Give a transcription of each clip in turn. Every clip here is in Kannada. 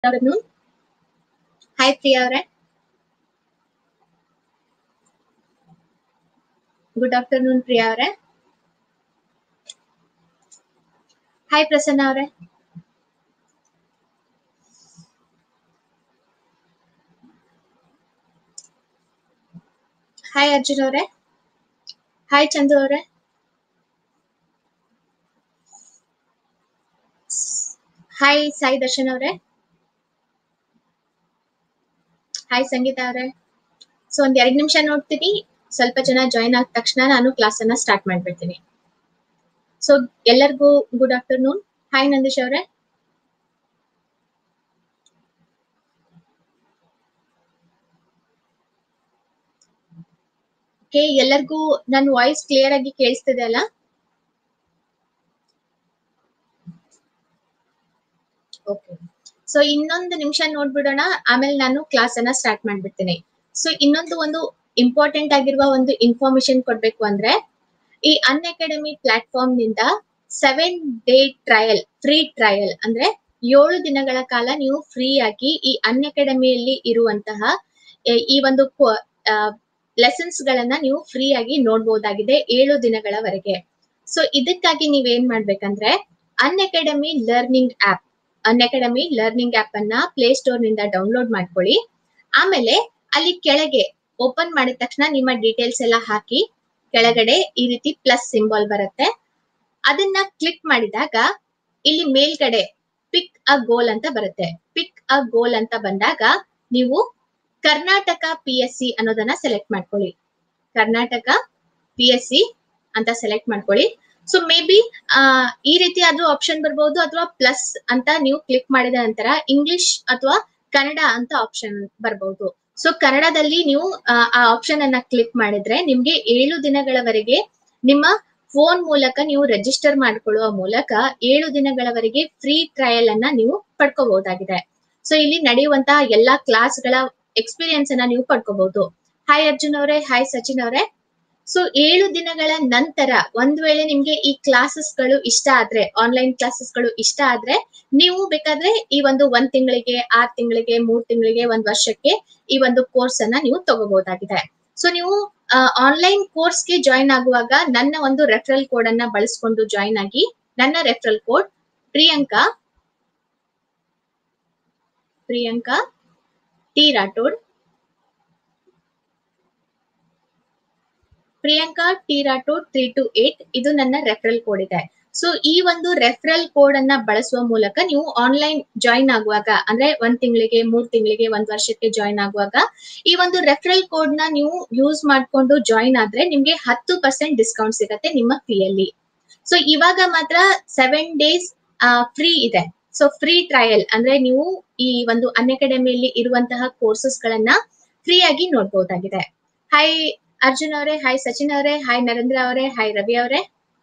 afternoon. Hi, Priya ಅವರೇ. Good afternoon, Priya ಅವರೇ. Hi, ಪ್ರಸನ್ನ ಅವರೇ. Hi, ಅರ್ಜುನ್ ಅವರೇ. Hi, ಚಂದು ಅವರೇ. ಹಾಯ್ ಸಾಯಿ ದರ್ಶನ್ ಅವರೇ ಹಾಯ್ ಸಂಗೀತ ಅವರೇ ಸೊ ಒಂದ್ ಎರಡ್ ನಿಮಿಷ ನೋಡ್ತೀನಿ ಸ್ವಲ್ಪ ಜನ ಜಾಯಿನ್ ಆದ ತಕ್ಷಣ ನಾನು ಕ್ಲಾಸ್ ಅನ್ನ ಸ್ಟಾರ್ಟ್ ಮಾಡ್ಬಿಡ್ತೀನಿ ಸೊ ಎಲ್ಲರಿಗೂ ಗುಡ್ ಆಫ್ಟರ್ನೂನ್ ಹಾಯ್ ನಂದೀಶ್ ಅವರೇ ಓಕೆ ಎಲ್ಲರಿಗೂ ನನ್ನ ವಾಯ್ಸ್ ಕ್ಲಿಯರ್ ಆಗಿ ಕೇಳಿಸ್ತಿದೆ ಅಲ್ಲ ಓಕೆ ಸೊ ಇನ್ನೊಂದು ನಿಮಿಷ ನೋಡ್ಬಿಡೋಣ ಆಮೇಲೆ ನಾನು ಕ್ಲಾಸ್ ಅನ್ನ ಸ್ಟಾರ್ಟ್ ಮಾಡ್ಬಿಡ್ತೀನಿ ಸೊ ಇನ್ನೊಂದು ಒಂದು ಇಂಪಾರ್ಟೆಂಟ್ ಆಗಿರುವ ಒಂದು ಇನ್ಫಾರ್ಮೇಶನ್ ಕೊಡ್ಬೇಕು ಅಂದ್ರೆ ಈ ಅನ್ ಅಕಾಡೆಮಿ ಪ್ಲಾಟ್ಫಾರ್ಮ್ ನಿಂದ seven day trial free trial ಅಂದ್ರೆ ಏಳು ದಿನಗಳ ಕಾಲ ನೀವು ಫ್ರೀ ಆಗಿ ಈ ಅನ್ ಅಕಾಡೆಮಿಯಲ್ಲಿ ಇರುವಂತಹ ಎ- ಈ ಒಂದು ಲೆಸನ್ಸ್ ಗಳನ್ನ ನೀವು ಫ್ರೀ ಆಗಿ ನೋಡ್ಬೋದಾಗಿದೆ ಏಳು ದಿನಗಳವರೆಗೆ ಸೊ ಇದಕ್ಕಾಗಿ ನೀವೇನ್ ಮಾಡ್ಬೇಕಂದ್ರೆ Unacademy learning app Unacademy learning app ಅನ್ನ ಪ್ಲೇ ಸ್ಟೋರ್ ನಿಂದ ಡೌನ್ಲೋಡ್ ಮಾಡ್ಕೊಳ್ಳಿ ಆಮೇಲೆ ಅಲ್ಲಿ ಕೆಳಗೆ ಓಪನ್ ಮಾಡಿದ ತಕ್ಷಣ ನಿಮ್ಮ ಡೀಟೇಲ್ಸ್ ಎಲ್ಲ ಹಾಕಿ ಕೆಳಗಡೆ ಈ ರೀತಿ ಪ್ಲಸ್ ಸಿಂಬಲ್ ಬರುತ್ತೆ ಅದನ್ನ ಕ್ಲಿಕ್ ಮಾಡಿದಾಗ ಇಲ್ಲಿ ಮೇಲ್ಗಡೆ ಪಿಕ್ ಅ ಗೋಲ್ ಅಂತ ಬರುತ್ತೆ ಪಿಕ್ ಅ ಗೋಲ್ ಅಂತ ಬಂದಾಗ ನೀವು ಕರ್ನಾಟಕ ಪಿ ಎಸ್ ಸಿ ಅನ್ನೋದನ್ನ ಸೆಲೆಕ್ಟ್ ಮಾಡ್ಕೊಳ್ಳಿ ಕರ್ನಾಟಕ ಪಿ ಎಸ್ ಸಿ ಅಂತ ಸೆಲೆಕ್ಟ್ ಮಾಡ್ಕೊಳ್ಳಿ ಸೊ ಮೇ ಬಿ ಈ ರೀತಿ ಆದ್ರೂ ಆಪ್ಷನ್ ಬರ್ಬೋದು ಅಥವಾ ಪ್ಲಸ್ ಅಂತ ನೀವು ಕ್ಲಿಕ್ ಮಾಡಿದ ನಂತರ ಇಂಗ್ಲಿಷ್ ಅಥವಾ ಕನ್ನಡ ಅಂತ ಆಪ್ಷನ್ ಬರ್ಬೋದು ಸೊ ಕನ್ನಡದಲ್ಲಿ ನೀವು ಆ, ಆ ಆಪ್ಷನ್ ಅನ್ನ ಕ್ಲಿಕ್ ಮಾಡಿದ್ರೆ ನಿಮ್ಗೆ ಏಳು ದಿನಗಳವರೆಗೆ ನಿಮ್ಮ ಫೋನ್ ಮೂಲಕ ನೀವು ರಿಜಿಸ್ಟರ್ ಮಾಡ್ಕೊಳ್ಳುವ ಮೂಲಕ ಏಳು ದಿನಗಳವರೆಗೆ ಫ್ರೀ ಟ್ರಯಲ್ ಅನ್ನ ನೀವು ಪಡ್ಕೋಬಹುದಾಗಿದೆ ಸೊ ಇಲ್ಲಿ ನಡೆಯುವಂತಹ ಎಲ್ಲಾ ಕ್ಲಾಸ್ಗಳ ಎಕ್ಸ್ಪೀರಿಯನ್ಸ್ ಅನ್ನ ನೀವು ಪಡ್ಕೋಬಹುದು ಹಾಯ್ ಅರ್ಜುನ್ ಅವರೇ ಹಾಯ್ ಸಚಿನ್ ಅವರೇ ಸೊ ಏಳು ದಿನಗಳ ನಂತರ ಒಂದ್ ವೇಳೆ ನಿಮ್ಗೆ ಈ ಕ್ಲಾಸಸ್ ಗಳು ಇಷ್ಟ ಆದ್ರೆ ಆನ್ಲೈನ್ ಕ್ಲಾಸಸ್ ಗಳು ಇಷ್ಟ ಆದ್ರೆ ನೀವು ಬೇಕಾದ್ರೆ ಈ ಒಂದು ಒಂದ್ ತಿಂಗಳಿಗೆ ಆರ್ ತಿಂಗಳಿಗೆ ಮೂರ್ ತಿಂಗಳಿಗೆ ಒಂದ್ ವರ್ಷಕ್ಕೆ ಈ ಒಂದು ಕೋರ್ಸ್ ಅನ್ನ ನೀವು ತಗೋಬಹುದಾಗಿದೆ ಸೊ ನೀವು ಆನ್ಲೈನ್ ಕೋರ್ಸ್ಗೆ ಜಾಯಿನ್ ಆಗುವಾಗ ನನ್ನ ಒಂದು ರೆಫರಲ್ ಕೋಡ್ ಅನ್ನ ಬಳಸ್ಕೊಂಡು ಜಾಯಿನ್ ಆಗಿ ನನ್ನ referral code Priyanka Priyanka T Rathod Priyanka T Rathod three two eight ಇದು ನನ್ನ ರೆಫರಲ್ ಕೋಡ್ ಇದೆ ಸೊ ಈ ಒಂದು ರೆಫರಲ್ ಕೋಡ್ ಅನ್ನ ಬಳಸುವ ಮೂಲಕ ನೀವು ಆನ್ಲೈನ್ ಜಾಯಿನ್ ಆಗುವಾಗ ಅಂದ್ರೆ ಒಂದ್ ತಿಂಗಳಿಗೆ ಮೂರ್ ತಿಂಗಳಿಗೆ ಒಂದ್ ವರ್ಷಕ್ಕೆ ಜಾಯಿನ್ ಆಗುವಾಗ ಈ ಒಂದು ರೆಫರಲ್ ಕೋಡ್ ನ ನೀವು ಯೂಸ್ ಮಾಡ್ಕೊಂಡು ಜಾಯಿನ್ ಆದ್ರೆ ನಿಮ್ಗೆ ಹತ್ತು ಪರ್ಸೆಂಟ್ ಡಿಸ್ಕೌಂಟ್ ಸಿಗತ್ತೆ ನಿಮ್ಮ ಫೀಯಲ್ಲಿ ಸೊ ಇವಾಗ ಮಾತ್ರ ಸೆವೆನ್ ಡೇಸ್ ಫ್ರೀ ಇದೆ ಸೊ ಫ್ರೀ ಟ್ರಯಲ್ ಅಂದ್ರೆ ನೀವು ಈ ಒಂದು ಅನ್ ಅಕಾಡೆಮಿಯಲ್ಲಿ ಇರುವಂತಹ ಕೋರ್ಸಸ್ ಗಳನ್ನ ಫ್ರೀ ಆಗಿ ನೋಡ್ಬೋದಾಗಿದೆ ಹಾಯ್ ಅರ್ಜುನ್ ಅವರೇ ಹಾಯ್ ಸಚಿನ್ ಅವರೇ ಹಾಯ್ ನರೇಂದ್ರ ಅವರೇ ಹಾಯ್ ರವಿ ಅವರೇ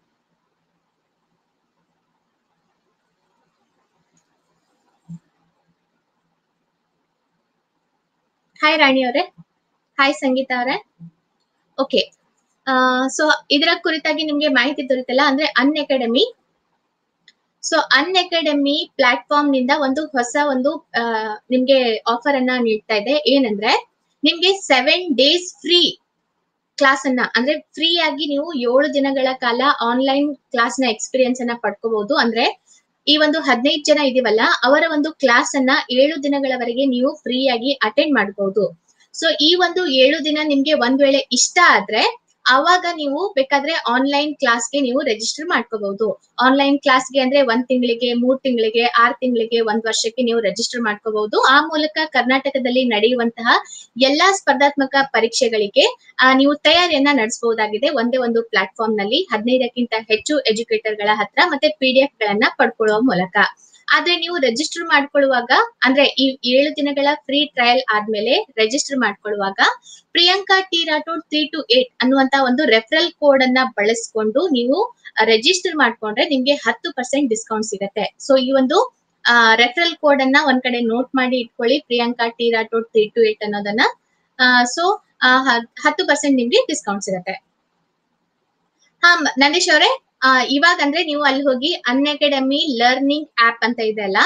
ಹಾಯ್ ರಾಣಿ ಅವರೇ ಹಾಯ್ ಸಂಗೀತ ಅವರೇ ಓಕೆ ಸೊ ಇದರ ಕುರಿತಾಗಿ ನಿಮ್ಗೆ ಮಾಹಿತಿ ದೊರೆತಲ್ಲ ಅಂದ್ರೆ Unacademy so Unacademy platform ನಿಂದ ಒಂದು ಹೊಸ ಒಂದು ಆ, ನಿಮ್ಗೆ ಆಫರ್ ಅನ್ನ ನೀಡ್ತಾ ಇದೆ ಏನಂದ್ರೆ ನಿಮ್ಗೆ ಸೆವೆನ್ ಡೇಸ್ ಫ್ರೀ ಕ್ಲಾಸ್ ಅನ್ನ ಅಂದ್ರೆ ಫ್ರೀ ಆಗಿ ನೀವು ಏಳು ದಿನಗಳ ಕಾಲ ಆನ್ಲೈನ್ ಕ್ಲಾಸ್ ನ ಎಕ್ಸ್ಪೀರಿಯನ್ಸ್ ಅನ್ನ ಪಡ್ಕೋಬಹುದು ಅಂದ್ರೆ ಈ ಒಂದು ಹದಿನೈದು ಜನ ಇದೀವಲ್ಲ ಅವರ ಒಂದು ಕ್ಲಾಸ್ ಅನ್ನ ಏಳು ದಿನಗಳವರೆಗೆ ನೀವು ಫ್ರೀ ಆಗಿ ಅಟೆಂಡ್ ಮಾಡಬಹುದು ಸೊ ಈ ಒಂದು ಏಳು ದಿನ ನಿಮ್ಗೆ ಒಂದ್ ವೇಳೆ ಇಷ್ಟ ಆದ್ರೆ ಅವಾಗ ನೀವು ಬೇಕಾದ್ರೆ ಆನ್ಲೈನ್ ಕ್ಲಾಸ್ಗೆ ನೀವು ರಿಜಿಸ್ಟರ್ ಮಾಡ್ಕೋಬಹುದು ಆನ್ಲೈನ್ ಕ್ಲಾಸ್ಗೆ ಅಂದ್ರೆ ಒಂದ್ ತಿಂಗಳಿಗೆ ಮೂರ್ ತಿಂಗಳಿಗೆ ಆರ್ ತಿಂಗಳಿಗೆ ಒಂದ್ ವರ್ಷಕ್ಕೆ ನೀವು ರಿಜಿಸ್ಟರ್ ಮಾಡ್ಕೋಬಹುದು ಆ ಮೂಲಕ ಕರ್ನಾಟಕದಲ್ಲಿ ನಡೆಯುವಂತಹ ಎಲ್ಲಾ ಸ್ಪರ್ಧಾತ್ಮಕ ಪರೀಕ್ಷೆಗಳಿಗೆ ಆ, ನೀವು ತಯಾರಿಯನ್ನ ನಡೆಸಬಹುದಾಗಿದೆ ಒಂದೇ ಒಂದು ಪ್ಲಾಟ್ಫಾರ್ಮ್ ನಲ್ಲಿ ಹದಿನೈದಕ್ಕಿಂತ ಹೆಚ್ಚು ಎಜುಕೇಟರ್ ಗಳ ಹತ್ರ ಮತ್ತೆ ಪಿ ಡಿ ಎಫ್ ಗಳನ್ನ ಪಡ್ಕೊಳ್ಳುವ ಮೂಲಕ ಆದ್ರೆ ನೀವು ರಿಜಿಸ್ಟರ್ ಮಾಡ್ಕೊಳ್ಳುವಾಗ ಅಂದ್ರೆ ಈ ಏಳು ದಿನಗಳ ಫ್ರೀ ಟ್ರಯಲ್ ಆದ್ಮೇಲೆ ರಿಜಿಸ್ಟರ್ ಮಾಡ್ಕೊಳ್ಳುವಾಗ Priyanka T Rathod three two eight ಅನ್ನುವಂತ ಒಂದು ರೆಫರಲ್ ಕೋಡ್ ಅನ್ನ ಬಳಸ್ಕೊಂಡು ನೀವು ರಿಜಿಸ್ಟರ್ ಮಾಡ್ಕೊಂಡ್ರೆ ನಿಮ್ಗೆ ಹತ್ತು ಪರ್ಸೆಂಟ್ ಡಿಸ್ಕೌಂಟ್ ಸಿಗತ್ತೆ ಸೊ ಈ ಒಂದು ರೆಫರಲ್ ಕೋಡ್ ಅನ್ನ ಒಂದ್ ಕಡೆ ನೋಟ್ ಮಾಡಿ ಇಟ್ಕೊಳ್ಳಿ Priyanka T Rathod three two eight ಅನ್ನೋದನ್ನ ಸೊ ಹತ್ತು ಪರ್ಸೆಂಟ್ ನಿಮ್ಗೆ ಡಿಸ್ಕೌಂಟ್ ಸಿಗತ್ತೆ ಹಾ ಮ- ನಂದೀಶ್ ಅವರೇ ಇವಾಗ ಅಂದ್ರೆ ನೀವು ಅಲ್ಲಿ ಹೋಗಿ ಅನ್ ಅಕಾಡೆಮಿ ಲರ್ನಿಂಗ್ ಆಪ್ ಅಂತ ಇದೆ ಅಲ್ಲ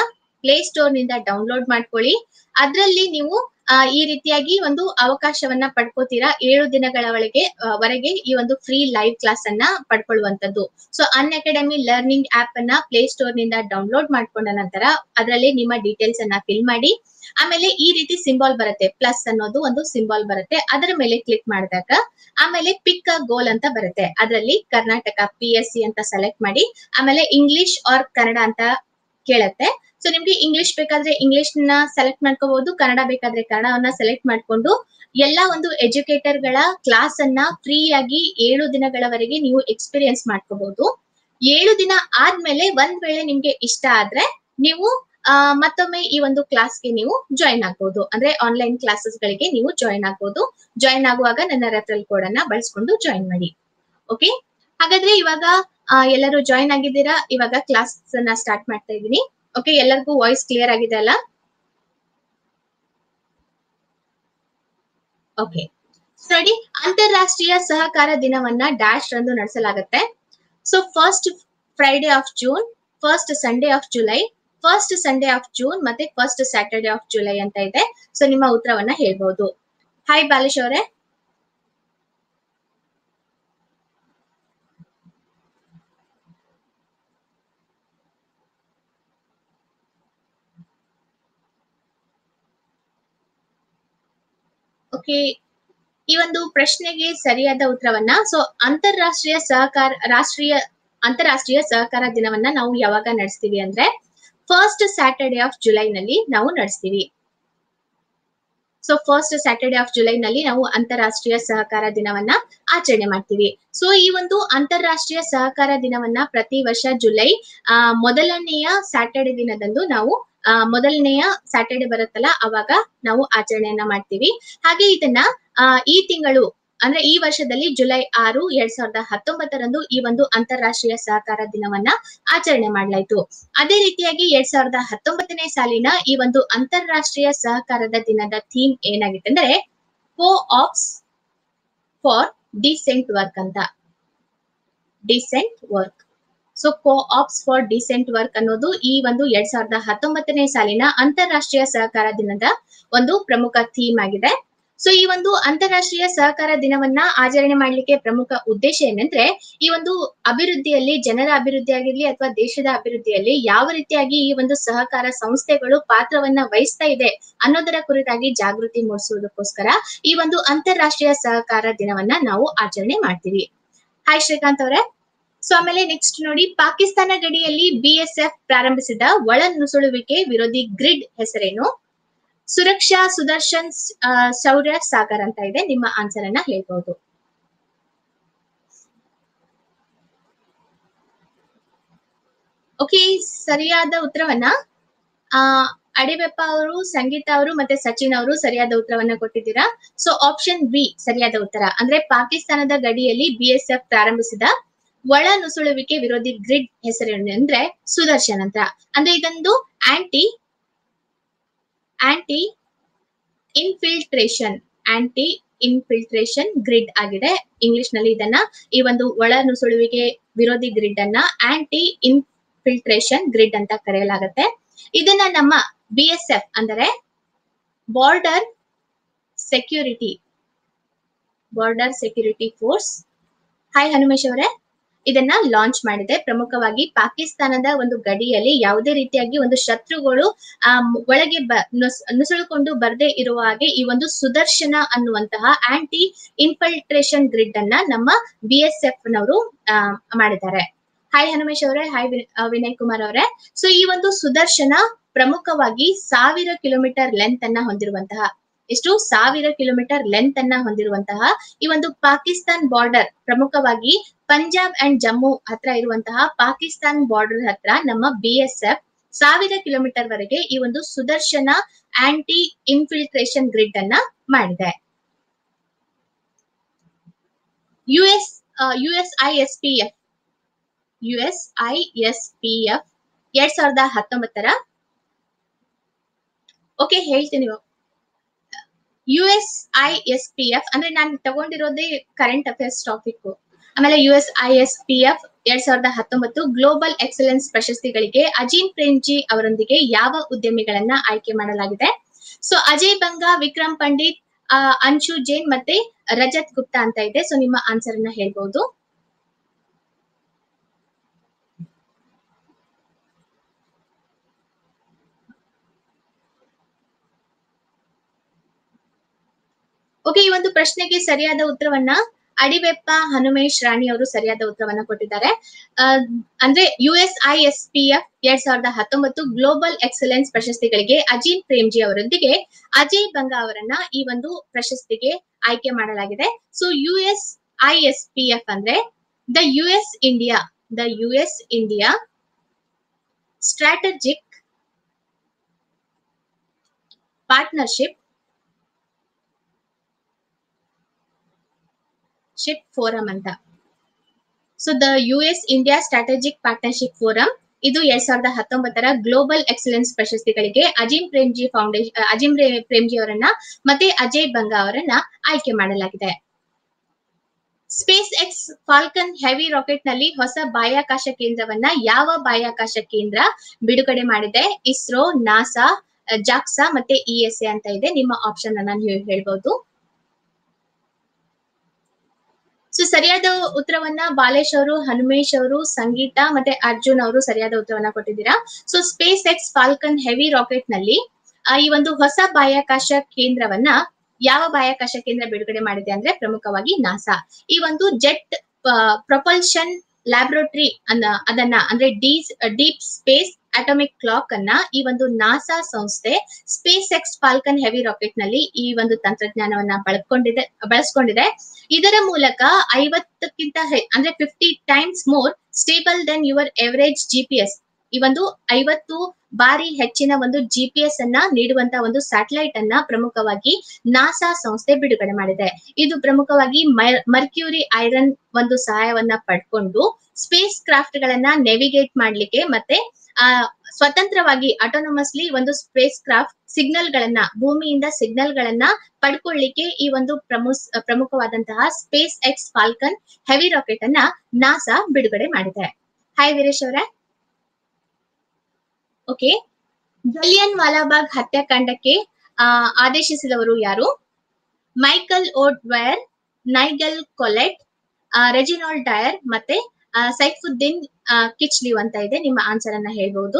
ಪ್ಲೇ ಸ್ಟೋರ್ ನಿಂದ ಡೌನ್ಲೋಡ್ ಮಾಡ್ಕೊಳ್ಳಿ ಅದರಲ್ಲಿ ನೀವು ಆ, ಈ ರೀತಿಯಾಗಿ ಒಂದು ಅವಕಾಶವನ್ನ ಪಡ್ಕೋತೀರಾ ಏಳು ದಿನಗಳ ಒಳಗೆ ಆ, ವರೆಗೆ ಈ ಒಂದು ಫ್ರೀ ಲೈವ್ ಕ್ಲಾಸ್ ಅನ್ನ ಪಡ್ಕೊಳ್ಳುವಂತದ್ದು so Unacademy learning app ಅನ್ನ ಪ್ಲೇ ಸ್ಟೋರ್ ನಿಂದ ಡೌನ್ಲೋಡ್ ಮಾಡ್ಕೊಂಡ ನಂತರ ಅದರಲ್ಲಿ ನಿಮ್ಮ ಡೀಟೇಲ್ಸ್ ಅನ್ನ ಫಿಲ್ ಮಾಡಿ ಆಮೇಲೆ ಈ ರೀತಿ ಸಿಂಬಾಲ್ ಬರುತ್ತೆ ಪ್ಲಸ್ ಅನ್ನೋದು ಒಂದು ಸಿಂಬಾಲ್ ಬರುತ್ತೆ ಅದರ ಮೇಲೆ ಕ್ಲಿಕ್ ಮಾಡಿದಾಗ ಆಮೇಲೆ ಪಿಕ್ ಅ ಗೋಲ್ ಅಂತ ಬರುತ್ತೆ ಅದರಲ್ಲಿ ಕರ್ನಾಟಕ ಪಿ ಎಸ್ ಸಿ ಅಂತ ಸೆಲೆಕ್ಟ್ ಮಾಡಿ ಆಮೇಲೆ ಇಂಗ್ಲಿಷ್ ಆರ್ ಕನ್ನಡ ಅಂತ ಕೇಳತ್ತೆ ಸೊ ನಿಮ್ಗೆ ಇಂಗ್ಲಿಷ್ ಬೇಕಾದ್ರೆ ಇಂಗ್ಲಿಷ್ ನ ಸೆಲೆಕ್ಟ್ ಮಾಡ್ಕೋಬಹುದು ಕನ್ನಡ ಬೇಕಾದ್ರೆ ಕನ್ನಡವನ್ನ ಸೆಲೆಕ್ಟ್ ಮಾಡ್ಕೊಂಡು ಎಲ್ಲಾ ಒಂದು ಎಜುಕೇಟರ್ ಗಳ ಕ್ಲಾಸ್ ಅನ್ನ ಫ್ರೀ ಆಗಿ ಏಳು ದಿನಗಳವರೆಗೆ ನೀವು ಎಕ್ಸ್ಪೀರಿಯನ್ಸ್ ಮಾಡ್ಕೋಬಹುದು ಏಳು ದಿನ ಆದ್ಮೇಲೆ ಒಂದ್ ವೇಳೆ ನಿಮ್ಗೆ ಇಷ್ಟ ಆದ್ರೆ ನೀವು ಆ, ಮತ್ತೊಮ್ಮೆ ಈ ಒಂದು ಕ್ಲಾಸ್ಗೆ ನೀವು ಜಾಯಿನ್ ಆಗ್ಬಹುದು ಅಂದ್ರೆ ಆನ್ಲೈನ್ ಕ್ಲಾಸಸ್ ಗಳಿಗೆ ನೀವು ಜಾಯಿನ್ ಆಗ್ಬಹುದು ಜಾಯಿನ್ ಆಗುವಾಗ ನನ್ನ ರೆಫರಲ್ ಕೋಡ್ ಅನ್ನ ಬಳಸ್ಕೊಂಡು ಜಾಯಿನ್ ಮಾಡಿ ಓಕೆ ಹಾಗಾದ್ರೆ ಇವಾಗ ಆ, ಎಲ್ಲರೂ ಜಾಯಿನ್ ಆಗಿದ್ದೀರಾ ಇವಾಗ ಕ್ಲಾಸ್ ಅನ್ನ ಸ್ಟಾರ್ಟ್ ಮಾಡ್ತಾ ಇದ್ದೀನಿ ಓಕೆ ಎಲ್ಲರಿಗೂ ವಾಯ್ಸ್ ಕ್ಲಿಯರ್ ಆಗಿದೆ ಅಲ್ಲ ಓಕೆ ನೋಡಿ ಅಂತಾರಾಷ್ಟ್ರೀಯ ಸಹಕಾರ ದಿನವನ್ನ ಡ್ಯಾಶ್ ರಂದು ನಡೆಸಲಾಗುತ್ತೆ so first Friday of June first Sunday of July first Sunday of June ಮತ್ತೆ ಫಸ್ಟ್ ಸ್ಯಾಟರ್ಡೆ ಆಫ್ ಜುಲೈ ಅಂತ ಇದೆ ಸೊ ನಿಮ್ಮ ಉತ್ತರವನ್ನ ಹೇಳ್ಬಹುದು ಹಾಯ್ ಬಾಲೇಶ್ ಅವರೇ ಓಕೆ ಈ ಒಂದು ಪ್ರಶ್ನೆಗೆ ಸರಿಯಾದ ಉತ್ತರವನ್ನ ಸೊ ಅಂತಾರಾಷ್ಟ್ರೀಯ ಸಹಕಾರ ರಾಷ್ಟ್ರೀಯ ಅಂತಾರಾಷ್ಟ್ರೀಯ ಸಹಕಾರ ದಿನವನ್ನ ನಾವು ಯಾವಾಗ ನಡೆಸ್ತೀವಿ ಅಂದ್ರೆ ಫಸ್ಟ್ ಸ್ಯಾಟರ್ಡೆ ಆಫ್ ಜುಲೈನಲ್ಲಿ ನಾವು ನಡೆಸ್ತೀವಿ ಸೊ ಫಸ್ಟ್ ಸ್ಯಾಟರ್ಡೆ ಆಫ್ ಜುಲೈನಲ್ಲಿ ನಾವು ಅಂತಾರಾಷ್ಟ್ರೀಯ ಸಹಕಾರ ದಿನವನ್ನ ಆಚರಣೆ ಮಾಡ್ತೀವಿ ಸೊ ಈ ಒಂದು ಅಂತಾರಾಷ್ಟ್ರೀಯ ಸಹಕಾರ ದಿನವನ್ನ ಪ್ರತಿ ವರ್ಷ ಜುಲೈ ಆ ಮೊದಲನೆಯ ಸ್ಯಾಟರ್ಡೆ ದಿನದಂದು ನಾವು ಆ ಮೊದಲನೆಯ ಸ್ಯಾಟರ್ಡೆ ಬರುತ್ತಲ್ಲ ಅವಾಗ ನಾವು ಆಚರಣೆಯನ್ನ ಮಾಡ್ತೀವಿ ಹಾಗೆ ಇದನ್ನ ಆ, ಈ ತಿಂಗಳು ಅಂದ್ರೆ ಈ ವರ್ಷದಲ್ಲಿ ಜುಲೈ ಆರು ಎರಡ್ ಸಾವಿರದ ಹತ್ತೊಂಬತ್ತರಂದು ಈ ಒಂದು ಅಂತಾರಾಷ್ಟ್ರೀಯ ಸಹಕಾರ ದಿನವನ್ನ ಆಚರಣೆ ಮಾಡಲಾಯಿತು ಅದೇ ರೀತಿಯಾಗಿ ಎರಡ್ ಸಾವಿರದ ಹತ್ತೊಂಬತ್ತನೇ ಸಾಲಿನ ಈ ಒಂದು ಅಂತಾರಾಷ್ಟ್ರೀಯ ಸಹಕಾರದ ದಿನದ ಥೀಮ್ ಏನಾಗಿತ್ತು ಅಂದ್ರೆ coops for decent work ಅಂತ decent work so coops for decent work ಅನ್ನೋದು ಈ ಒಂದು ಎರಡ್ ಸಾವಿರದ ಹತ್ತೊಂಬತ್ತನೇ ಸಾಲಿನ ಅಂತಾರಾಷ್ಟ್ರೀಯ ಸಹಕಾರ ದಿನದ ಒಂದು ಪ್ರಮುಖ ಥೀಮ್ ಆಗಿದೆ ಸೊ ಈ ಒಂದು ಅಂತಾರಾಷ್ಟ್ರೀಯ ಸಹಕಾರ ದಿನವನ್ನ ಆಚರಣೆ ಮಾಡ್ಲಿಕ್ಕೆ ಪ್ರಮುಖ ಉದ್ದೇಶ ಏನಂದ್ರೆ ಈ ಒಂದು ಅಭಿವೃದ್ಧಿಯಲ್ಲಿ ಜನರ ಅಭಿವೃದ್ಧಿ ಆಗಿರ್ಲಿ ಅಥವಾ ದೇಶದ ಅಭಿವೃದ್ಧಿಯಲ್ಲಿ ಯಾವ ರೀತಿಯಾಗಿ ಈ ಒಂದು ಸಹಕಾರ ಸಂಸ್ಥೆಗಳು ಪಾತ್ರವನ್ನ ವಹಿಸ್ತಾ ಇದೆ ಅನ್ನೋದರ ಕುರಿತಾಗಿ ಜಾಗೃತಿ ಮೂಡಿಸುವುದಕ್ಕೋಸ್ಕರ ಈ ಒಂದು ಅಂತಾರಾಷ್ಟ್ರೀಯ ಸಹಕಾರ ದಿನವನ್ನ ನಾವು ಆಚರಣೆ ಮಾಡ್ತೀವಿ ಹಾಯ್ ಶ್ರೀಕಾಂತ್ ಅವರೇ ಸೊ ಆಮೇಲೆ ನೆಕ್ಸ್ಟ್ ನೋಡಿ ಪಾಕಿಸ್ತಾನ ಗಡಿಯಲ್ಲಿ ಬಿಎಸ್ಎಫ್ ಪ್ರಾರಂಭಿಸಿದ ಒಳ ನುಸುಳುವಿಕೆ ವಿರೋಧಿ ಗ್ರಿಡ್ ಹೆಸರೇನು ಸುರಕ್ಷಾ ಸುದರ್ಶನ್ ಆ, ಶೌರ್ಯ ಸಾಗರ್ ಅಂತ ಇದೆ ನಿಮ್ಮ ಆನ್ಸರ್ ಅನ್ನ ಹೇಳ್ಬಹುದು ಓಕೆ ಸರಿಯಾದ ಉತ್ತರವನ್ನ ಆ ಅಡಿಬೆಪ್ಪ ಅವರು ಸಂಗೀತ ಅವರು ಮತ್ತೆ ಸಚಿನ್ ಅವರು ಸರಿಯಾದ ಉತ್ತರವನ್ನ ಕೊಟ್ಟಿದ್ದೀರಾ ಸೊ ಆಪ್ಷನ್ ಬಿ ಸರಿಯಾದ ಉತ್ತರ ಅಂದ್ರೆ ಪಾಕಿಸ್ತಾನದ ಗಡಿಯಲ್ಲಿ ಬಿಎಸ್ಎಫ್ ಪ್ರಾರಂಭಿಸಿದ ಒಳ ನುಸುಳುವಿಕೆ ವಿರೋಧಿ ಗ್ರಿಡ್ ಹೆಸರೇನು ಅಂದ್ರೆ ಸುದರ್ಶನ್ ಅಂತ ಅಂದ್ರೆ ಇದೊಂದು anti anti infiltration anti infiltration grid ಆಗಿದೆ ಇಂಗ್ಲಿಷ್ ನಲ್ಲಿ ಇದನ್ನ ಈ ಒಂದು ಒಳ ನುಸುಳುವಿಕೆ ವಿರೋಧಿ ಗ್ರಿಡ್ ಅನ್ನ ಆಂಟಿ ಇನ್ಫಿಲ್ಟ್ರೇಷನ್ ಗ್ರಿಡ್ ಅಂತ ಕರೆಯಲಾಗುತ್ತೆ ಇದನ್ನ ನಮ್ಮ ಬಿ ಎಸ್ ಎಫ್ ಅಂದರೆ border security border security force hi Hanumesh ಅವರೇ ಇದನ್ನ ಲಾಂಚ್ ಮಾಡಿದೆ ಪ್ರಮುಖವಾಗಿ ಪಾಕಿಸ್ತಾನದ ಒಂದು ಗಡಿಯಲ್ಲಿ ಯಾವುದೇ ರೀತಿಯಾಗಿ ಒಂದು ಶತ್ರುಗಳು ಆ ಮ್- ಒಳಗೆ ಬ ನುಸ್- ನುಸುಳುಕೊಂಡು ಬರದೇ ಇರುವ ಹಾಗೆ ಈ ಒಂದು ಸುದರ್ಶನ ಅನ್ನುವಂತಹ ಆಂಟಿ ಇನ್ಫಿಲ್ಟ್ರೇಷನ್ ಗ್ರಿಡ್ ಅನ್ನ ನಮ್ಮ ಬಿ ಎಸ್ ಎಫ್ ನವರು ಆ, ಮಾಡಿದ್ದಾರೆ ಹಾಯ್ ಹನುಮೇಶ್ ಅವರೇ ಹಾಯ್ ವಿನ್- ಆ, ವಿನಯ್ ಕುಮಾರ್ ಅವರೇ ಸೊ ಈ ಒಂದು ಸುದರ್ಶನ ಪ್ರಮುಖವಾಗಿ ಸಾವಿರ ಕಿಲೋಮೀಟರ್ ಲೆಂತ್ ಅನ್ನ ಹೊಂದಿರುವಂತಹ ಎಷ್ಟು ಸಾವಿರ ಕಿಲೋಮೀಟರ್ ಲೆಂತ್ ಅನ್ನ ಹೊಂದಿರುವಂತಹ ಈ ಒಂದು ಪಾಕಿಸ್ತಾನ್ ಬಾರ್ಡರ್ ಪ್ರಮುಖವಾಗಿ ಪಂಜಾಬ್ ಅಂಡ್ ಜಮ್ಮು ಹತ್ರ ಇರುವಂತಹ ಪಾಕಿಸ್ತಾನ್ ಬಾರ್ಡರ್ ಹತ್ರ ನಮ್ಮ ಬಿ ಎಸ್ ಎಫ್ ಸಾವಿರ ಕಿಲೋಮೀಟರ್ ವರೆಗೆ ಈ ಒಂದು ಸುದರ್ಶನ ಆಂಟಿ ಇನ್ಫಿಲ್ಟ್ರೇಷನ್ ಗ್ರಿಡ್ ಅನ್ನ ಮಾಡಿದೆ U S U S I S P F U S I S P F ಎರಡ್ ಸಾವಿರದ ಹತ್ತೊಂಬತ್ತರ ಓಕೆ ಹೇಳ್ತೀನಿ U S I S P F ಅಂದ್ರೆ ನಾನು ತಗೊಂಡಿರೋದೇ ಕರೆಂಟ್ ಅಫೇರ್ಸ್ ಟಾಪಿಕ್ ಆಮೇಲೆ U S I S P F ಎರಡ್ ಸಾವಿರದ ಹತ್ತೊಂಬತ್ತು ಗ್ಲೋಬಲ್ ಎಕ್ಸಲೆನ್ಸ್ ಪ್ರಶಸ್ತಿಗಳಿಗೆ ಅಜೀಂ ಪ್ರೇಮ್ಜಿ ಅವರೊಂದಿಗೆ ಯಾವ ಉದ್ಯಮಿಗಳನ್ನ ಆಯ್ಕೆ ಮಾಡಲಾಗಿದೆ ಸೊ ಅಜಯ್ ಬಂಗಾ ವಿಕ್ರಮ್ ಪಂಡಿತ್ ಆ, ಅಂಶು ಜೈನ್ ಮತ್ತೆ ರಜತ್ ಗುಪ್ತಾ ಅಂತ ಇದೆ ಸೊ ನಿಮ್ಮ ಆನ್ಸರ್ ಅನ್ನ ಹೇಳ್ಬಹುದು ಓಕೆ ಈ ಒಂದು ಪ್ರಶ್ನೆಗೆ ಸರಿಯಾದ ಉತ್ತರವನ್ನ ಅಡಿವೆಪ್ಪ ಹನುಮೇಶ್ ರಾಣಿ ಅವರು ಸರಿಯಾದ ಉತ್ತರವನ್ನ ಕೊಟ್ಟಿದ್ದಾರೆ ಆ, ಅಂದ್ರೆ U S I S P F ಎರಡ್ ಸಾವಿರದ ಹತ್ತೊಂಬತ್ತು ಗ್ಲೋಬಲ್ ಎಕ್ಸಲೆನ್ಸ್ ಪ್ರಶಸ್ತಿಗಳಿಗೆ ಅಜೀಂ ಪ್ರೇಮ್ಜಿ ಅವರೊಂದಿಗೆ ಅಜಯ್ ಬಂಗಾ ಅವರನ್ನ ಈ ಒಂದು ಪ್ರಶಸ್ತಿಗೆ ಆಯ್ಕೆ ಮಾಡಲಾಗಿದೆ so U S I S P F ಅಂದ್ರೆ the U S India the U S India strategic partnership ship forum ಅಂತ so the U S India strategic partnership forum ಇದು ಎರಡ್ ಸಾವಿರದ ಹತ್ತೊಂಬತ್ತರ ಗ್ಲೋಬಲ್ ಎಕ್ಸಲೆನ್ಸ್ ಪ್ರಶಸ್ತಿಗಳಿಗೆ ಅಜೀಂ ಪ್ರೇಮ್ಜಿ ಫೌಂಡೇಶನ್ ಅಜೀಂ ರೇ- ಪ್ರೇಮ್ಜಿ ಅವರನ್ನ ಮತ್ತೆ ಅಜಯ್ ಬಂಗಾ ಅವರನ್ನ ಆಯ್ಕೆ ಮಾಡಲಾಗಿದೆ SpaceX Falcon Heavy rocket ನಲ್ಲಿ ಹೊಸ ಬಾಹ್ಯಾಕಾಶ ಕೇಂದ್ರವನ್ನ ಯಾವ ಬಾಹ್ಯಾಕಾಶ ಕೇಂದ್ರ ಬಿಡುಗಡೆ ಮಾಡಿದೆ ಇಸ್ರೋ ನಾಸಾ ಜಾಕ್ಸಾ ಮತ್ತೆ ಇಎಸ್ಎ ಅಂತ ಇದೆ ನಿಮ್ಮ ಆಪ್ಷನ್ ಅನ್ನ ನೀವು ಹೇಳ್ಬಹುದು ಸೊ ಸರಿಯಾದ ಉತ್ತರವನ್ನ ಬಾಲೇಶ್ ಅವರು ಹನುಮೇಶ್ ಅವರು ಸಂಗೀತ ಮತ್ತೆ ಅರ್ಜುನ್ ಅವರು ಸರಿಯಾದ ಉತ್ತರವನ್ನ ಕೊಟ್ಟಿದ್ದೀರಾ so SpaceX Falcon Heavy rocket ನಲ್ಲಿ ಆ, ಈ ಒಂದು ಹೊಸ ಬಾಹ್ಯಾಕಾಶ ಕೇಂದ್ರವನ್ನ ಯಾವ ಬಾಹ್ಯಾಕಾಶ ಕೇಂದ್ರ ಬಿಡುಗಡೆ ಮಾಡಿದೆ ಅಂದ್ರೆ ಪ್ರಮುಖವಾಗಿ ನಾಸಾ ಈ ಒಂದು ಜೆಟ್ ಪ್ರೊಪಲ್ಷನ್ ಲ್ಯಾಬ್ರೋಟರಿ ಅನ್ನ ಅದನ್ನ ಅಂದ್ರೆ ಡೀಸ್ ಡೀಪ್ ಸ್ಪೇಸ್ ಅಟೋಮಿಕ್ ಕ್ಲಾಕ್ ಅನ್ನ ಈ ಒಂದು ನಾಸಾ ಸಂಸ್ಥೆ SpaceX Falcon Heavy rocket ನಲ್ಲಿ ಈ ಒಂದು ತಂತ್ರಜ್ಞಾನವನ್ನ ಬಳಸ್ಕೊಂಡಿದೆ ಬಳಸ್ಕೊಂಡಿದೆ ಇದರ ಮೂಲಕ ಐವತ್ತಕ್ಕಿಂತ ಹೆ- ಅಂದ್ರೆ fifty times more stable than your average GPS ಈ ಒಂದು ಐವತ್ತು ಬಾರಿ ಹೆಚ್ಚಿನ ಒಂದು ಜಿಪಿಎಸ್ ಅನ್ನ ನೀಡುವಂತ ಒಂದು ಸ್ಯಾಟಲೈಟ್ ಅನ್ನ ಪ್ರಮುಖವಾಗಿ ನಾಸಾ ಸಂಸ್ಥೆ ಬಿಡುಗಡೆ ಮಾಡಿದೆ ಇದು ಪ್ರಮುಖವಾಗಿ ಮರ್- ಮರ್ಕ್ಯೂರಿ ಐರನ್ ಒಂದು ಸಹಾಯವನ್ನ ಪಡ್ಕೊಂಡು ಸ್ಪೇಸ್ ಕ್ರಾಫ್ಟ್ ಗಳನ್ನ ನೆವಿಗೇಟ್ ಮಾಡ್ಲಿಕ್ಕೆ ಮತ್ತೆ ಆ ಸ್ವತಂತ್ರವಾಗಿ ಆಟೋನಮಸ್ಲಿ ಒಂದು ಸ್ಪೇಸ್ ಕ್ರಾಫ್ಟ್ ಸಿಗ್ನಲ್ ಗಳನ್ನ ಭೂಮಿಯಿಂದ ಸಿಗ್ನಲ್ ಗಳನ್ನ ಪಡ್ಕೊಳ್ಳಿಕ್ಕೆ ಈ ಒಂದು ಪ್ರಮುಖ ಪ್ರಮುಖವಾದಂತಹ SpaceX Falcon Heavy rocket ಅನ್ನ ನಾಸಾ ಬಿಡುಗಡೆ ಮಾಡಿದೆ ಹಾಯ್ ವೀರೇಶ್ ಅವರೇ ಓಕೆ ಜಲಿಯನ್ ವಾಲಾಬಾಗ್ ಹತ್ಯಾಕಾಂಡಕ್ಕೆ ಆ, ಆದೇಶಿಸಿದವರು ಯಾರು ಮೈಕಲ್ ಓಡ್ ಡ್ವಯರ್ ನೈಗಲ್ ಕೊಲೆಟ್ ರೆಜಿನಾಲ್ಡ್ ಡಯರ್ ಮತ್ತೆ ಆ, ಸೈಫುದ್ದೀನ್ ಆ, ಕಿಚ್ಲಿವ್ ಅಂತ ಇದೆ ನಿಮ್ಮ ಆನ್ಸರ್ ಅನ್ನ ಹೇಳ್ಬಹುದು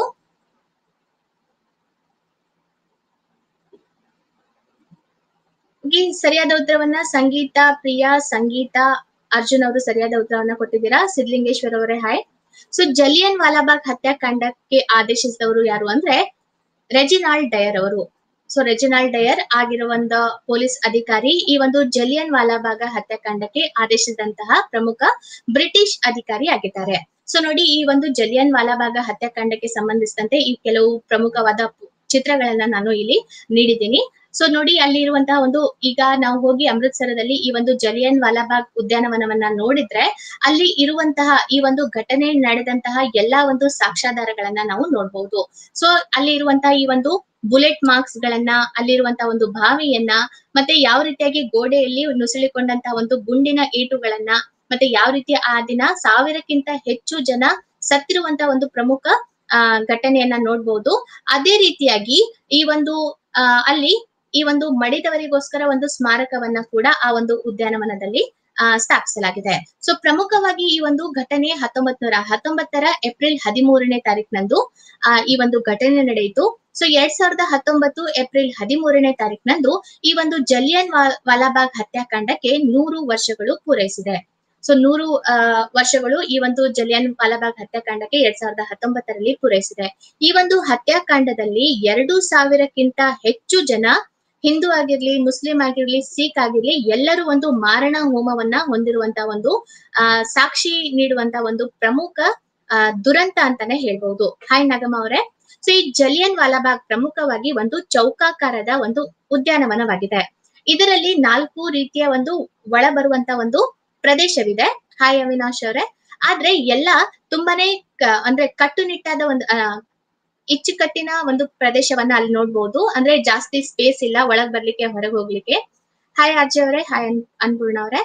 ಈ ಸರಿಯಾದ ಉತ್ತರವನ್ನ ಸಂಗೀತ ಪ್ರಿಯಾ ಸಂಗೀತ ಅರ್ಜುನ್ ಅವರು ಸರಿಯಾದ ಉತ್ತರವನ್ನ ಕೊಟ್ಟಿದ್ದೀರಾ ಸಿದ್ಲಿಂಗೇಶ್ವರ್ ಅವರೇ ಹಾಯ್ ಸೊ ಜಲಿಯನ್ ವಾಲಾಬಾಗ್ ಹತ್ಯಾಕಾಂಡಕ್ಕೆ ಆದೇಶಿಸಿದವರು ಯಾರು ಅಂದ್ರೆ ರೆಜಿನಾಲ್ಡ್ ಡಯರ್ ಅವರು ಸೊ ರೆಜಿನಾಲ್ಡ್ ಡಯರ್ ಆಗಿರುವ ಒಂದು ಪೊಲೀಸ್ ಅಧಿಕಾರಿ ಈ ಒಂದು ಜಲಿಯನ್ ವಾಲಾಬಾಗ ಹತ್ಯಾಕಾಂಡಕ್ಕೆ ಆದೇಶಿಸಿದಂತಹ ಪ್ರಮುಖ ಬ್ರಿಟಿಷ್ ಅಧಿಕಾರಿ ಆಗಿದ್ದಾರೆ ಸೊ ನೋಡಿ ಈ ಒಂದು ಜಲಿಯನ್ ವಾಲಾಬಾಗ ಹತ್ಯಾಕಾಂಡಕ್ಕೆ ಸಂಬಂಧಿಸಿದಂತೆ ಈ ಕೆಲವು ಪ್ರಮುಖವಾದ ಚಿತ್ರಗಳನ್ನ ನಾನು ಇಲ್ಲಿ ನೀಡಿದ್ದೀನಿ ಸೊ ನೋಡಿ ಅಲ್ಲಿ ಇರುವಂತಹ ಒಂದು ಈಗ ನಾವು ಹೋಗಿ ಅಮೃತ್ಸರದಲ್ಲಿ ಈ ಒಂದು ಜಲಿಯನ್ ವಾಲಾಬಾಗ್ ಉದ್ಯಾನವನವನ್ನ ನೋಡಿದ್ರೆ ಅಲ್ಲಿ ಇರುವಂತಹ ಈ ಒಂದು ಘಟನೆ ನಡೆದಂತಹ ಎಲ್ಲಾ ಒಂದು ಸಾಕ್ಷ್ಯಾಧಾರಗಳನ್ನ ನಾವು ನೋಡ್ಬಹುದು ಸೊ ಅಲ್ಲಿ ಇರುವಂತಹ ಈ ಒಂದು ಬುಲೆಟ್ ಮಾರ್ಕ್ಸ್ ಗಳನ್ನ ಅಲ್ಲಿರುವಂತಹ ಒಂದು ಬಾವಿಯನ್ನ ಮತ್ತೆ ಯಾವ ರೀತಿಯಾಗಿ ಗೋಡೆಯಲ್ಲಿ ನುಸುಳಿಕೊಂಡಂತಹ ಒಂದು ಗುಂಡಿನ ಏಟುಗಳನ್ನ ಮತ್ತೆ ಯಾವ ರೀತಿ ಆ ದಿನ ಸಾವಿರಕ್ಕಿಂತ ಹೆಚ್ಚು ಜನ ಸತ್ತಿರುವಂತಹ ಒಂದು ಪ್ರಮುಖ ಆ ಘಟನೆಯನ್ನ ನೋಡ್ಬೋದು ಅದೇ ರೀತಿಯಾಗಿ ಈ ಒಂದು ಆ ಅಲ್ಲಿ ಈ ಒಂದು ಮಡಿದವರಿಗೋಸ್ಕರ ಒಂದು ಸ್ಮಾರಕವನ್ನ ಕೂಡ ಆ ಒಂದು ಉದ್ಯಾನವನದಲ್ಲಿ ಆ, ಸ್ಥಾಪಿಸಲಾಗಿದೆ ಸೊ ಪ್ರಮುಖವಾಗಿ ಈ ಒಂದು ಘಟನೆ ಹತ್ತೊಂಬತ್ ನೂರ ಹತ್ತೊಂಬತ್ತರ ಏಪ್ರಿಲ್ ಹದಿಮೂರನೇ ತಾರೀಕಿನಂದು ಆ, ಈ ಒಂದು ಘಟನೆ ನಡೆಯಿತು ಸೊ ಎರಡ್ ಸಾವಿರದ ಹತ್ತೊಂಬತ್ತು ಏಪ್ರಿಲ್ ಹದಿಮೂರನೇ ತಾರೀಕಿನಂದು ಈ ಒಂದು ಜಲಿಯನ್ ವಾ- ವಾಲಾಬಾಗ್ ಹತ್ಯಾಕಾಂಡಕ್ಕೆ ನೂರು ವರ್ಷಗಳು ಪೂರೈಸಿದೆ ಸೊ ನೂರು ಆ, ವರ್ಷಗಳು ಈ ಒಂದು ಜಲಿಯನ್ ವಾಲಾಬಾಗ್ ಹತ್ಯಾಕಾಂಡಕ್ಕೆ ಎರಡ್ ಸಾವಿರದ ಹತ್ತೊಂಬತ್ತರಲ್ಲಿ ಪೂರೈಸಿದೆ ಈ ಒಂದು ಹತ್ಯಾಕಾಂಡದಲ್ಲಿ ಎರಡು ಸಾವಿರಕ್ಕಿಂತ ಹೆಚ್ಚು ಜನ ಹಿಂದೂ ಆಗಿರ್ಲಿ ಮುಸ್ಲಿಂ ಆಗಿರ್ಲಿ ಸಿಖ್ ಆಗಿರ್ಲಿ ಎಲ್ಲರೂ ಒಂದು ಮಾರಣ ಹೋಮವನ್ನ ಹೊಂದಿರುವಂತ ಒಂದು ಆ ಸಾಕ್ಷಿ ನೀಡುವಂತ ಒಂದು ಪ್ರಮುಖ ಆ, ದುರಂತ ಅಂತಾನೆ ಹೇಳ್ಬಹುದು ಹಾಯ್ ನಾಗಮ್ಮ ಅವರೇ ಸೊ ಈ ಜಲಿಯನ್ ವಾಲಾಬಾಗ್ ಪ್ರಮುಖವಾಗಿ ಒಂದು ಚೌಕಾಕಾರದ ಒಂದು ಉದ್ಯಾನವನವಾಗಿದೆ ಇದರಲ್ಲಿ ನಾಲ್ಕು ರೀತಿಯ ಒಂದು ಒಳ ಬರುವಂತ ಒಂದು ಪ್ರದೇಶವಿದೆ ಹಾಯ್ ಅವಿನಾಶ್ ಅವರೇ ಆದ್ರೆ ಎಲ್ಲ ತುಂಬಾನೇ ಕ- ಅಂದ್ರೆ ಕಟ್ಟುನಿಟ್ಟಾದ ಒಂದು ಆ, ಇಚ್ಚುಕಟ್ಟಿನ ಒಂದು ಪ್ರದೇಶವನ್ನ ಅಲ್ಲಿ ನೋಡ್ಬೋದು ಅಂದ್ರೆ ಜಾಸ್ತಿ ಸ್ಪೇಸ್ ಇಲ್ಲ ಒಳಗ್ ಬರ್ಲಿಕ್ಕೆ ಹೊರಗೆ ಹೋಗ್ಲಿಕ್ಕೆ ಹಾಯ್ ಅಜ್ಜಿ ಅವರೇ ಹಾಯ್ ಅನ್- ಅನ್ಪೂರ್ಣ ಅವರೇ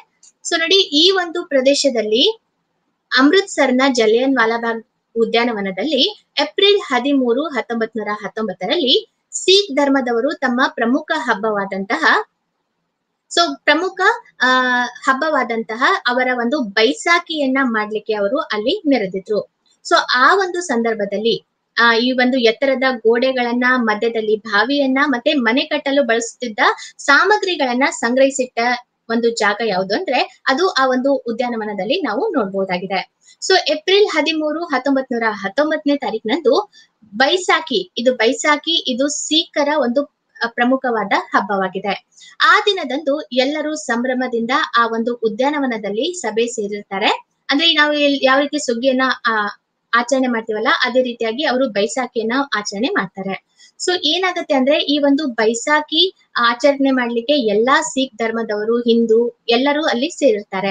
ಸೊ ನೋಡಿ ಈ ಒಂದು ಪ್ರದೇಶದಲ್ಲಿ ಅಮೃತ್ಸರ್ನ ಜಲಿಯನ್ ವಾಲಾಬಾಗ್ ಉದ್ಯಾನವನದಲ್ಲಿ ಏಪ್ರಿಲ್ ಹದಿಮೂರು ಹತ್ತೊಂಬತ್ ನೂರ ಹತ್ತೊಂಬತ್ತರಲ್ಲಿ ಸಿಖ್ ಧರ್ಮದವರು ತಮ್ಮ ಪ್ರಮುಖ ಹಬ್ಬವಾದಂತಹ ಸೊ ಪ್ರಮುಖ ಆ ಹಬ್ಬವಾದಂತಹ ಅವರ ಒಂದು ಬೈಸಾಖಿಯನ್ನ ಮಾಡ್ಲಿಕ್ಕೆ ಅವರು ಅಲ್ಲಿ ನೆರೆದಿದ್ರು ಸೊ ಆ ಒಂದು ಸಂದರ್ಭದಲ್ಲಿ ಆ ಈ ಒಂದು ಎತ್ತರದ ಗೋಡೆಗಳನ್ನ ಮಧ್ಯದಲ್ಲಿ ಬಾವಿಯನ್ನ ಮತ್ತೆ ಮನೆ ಕಟ್ಟಲು ಬಳಸುತ್ತಿದ್ದ ಸಾಮಗ್ರಿಗಳನ್ನ ಸಂಗ್ರಹಿಸಿಟ್ಟ ಒಂದು ಜಾಗ ಯಾವುದು ಅಂದ್ರೆ ಅದು ಆ ಒಂದು ಉದ್ಯಾನವನದಲ್ಲಿ ನಾವು ನೋಡ್ಬೋದಾಗಿದೆ ಸೊ ಏಪ್ರಿಲ್ ಹದಿಮೂರು ಹತ್ತೊಂಬತ್ ನೂರ ಹತ್ತೊಂಬತ್ತನೇ ತಾರೀಕಿನಂದು ಬೈಸಾಖಿ ಇದು ಬೈಸಾಖಿ ಇದು ಸಿಖ್ಖರ ಒಂದು ಅ, ಪ್ರಮುಖವಾದ ಹಬ್ಬವಾಗಿದೆ ಆ ದಿನದಂದು ಎಲ್ಲರೂ ಸಂಭ್ರಮದಿಂದ ಆ ಒಂದು ಉದ್ಯಾನವನದಲ್ಲಿ ಸಭೆ ಸೇರಿರ್ತಾರೆ ಅಂದ್ರೆ ನಾವು ಎಲ್- ಯಾವ ರೀತಿ ಸುಗ್ಗಿಯನ್ನ ಆ, ಆಚರಣೆ ಮಾಡ್ತೀವಲ್ಲ ಅದೇ ರೀತಿಯಾಗಿ ಅವರು ಬೈಸಾಖಿಯನ್ನ ಆಚರಣೆ ಮಾಡ್ತಾರೆ ಸೊ ಏನಾಗತ್ತೆ ಅಂದ್ರೆ ಈ ಒಂದು ಬೈಸಾಖಿ ಆಚರಣೆ ಮಾಡ್ಲಿಕ್ಕೆ ಎಲ್ಲಾ ಸಿಖ್ ಧರ್ಮದವರು ಹಿಂದೂ ಎಲ್ಲರೂ ಅಲ್ಲಿ ಸೇರಿರ್ತಾರೆ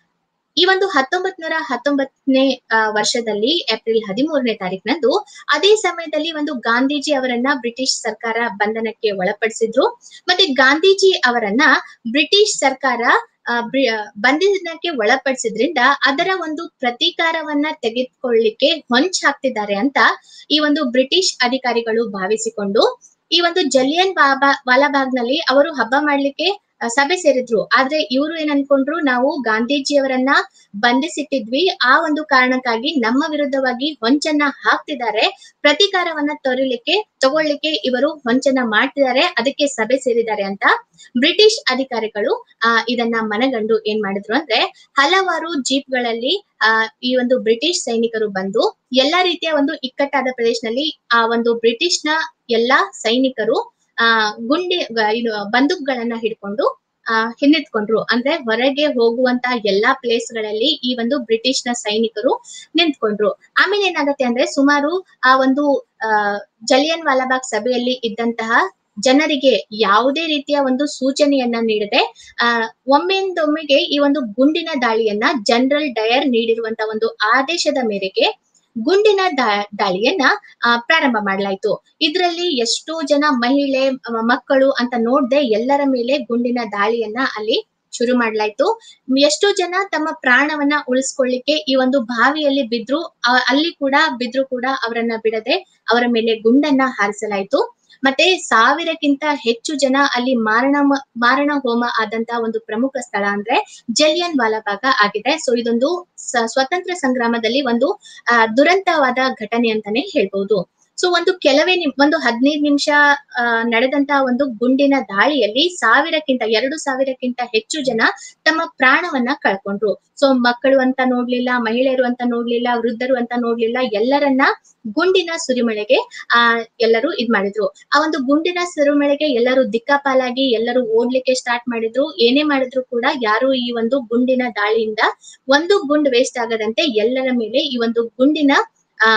ಈ ಒಂದು ಹತ್ತೊಂಬತ್ ನೂರ ಹತ್ತೊಂಬತ್ತನೇ ಆ, ವರ್ಷದಲ್ಲಿ ಏಪ್ರಿಲ್ ಹದಿಮೂರನೇ ತಾರೀಕಿನಂದು ಅದೇ ಸಮಯದಲ್ಲಿ ಒಂದು ಗಾಂಧೀಜಿ ಅವರನ್ನ ಬ್ರಿಟಿಷ್ ಸರ್ಕಾರ ಬಂಧನಕ್ಕೆ ಒಳಪಡಿಸಿದ್ರು ಮತ್ತೆ ಗಾಂಧೀಜಿ ಅವರನ್ನ ಬ್ರಿಟಿಷ್ ಸರ್ಕಾರ ಆ, ಬ್ರಿ- ಆ, ಬಂಧನಕ್ಕೆ ಒಳಪಡಿಸಿದ್ರಿಂದ ಅದರ ಒಂದು ಪ್ರತೀಕಾರವನ್ನ ತೆಗೆದುಕೊಳ್ಳಿಕ್ಕೆ ಹೊಂಚ್ ಹಾಕ್ತಿದ್ದಾರೆ ಅಂತ ಈ ಒಂದು ಬ್ರಿಟಿಷ್ ಅಧಿಕಾರಿಗಳು ಭಾವಿಸಿಕೊಂಡು ಈ ಒಂದು ಜಲಿಯನ್ ಬಾಬಾ ವಾಲಾಬಾಗ್ನಲ್ಲಿ ಅವರು ಹಬ್ಬ ಮಾಡ್ಲಿಕ್ಕೆ ಆ, ಸಭೆ ಸೇರಿದ್ರು ಆದ್ರೆ ಇವರು ಏನ್ ಅನ್ಕೊಂಡ್ರು ನಾವು ಗಾಂಧೀಜಿಯವರನ್ನ ಬಂಧಿಸಿಟ್ಟಿದ್ವಿ ಆ ಒಂದು ಕಾರಣಕ್ಕಾಗಿ ನಮ್ಮ ವಿರುದ್ಧವಾಗಿ ಹೊಂಚನ್ನ ಹಾಕ್ತಿದ್ದಾರೆ ಪ್ರತೀಕಾರವನ್ನ ತೊರಿಲಿಕ್ಕೆ ತಗೊಳ್ಳಿಕ್ಕೆ ಇವರು ಹೊಂಚನ್ನ ಮಾಡ್ತಿದ್ದಾರೆ ಅದಕ್ಕೆ ಸಭೆ ಸೇರಿದ್ದಾರೆ ಅಂತ ಬ್ರಿಟಿಷ್ ಅಧಿಕಾರಿಗಳು ಆ ಇದನ್ನ ಮನಗಂಡು ಏನ್ ಮಾಡಿದ್ರು ಅಂದ್ರೆ ಹಲವಾರು ಜೀಪ್ಗಳಲ್ಲಿ ಆ ಈ ಒಂದು ಬ್ರಿಟಿಷ್ ಸೈನಿಕರು ಬಂದು ಎಲ್ಲಾ ರೀತಿಯ ಒಂದು ಇಕ್ಕಟ್ಟಾದ ಪ್ರದೇಶದಲ್ಲಿ ಆ ಒಂದು ಬ್ರಿಟಿಷ್ನ ಎಲ್ಲಾ ಸೈನಿಕರು ಆ ಗುಂಡಿ ಗ- ಇದು ಬಂದೂಕ್ಗಳನ್ನ ಹಿಡ್ಕೊಂಡು ಆ ಹಿನ್ನೆತ್ಕೊಂಡ್ರು ಅಂದ್ರೆ ಹೊರಗೆ ಹೋಗುವಂತ ಎಲ್ಲಾ ಪ್ಲೇಸ್ ಗಳಲ್ಲಿ ಈ ಒಂದು ಬ್ರಿಟಿಷ್ನ ಸೈನಿಕರು ನಿಂತ್ಕೊಂಡ್ರು ಆಮೇಲೆ ಏನಾಗತ್ತೆ ಅಂದ್ರೆ ಸುಮಾರು ಆ ಒಂದು ಆ ಜಲಿಯನ್ ವಾಲಾಬಾಗ್ ಸಭೆಯಲ್ಲಿ ಇದ್ದಂತಹ ಜನರಿಗೆ ಯಾವುದೇ ರೀತಿಯ ಒಂದು ಸೂಚನೆಯನ್ನ ನೀಡದೆ ಆ ಒಮ್ಮೆಂದೊಮ್ಮೆಗೆ ಈ ಒಂದು ಗುಂಡಿನ ದಾಳಿಯನ್ನ ಜನರಲ್ ಡಯರ್ ನೀಡಿರುವಂತ ಒಂದು ಆದೇಶದ ಮೇರೆಗೆ ಗುಂಡಿನ ದಾ- ದಾಳಿಯನ್ನ ಆ, ಪ್ರಾರಂಭ ಮಾಡಲಾಯ್ತು ಇದರಲ್ಲಿ ಎಷ್ಟೋ ಜನ ಮಹಿಳೆ ಮ- ಮಕ್ಕಳು ಅಂತ ನೋಡ್ದೆ ಎಲ್ಲರ ಮೇಲೆ ಗುಂಡಿನ ದಾಳಿಯನ್ನ ಅಲ್ಲಿ ಶುರು ಮಾಡ್ಲಾಯ್ತು ಎಷ್ಟೋ ಜನ ತಮ್ಮ ಪ್ರಾಣವನ್ನ ಉಳಿಸ್ಕೊಳ್ಳಿಕ್ಕೆ ಈ ಒಂದು ಬಾವಿಯಲ್ಲಿ ಬಿದ್ರು ಆ- ಅಲ್ಲಿ ಕೂಡ ಬಿದ್ರು ಕೂಡ ಅವರನ್ನ ಬಿಡದೆ ಅವರ ಮೇಲೆ ಗುಂಡನ್ನ ಹಾರಿಸಲಾಯ್ತು ಮತ್ತೆ ಸಾವಿರಕ್ಕಿಂತ ಹೆಚ್ಚು ಜನ ಅಲ್ಲಿ ಮಾರಣ ಮಾರಣ ಹೋಮ ಆದಂತ ಒಂದು ಪ್ರಮುಖ ಸ್ಥಳ ಅಂದ್ರೆ ಜಲಿಯನ್ ವಾಲಾಬಾಗ ಆಗಿದೆ ಸೊ ಇದೊಂದು ಸ- ಸ್ವತಂತ್ರ ಸಂಗ್ರಾಮದಲ್ಲಿ ಒಂದು ಆ, ದುರಂತವಾದ ಘಟನೆ ಅಂತಾನೆ ಹೇಳ್ಬಹುದು ಸೊ ಒಂದು ಕೆಲವೇ ನಿಮ್ ಒಂದು ಹದಿನೈದು ನಿಮಿಷ ನಡೆದಂತ ಒಂದು ಗುಂಡಿನ ದಾಳಿಯಲ್ಲಿ ಸಾವಿರಕ್ಕಿಂತ ಎರಡು ಸಾವಿರಕ್ಕಿಂತ ಹೆಚ್ಚು ಜನ ತಮ್ಮ ಪ್ರಾಣವನ್ನ ಕಳ್ಕೊಂಡ್ರು ಸೊ ಮಕ್ಕಳು ಅಂತ ನೋಡ್ಲಿಲ್ಲ ಮಹಿಳೆಯರು ಅಂತ ನೋಡ್ಲಿಲ್ಲ ವೃದ್ಧರು ಅಂತ ನೋಡ್ಲಿಲ್ಲ ಎಲ್ಲರನ್ನ ಗುಂಡಿನ ಸುರಿಮಳೆಗೆ ಆ ಎಲ್ಲರೂ ಇದ್ ಮಾಡಿದ್ರು ಆ ಒಂದು ಗುಂಡಿನ ಸುರಿಮಳೆಗೆ ಎಲ್ಲರೂ ದಿಕ್ಕಾಪಾಲಾಗಿ ಎಲ್ಲರೂ ಓಡ್ಲಿಕ್ಕೆ ಸ್ಟಾರ್ಟ್ ಮಾಡಿದ್ರು ಏನೇ ಮಾಡಿದ್ರು ಕೂಡ ಯಾರು ಈ ಒಂದು ಗುಂಡಿನ ದಾಳಿಯಿಂದ ಒಂದು ಗುಂಡ್ ವೇಸ್ಟ್ ಆಗದಂತೆ ಎಲ್ಲರ ಮೇಲೆ ಈ ಒಂದು ಗುಂಡಿನ ಆ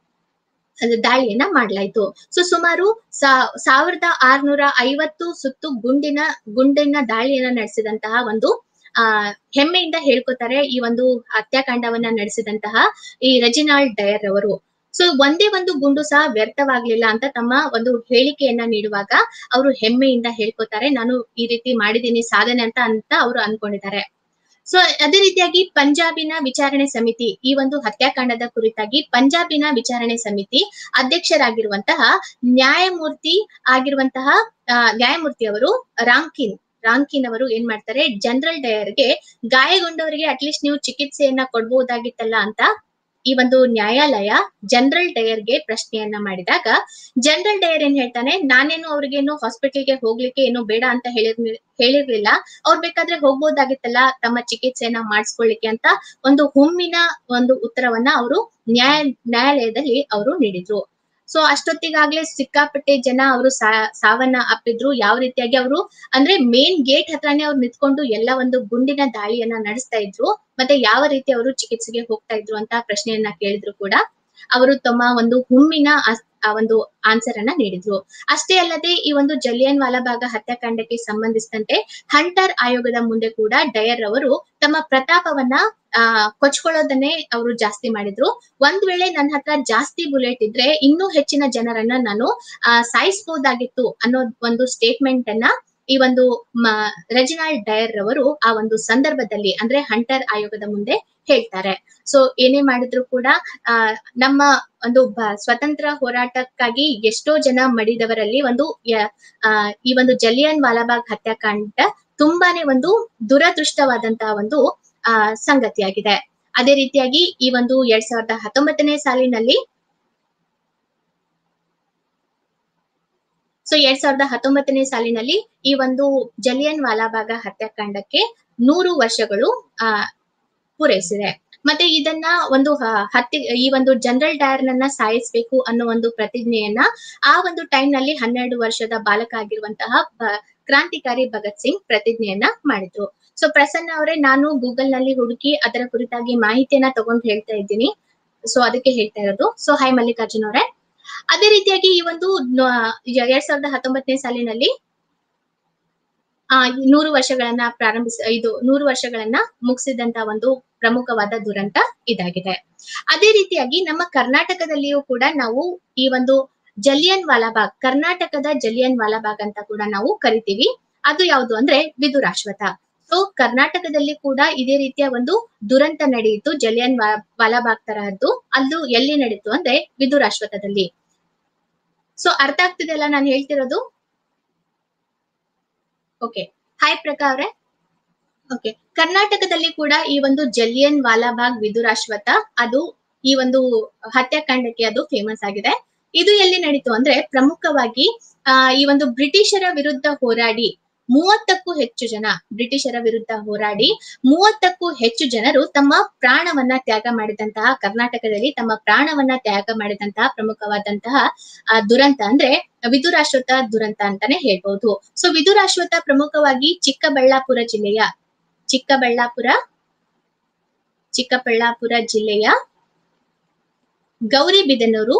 ಅದು ದಾಳಿಯನ್ನ ಮಾಡ್ಲಾಯ್ತು ಸೊ ಸುಮಾರು ಸಾ- ಸಾವಿರದ ಆರ್ನೂರ ಐವತ್ತು ಸುತ್ತು ಗುಂಡಿನ ಗುಂಡಿನ ದಾಳಿಯನ್ನ ನಡೆಸಿದಂತಹ ಒಂದು ಆ ಹೆಮ್ಮೆಯಿಂದ ಹೇಳ್ಕೊತಾರೆ ಈ ಒಂದು ಹತ್ಯಾಕಾಂಡವನ್ನ ನಡೆಸಿದಂತಹ ಈ ರೆಜಿನಾಲ್ಡ್ ಡಯರ್ ಅವರು ಸೊ ಒಂದೇ ಒಂದು ಗುಂಡು ಸಹ ವ್ಯರ್ಥವಾಗ್ಲಿಲ್ಲ ಅಂತ ತಮ್ಮ ಒಂದು ಹೇಳಿಕೆಯನ್ನ ನೀಡುವಾಗ ಅವರು ಹೆಮ್ಮೆಯಿಂದ ಹೇಳ್ಕೊತಾರೆ ನಾನು ಈ ರೀತಿ ಮಾಡಿದ್ದೀನಿ ಸಾಧನೆ ಅಂತ ಅಂತ ಅವರು ಅನ್ಕೊಂಡಿದ್ದಾರೆ ಸೊ ಅದೇ ರೀತಿಯಾಗಿ ಪಂಜಾಬಿನ ವಿಚಾರಣೆ ಸಮಿತಿ ಈ ಒಂದು ಹತ್ಯಾಕಾಂಡದ ಕುರಿತಾಗಿ ಪಂಜಾಬಿನ ವಿಚಾರಣೆ ಸಮಿತಿ ಅಧ್ಯಕ್ಷರಾಗಿರುವಂತಹ ನ್ಯಾಯಮೂರ್ತಿ ಆಗಿರುವಂತಹ ಆ, ನ್ಯಾಯಮೂರ್ತಿ ಅವರು ರಾಂಕಿನ್ ರಾಂಕಿನ್ ಅವರು ಏನ್ ಮಾಡ್ತಾರೆ ಜನರಲ್ ಡಯರ್ಗೆ ಗಾಯಗೊಂಡವರಿಗೆ ಅಟ್ಲೀಸ್ಟ್ ನೀವು ಚಿಕಿತ್ಸೆಯನ್ನ ಕೊಡ್ಬಹುದಾಗಿತ್ತಲ್ಲ ಅಂತ ಈ ಒಂದು ನ್ಯಾಯಾಲಯ ಜನರಲ್ ಡಯರ್ಗೆ ಪ್ರಶ್ನೆಯನ್ನ ಮಾಡಿದಾಗ ಜನರಲ್ ಡಯರ್ ಏನ್ ಹೇಳ್ತಾನೆ ನಾನೇನು ಅವ್ರಿಗೇನು ಹಾಸ್ಪಿಟಲ್ಗೆ ಹೋಗ್ಲಿಕ್ಕೆ ಏನು ಬೇಡ ಅಂತ ಹೇಳಿರ್ ಹೇಳಿರ್ಲಿಲ್ಲ ಅವ್ರು ಬೇಕಾದ್ರೆ ಹೋಗ್ಬೋದಾಗಿತ್ತಲ್ಲ ತಮ್ಮ ಚಿಕಿತ್ಸೆಯನ್ನ ಮಾಡಿಸ್ಕೊಳ್ಳಿಕ್ಕೆ ಅಂತ ಒಂದು ಹುಮ್ಮಿನ ಒಂದು ಉತ್ತರವನ್ನ ಅವರು ನ್ಯಾಯ ನ್ಯಾಯಾಲಯದಲ್ಲಿ ಅವರು ನೀಡಿದ್ರು ಸೊ ಅಷ್ಟೊತ್ತಿಗಾಗ್ಲೇ ಸಿಕ್ಕಾಪಟ್ಟೆ ಜನ ಅವರು ಸಾವನ್ನ ಅಪ್ಪಿದ್ರು ಯಾವ ರೀತಿಯಾಗಿ ಅವರು ಅಂದ್ರೆ ಮೇನ್ ಗೇಟ್ ಹತ್ರನೇ ಅವ್ರು ನಿಂತ್ಕೊಂಡು ಎಲ್ಲ ಒಂದು ಗುಂಡಿನ ದಾಳಿಯನ್ನ ನಡೆಸ್ತಾ ಇದ್ರು ಮತ್ತೆ ಯಾವ ರೀತಿ ಅವರು ಚಿಕಿತ್ಸೆಗೆ ಹೋಗ್ತಾ ಇದ್ರು ಅಂತ ಪ್ರಶ್ನೆಯನ್ನ ಕೇಳಿದ್ರು ಕೂಡ ಅವರು ತಮ್ಮ ಒಂದು ಹುಮ್ಮಿನ ಅಸ್- ಆ ಒಂದು ಆನ್ಸರ್ ಅನ್ನ ನೀಡಿದ್ರು ಅಷ್ಟೇ ಅಲ್ಲದೆ ಈ ಒಂದು ಜಲಿಯನ್ ವಾಲಾಬಾಗ ಹತ್ಯಾಕಾಂಡಕ್ಕೆ ಸಂಬಂಧಿಸಿದಂತೆ ಹಂಟರ್ ಆಯೋಗದ ಮುಂದೆ ಕೂಡ ಡಯರ್ ಅವರು ತಮ್ಮ ಪ್ರತಾಪವನ್ನ ಆ ಕೊಚ್ಕೊಳ್ಳೋದನ್ನೇ ಅವರು ಜಾಸ್ತಿ ಮಾಡಿದ್ರು ಒಂದ್ ವೇಳೆ ನನ್ನ ಹತ್ರ ಜಾಸ್ತಿ ಬುಲೆಟ್ ಇದ್ರೆ ಇನ್ನೂ ಹೆಚ್ಚಿನ ಜನರನ್ನ ನಾನು ಆ ಸಾಯಿಸಬಹುದಾಗಿತ್ತು ಅನ್ನೋ ಒಂದು ಸ್ಟೇಟ್ಮೆಂಟ್ ಅನ್ನ ಈ ಒಂದು ಮ- ರೆಜಿನಾಲ್ಡ್ ಡಯರ್ ರವರು ಆ ಒಂದು ಸಂದರ್ಭದಲ್ಲಿ ಅಂದ್ರೆ ಹಂಟರ್ ಆಯೋಗದ ಮುಂದೆ ಹೇಳ್ತಾರೆ ಸೊ ಏನೇ ಮಾಡಿದ್ರು ಕೂಡ ಆ ನಮ್ಮ ಒಂದು ಬ- ಸ್ವತಂತ್ರ ಹೋರಾಟಕ್ಕಾಗಿ ಎಷ್ಟೋ ಜನ ಮಡಿದವರಲ್ಲಿ ಒಂದು ಯ- ಆ, ಈ ಒಂದು ಜಲಿಯನ್ ವಾಲಾಬಾಗ್ ಹತ್ಯಾಕಾಂಡ ತುಂಬಾನೇ ಒಂದು ದುರದೃಷ್ಟವಾದಂತಹ ಒಂದು ಆ ಸಂಗತಿಯಾಗಿದೆ ಅದೇ ರೀತಿಯಾಗಿ ಈ ಒಂದು ಎರಡ್ ಸಾವಿರದ ಹತ್ತೊಂಬತ್ತನೇ ಸಾಲಿನಲ್ಲಿ ಸೊ ಎರಡ್ ಸಾವಿರದ ಹತ್ತೊಂಬತ್ತನೇ ಸಾಲಿನಲ್ಲಿ ಈ ಒಂದು ಜಲಿಯನ್ ವಾಲಾಬಾಗ ಹತ್ಯಾಕಾಂಡಕ್ಕೆ ನೂರು ವರ್ಷಗಳು ಆ ಪೂರೈಸಿದೆ ಮತ್ತೆ ಇದನ್ನ ಒಂದು ಹ- ಹತ್ಯೆ ಈ ಒಂದು ಜನರಲ್ ಡಯರ್ ನನ್ನ ಸಾಯಿಸ್ಬೇಕು ಅನ್ನೋ ಒಂದು ಪ್ರತಿಜ್ಞೆಯನ್ನ ಆ ಒಂದು ಟೈಮ್ ನಲ್ಲಿ ಹನ್ನೆರಡು ವರ್ಷದ ಬಾಲಕ ಆಗಿರುವಂತಹ ಬ- ಕ್ರಾಂತಿಕಾರಿ ಭಗತ್ ಸಿಂಗ್ ಪ್ರತಿಜ್ಞೆಯನ್ನ ಮಾಡಿದ್ರು ಸೊ ಪ್ರಸನ್ನ ಅವರೇ ನಾನು ಗೂಗಲ್ ನಲ್ಲಿ ಹುಡುಕಿ ಅದರ ಕುರಿತಾಗಿ ಮಾಹಿತಿಯನ್ನ ತಗೊಂಡು ಹೇಳ್ತಾ ಇದ್ದೀನಿ ಸೊ ಅದಕ್ಕೆ ಹೇಳ್ತಾ ಇರೋದು ಸೊ ಹಾಯ್ ಮಲ್ಲಿಕಾರ್ಜುನ್ ಅವರೇ ಅದೇ ರೀತಿಯಾಗಿ ಈ ಒಂದು ನ- ಎರಡ್ ಸಾವಿರದ ಹತ್ತೊಂಬತ್ತನೇ ಸಾಲಿನಲ್ಲಿ ಆ ನೂರು ವರ್ಷಗಳನ್ನ ಪ್ರಾರಂಭಿಸ ಇದು ನೂರು ವರ್ಷಗಳನ್ನ ಮುಗಿಸಿದಂತ ಒಂದು ಪ್ರಮುಖವಾದ ದುರಂತ ಇದಾಗಿದೆ ಅದೇ ರೀತಿಯಾಗಿ ನಮ್ಮ ಕರ್ನಾಟಕದಲ್ಲಿಯೂ ಕೂಡ ನಾವು ಈ ಒಂದು ಜಲಿಯನ್ ವಾಲಾಬಾಗ್ ಕರ್ನಾಟಕದ ಜಲಿಯನ್ ವಾಲಾಬಾಗ್ ಅಂತ ಕೂಡ ನಾವು ಕರಿತೀವಿ ಅದು ಯಾವುದು ಅಂದ್ರೆ ವಿದುರಾಶ್ವತ ಸೊ ಕರ್ನಾಟಕದಲ್ಲಿ ಕೂಡ ಇದೇ ರೀತಿಯ ಒಂದು ದುರಂತ ನಡೆಯಿತು ಜಲಿಯನ್ ವಾ- ವಾಲಾಬಾಗ್ ತರಹದ್ದು ಅಲ್ಲೂ ಎಲ್ಲಿ ನಡೀತು ಅಂದ್ರೆ ವಿದುರಾಶ್ವತದಲ್ಲಿ ಸೊ ಅರ್ಥ ಆಗ್ತಿದೆಯಲ್ಲ ನಾನು ಹೇಳ್ತಿರೋದು ಓಕೆ ಹಾಯ್ ಪ್ರಕಾ ಅವ್ರೆ ಓಕೆ ಕರ್ನಾಟಕದಲ್ಲಿ ಕೂಡ ಈ ಒಂದು ಜಲಿಯನ್ ವಾಲಾಬಾಗ್ ವಿದುರಾಶ್ವತ ಅದು ಈ ಒಂದು ಹತ್ಯಾಕಾಂಡಕ್ಕೆ ಅದು ಫೇಮಸ್ ಆಗಿದೆ ಇದು ಎಲ್ಲಿ ನಡೀತು ಅಂದ್ರೆ ಪ್ರಮುಖವಾಗಿ ಆ ಈ ಒಂದು ಬ್ರಿಟಿಷರ ವಿರುದ್ಧ ಹೋರಾಡಿ ಮೂವತ್ತಕ್ಕೂ ಹೆಚ್ಚು ಜನ ಬ್ರಿಟಿಷರ ವಿರುದ್ಧ ಹೋರಾಡಿ ಮೂವತ್ತಕ್ಕೂ ಹೆಚ್ಚು ಜನರು ತಮ್ಮ ಪ್ರಾಣವನ್ನ ತ್ಯಾಗ ಮಾಡಿದಂತಹ ಕರ್ನಾಟಕದಲ್ಲಿ ತಮ್ಮ ಪ್ರಾಣವನ್ನ ತ್ಯಾಗ ಮಾಡಿದಂತಹ ಪ್ರಮುಖವಾದಂತಹ ಆ, ದುರಂತ ಅಂದ್ರೆ ವಿದುರಾಶ್ವತ ದುರಂತ ಅಂತಾನೆ ಹೇಳ್ಬಹುದು ಸೊ ವಿದುರಾಶ್ವತ ಪ್ರಮುಖವಾಗಿ ಚಿಕ್ಕಬಳ್ಳಾಪುರ ಜಿಲ್ಲೆಯ ಚಿಕ್ಕಬಳ್ಳಾಪುರ ಚಿಕ್ಕಬಳ್ಳಾಪುರ ಜಿಲ್ಲೆಯ ಗೌರಿಬಿದನೂರು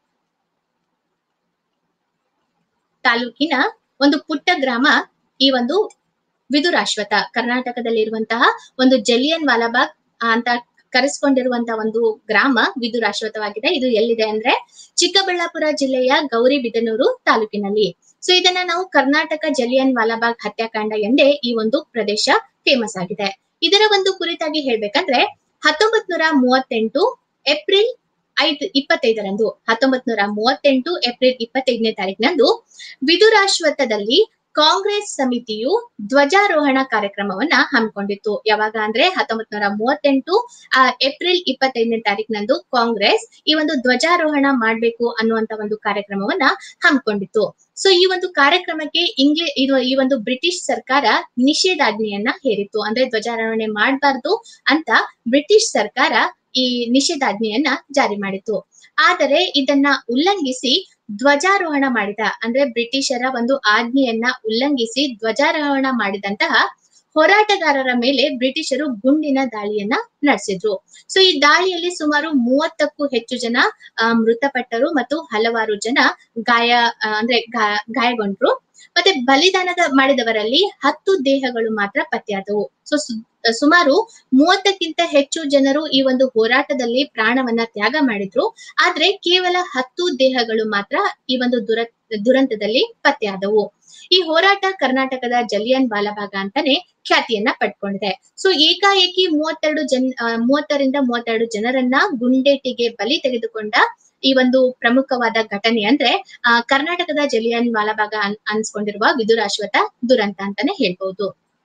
ತಾಲೂಕಿನ ಒಂದು ಪುಟ್ಟ ಗ್ರಾಮ ಈ ಒಂದು ವಿದುರಾಶ್ವತ ಕರ್ನಾಟಕದಲ್ಲಿರುವಂತಹ ಒಂದು ಜಲಿಯನ್ ವಾಲಾಬಾಗ್ ಆ, ಅಂತ ಕರೆಸ್ಕೊಂಡಿರುವಂತಹ ಒಂದು ಗ್ರಾಮ ವಿದುರಾಶ್ವತವಾಗಿದೆ ಇದು ಎಲ್ಲಿದೆ ಅಂದ್ರೆ ಚಿಕ್ಕಬಳ್ಳಾಪುರ ಜಿಲ್ಲೆಯ ಗೌರಿಬಿದನೂರು ತಾಲೂಕಿನಲ್ಲಿ ಸೊ ಇದನ್ನ ನಾವು ಕರ್ನಾಟಕ ಜಲಿಯನ್ ವಾಲಾಬಾಗ್ ಹತ್ಯಾಕಾಂಡ ಎಂದೇ ಈ ಒಂದು ಪ್ರದೇಶ ಫೇಮಸ್ ಆಗಿದೆ ಇದರ ಒಂದು ಕುರಿತಾಗಿ ಹೇಳ್ಬೇಕಂದ್ರೆ ಹತ್ತೊಂಬತ್ ನೂರ ಮೂವತ್ತೆಂಟು ಏಪ್ರಿಲ್ ಐದು ಇಪ್ಪತ್ತೈದರಂದು ಹತ್ತೊಂಬತ್ ನೂರ ಮೂವತ್ತೆಂಟು ಏಪ್ರಿಲ್ ಇಪ್ಪತ್ತೈದನೇ ತಾರೀಕಿನಂದು ವಿದುರಾಶ್ವತದಲ್ಲಿ ಕಾಂಗ್ರೆಸ್ ಸಮಿತಿಯು ಧ್ವಜಾರೋಹಣ ಕಾರ್ಯಕ್ರಮವನ್ನ ಹಮ್ಮಿಕೊಂಡಿತ್ತು ಯಾವಾಗ ಅಂದ್ರೆ ಹತ್ತೊಂಬತ್ ನೂರ ಮೂವತ್ತೆಂಟು ಆ ಏಪ್ರಿಲ್ ಇಪ್ಪತ್ತೈದನೇ ತಾರೀಕಿನಂದು ಕಾಂಗ್ರೆಸ್ ಈ ಒಂದು ಧ್ವಜಾರೋಹಣ ಮಾಡ್ಬೇಕು ಅನ್ನುವಂತ ಒಂದು ಕಾರ್ಯಕ್ರಮವನ್ನ ಹಮ್ಮಿಕೊಂಡಿತ್ತು ಸೊ ಈ ಒಂದು ಕಾರ್ಯಕ್ರಮಕ್ಕೆ ಇಂಗ್ಲಿ ಇದು ಈ ಒಂದು ಬ್ರಿಟಿಷ್ ಸರ್ಕಾರ ನಿಷೇಧಾಜ್ಞೆಯನ್ನ ಹೇರಿತ್ತು ಅಂದ್ರೆ ಧ್ವಜಾರೋಹಣೆ ಮಾಡಬಾರ್ದು ಅಂತ ಬ್ರಿಟಿಷ್ ಸರ್ಕಾರ ಈ ನಿಷೇಧಾಜ್ಞೆಯನ್ನ ಜಾರಿ ಮಾಡಿತ್ತು ಆದರೆ ಇದನ್ನ ಉಲ್ಲಂಘಿಸಿ ಧ್ವಜಾರೋಹಣ ಮಾಡಿದ ಅಂದ್ರೆ ಬ್ರಿಟಿಷರ ಒಂದು ಆಜ್ಞೆಯನ್ನ ಉಲ್ಲಂಘಿಸಿ ಧ್ವಜಾರೋಹಣ ಮಾಡಿದಂತಹ ಹೋರಾಟಗಾರರ ಮೇಲೆ ಬ್ರಿಟಿಷರು ಗುಂಡಿನ ದಾಳಿಯನ್ನ ನಡೆಸಿದ್ರು ಸೊ ಈ ದಾಳಿಯಲ್ಲಿ ಸುಮಾರು ಮೂವತ್ತಕ್ಕೂ ಹೆಚ್ಚು ಜನ ಆ, ಮೃತಪಟ್ಟರು ಮತ್ತು ಹಲವಾರು ಜನ ಗಾಯ ಆ, ಅಂದ್ರೆ ಗಾ- ಗಾಯಗೊಂಡ್ರು ಮತ್ತೆ ಬಲಿದಾನದ ಮಾಡಿದವರಲ್ಲಿ ಹತ್ತು ದೇಹಗಳು ಮಾತ್ರ ಪತ್ತೆಯಾದವು ಸೊ ಸುಮಾರು ಮೂವತ್ತಕ್ಕಿಂತ ಹೆಚ್ಚು ಜನರು ಈ ಒಂದು ಹೋರಾಟದಲ್ಲಿ ಪ್ರಾಣವನ್ನ ತ್ಯಾಗ ಮಾಡಿದ್ರು ಆದ್ರೆ ಕೇವಲ ಹತ್ತು ದೇಹಗಳು ಮಾತ್ರ ಈ ಒಂದು ದುರ ದುರಂತದಲ್ಲಿ ಪತ್ತೆಯಾದವು ಈ ಹೋರಾಟ ಕರ್ನಾಟಕದ ಜಲಿಯನ್ ವಾಲಾಬಾಗ ಅಂತಾನೆ ಖ್ಯಾತಿಯನ್ನ ಪಡ್ಕೊಂಡಿದೆ ಸೊ ಏಕಾಏಕಿ ಮೂವತ್ತೆರಡು ಜನ್ ಆ, ಮೂವತ್ತರಿಂದ ಮೂವತ್ತೆರಡು ಜನರನ್ನ ಗುಂಡೇಟಿಗೆ ಬಲಿ ತೆಗೆದುಕೊಂಡ ಈ ಒಂದು ಪ್ರಮುಖವಾದ ಘಟನೆ ಅಂದ್ರೆ ಆ, ಕರ್ನಾಟಕದ ಜಲಿಯನ್ ವಾಲಾಬಾಗ ಅನ್ ಅನ್ಸ್ಕೊಂಡಿರುವ ವಿದುರಾಶ್ವತ ದುರಂತ ಅಂತಾನೆ ಹೇಳ್ಬಹುದು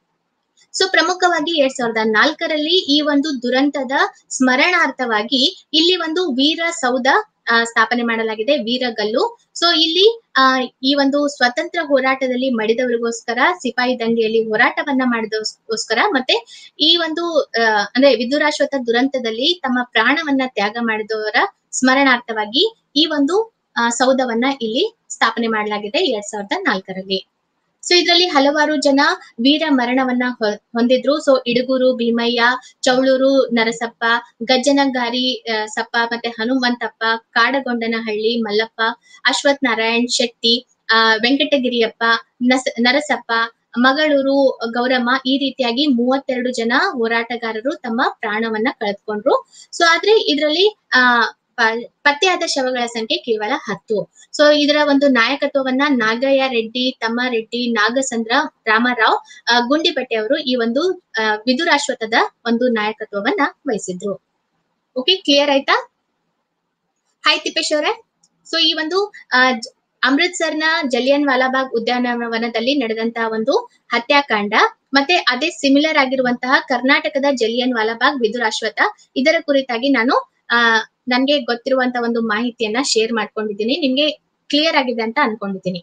ಸೊ ಪ್ರಮುಖವಾಗಿ ಎರಡ್ ಸಾವಿರದ ನಾಲ್ಕರಲ್ಲಿ ಈ ಒಂದು ದುರಂತದ ಸ್ಮರಣಾರ್ಥವಾಗಿ ಇಲ್ಲಿ ಒಂದು ವೀರ ಸೌಧ ಆ, ಸ್ಥಾಪನೆ ಮಾಡಲಾಗಿದೆ ವೀರಗಲ್ಲು ಸೊ ಇಲ್ಲಿ ಆ ಈ ಒಂದು ಸ್ವತಂತ್ರ ಹೋರಾಟದಲ್ಲಿ ಮಡಿದವರಿಗೋಸ್ಕರ ಸಿಪಾಯಿ ದಂಗೆಯಲ್ಲಿ ಹೋರಾಟವನ್ನ ಮಾಡಿದಗೋಸ್ಕರ ಮತ್ತೆ ಈ ಒಂದು ಆ, ಅಂದ್ರೆ ವಿದುರಾಶ್ವತ ದುರಂತದಲ್ಲಿ ತಮ್ಮ ಪ್ರಾಣವನ್ನ ತ್ಯಾಗ ಮಾಡಿದವರ ಸ್ಮರಣಾರ್ಥವಾಗಿ ಈ ಒಂದು ಆ, ಸೌಧವನ್ನ ಇಲ್ಲಿ ಸ್ಥಾಪನೆ ಮಾಡಲಾಗಿದೆ ಎರಡ್ ಸಾವಿರದ ನಾಲ್ಕರಲ್ಲಿ ಸೊ ಇದರಲ್ಲಿ ಹಲವಾರು ಜನ ವೀರ ಮರಣವನ್ನ ಹೊ- ಹೊಂದಿದ್ರು ಸೊ ಇಡುಗೂರು ಭೀಮಯ್ಯ ಚೌಳೂರು ನರಸಪ್ಪ ಗಜ್ಜನಗಾರಿ ಆ, ಸಪ್ಪ ಮತ್ತೆ ಹನುಮಂತಪ್ಪ ಕಾಡಗೊಂಡನಹಳ್ಳಿ ಮಲ್ಲಪ್ಪ ಅಶ್ವಥ್ ನಾರಾಯಣ್ ಶೆಟ್ಟಿ ಆ ವೆಂಕಟಗಿರಿಯಪ್ಪ ನಸ ನರಸಪ್ಪ ಮಗಳೂರು ಗೌರಮ್ಮ ಈ ರೀತಿಯಾಗಿ ಮೂವತ್ತೆರಡು ಜನ ಹೋರಾಟಗಾರರು ತಮ್ಮ ಪ್ರಾಣವನ್ನ ಕಳೆದುಕೊಂಡ್ರು ಸೊ ಆದ್ರೆ ಇದರಲ್ಲಿ ಆ ಪ- ಪತ್ತೆಯಾದ ಶವಗಳ ಸಂಖ್ಯೆ ಕೇವಲ ಹತ್ತು ಸೊ ಇದರ ಒಂದು ನಾಯಕತ್ವವನ್ನ ನಾಗಯ್ಯ ರೆಡ್ಡಿ ತಮ್ಮ ರೆಡ್ಡಿ ನಾಗಸಂದ್ರ ರಾಮರಾವ್ ಆ, ಗುಂಡಿಬಟ್ಟೆ ಅವರು ಈ ಒಂದು ಆ, ವಿದುರಾಶ್ವತ್ಥದ ಒಂದು ನಾಯಕತ್ವವನ್ನ ವಹಿಸಿದ್ರು ಓಕೆ ಕ್ಲಿಯರ್ ಆಯ್ತಾ ಹಾಯ್ ತಿಪ್ಪೇಶ್ ಅವರೇ ಸೊ ಈ ಒಂದು ಆ, ಜ- ಅಮೃತ್ಸರ್ನ ಜಲಿಯನ್ ವಾಲಾಬಾಗ್ ಉದ್ಯಾನವನದಲ್ಲಿ ನಡೆದಂತಹ ಒಂದು ಹತ್ಯಾಕಾಂಡ ಮತ್ತೆ ಅದೇ ಸಿಮಿಲರ್ ಆಗಿರುವಂತಹ ಕರ್ನಾಟಕದ ಜಲಿಯನ್ ವಾಲಾಬಾಗ್ ವಿದುರಾಶ್ವತ್ಥ ಇದರ ಕುರಿತಾಗಿ ನಾನು ಆ ನನ್ಗೆ ಗೊತ್ತಿರುವಂತ ಒಂದು ಮಾಹಿತಿಯನ್ನ ಶೇರ್ ಮಾಡ್ಕೊಂಡಿದ್ದೀನಿ ನಿಮ್ಗೆ ಕ್ಲಿಯರ್ ಆಗಿದೆ ಅಂತ ಅನ್ಕೊಂಡಿದ್ದೀನಿ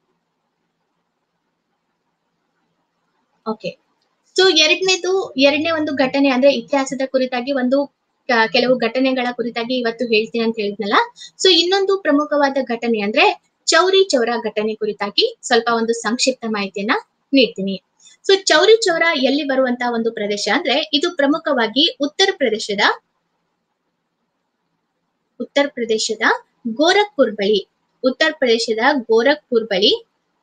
ಓಕೆ ಸೊ ಎರಡನೇದು ಎರಡನೇ ಒಂದು ಘಟನೆ ಅಂದ್ರೆ ಇತಿಹಾಸದ ಕುರಿತಾಗಿ ಒಂದು ಕ- ಕೆಲವು ಘಟನೆಗಳ ಕುರಿತಾಗಿ ಇವತ್ತು ಹೇಳ್ತೀನಿ ಅಂತ ಹೇಳಿದ್ನಲ್ಲ ಸೊ ಇನ್ನೊಂದು ಪ್ರಮುಖವಾದ ಘಟನೆ ಅಂದ್ರೆ ಚೌರಿ ಚೌರ ಘಟನೆ ಕುರಿತಾಗಿ ಸ್ವಲ್ಪ ಒಂದು ಸಂಕ್ಷಿಪ್ತ ಮಾಹಿತಿಯನ್ನ ನೀಡ್ತೀನಿ ಸೊ ಚೌರಿ ಚೌರ ಎಲ್ಲಿ ಬರುವಂತಹ ಒಂದು ಪ್ರದೇಶ ಅಂದ್ರೆ ಇದು ಪ್ರಮುಖವಾಗಿ ಉತ್ತರ ಪ್ರದೇಶದ ಉತ್ತರ ಪ್ರದೇಶದ ಗೋರಖ್ಪುರ್ ಬಳಿ ಉತ್ತರ ಪ್ರದೇಶದ ಗೋರಖ್ಪುರ್ ಬಳಿ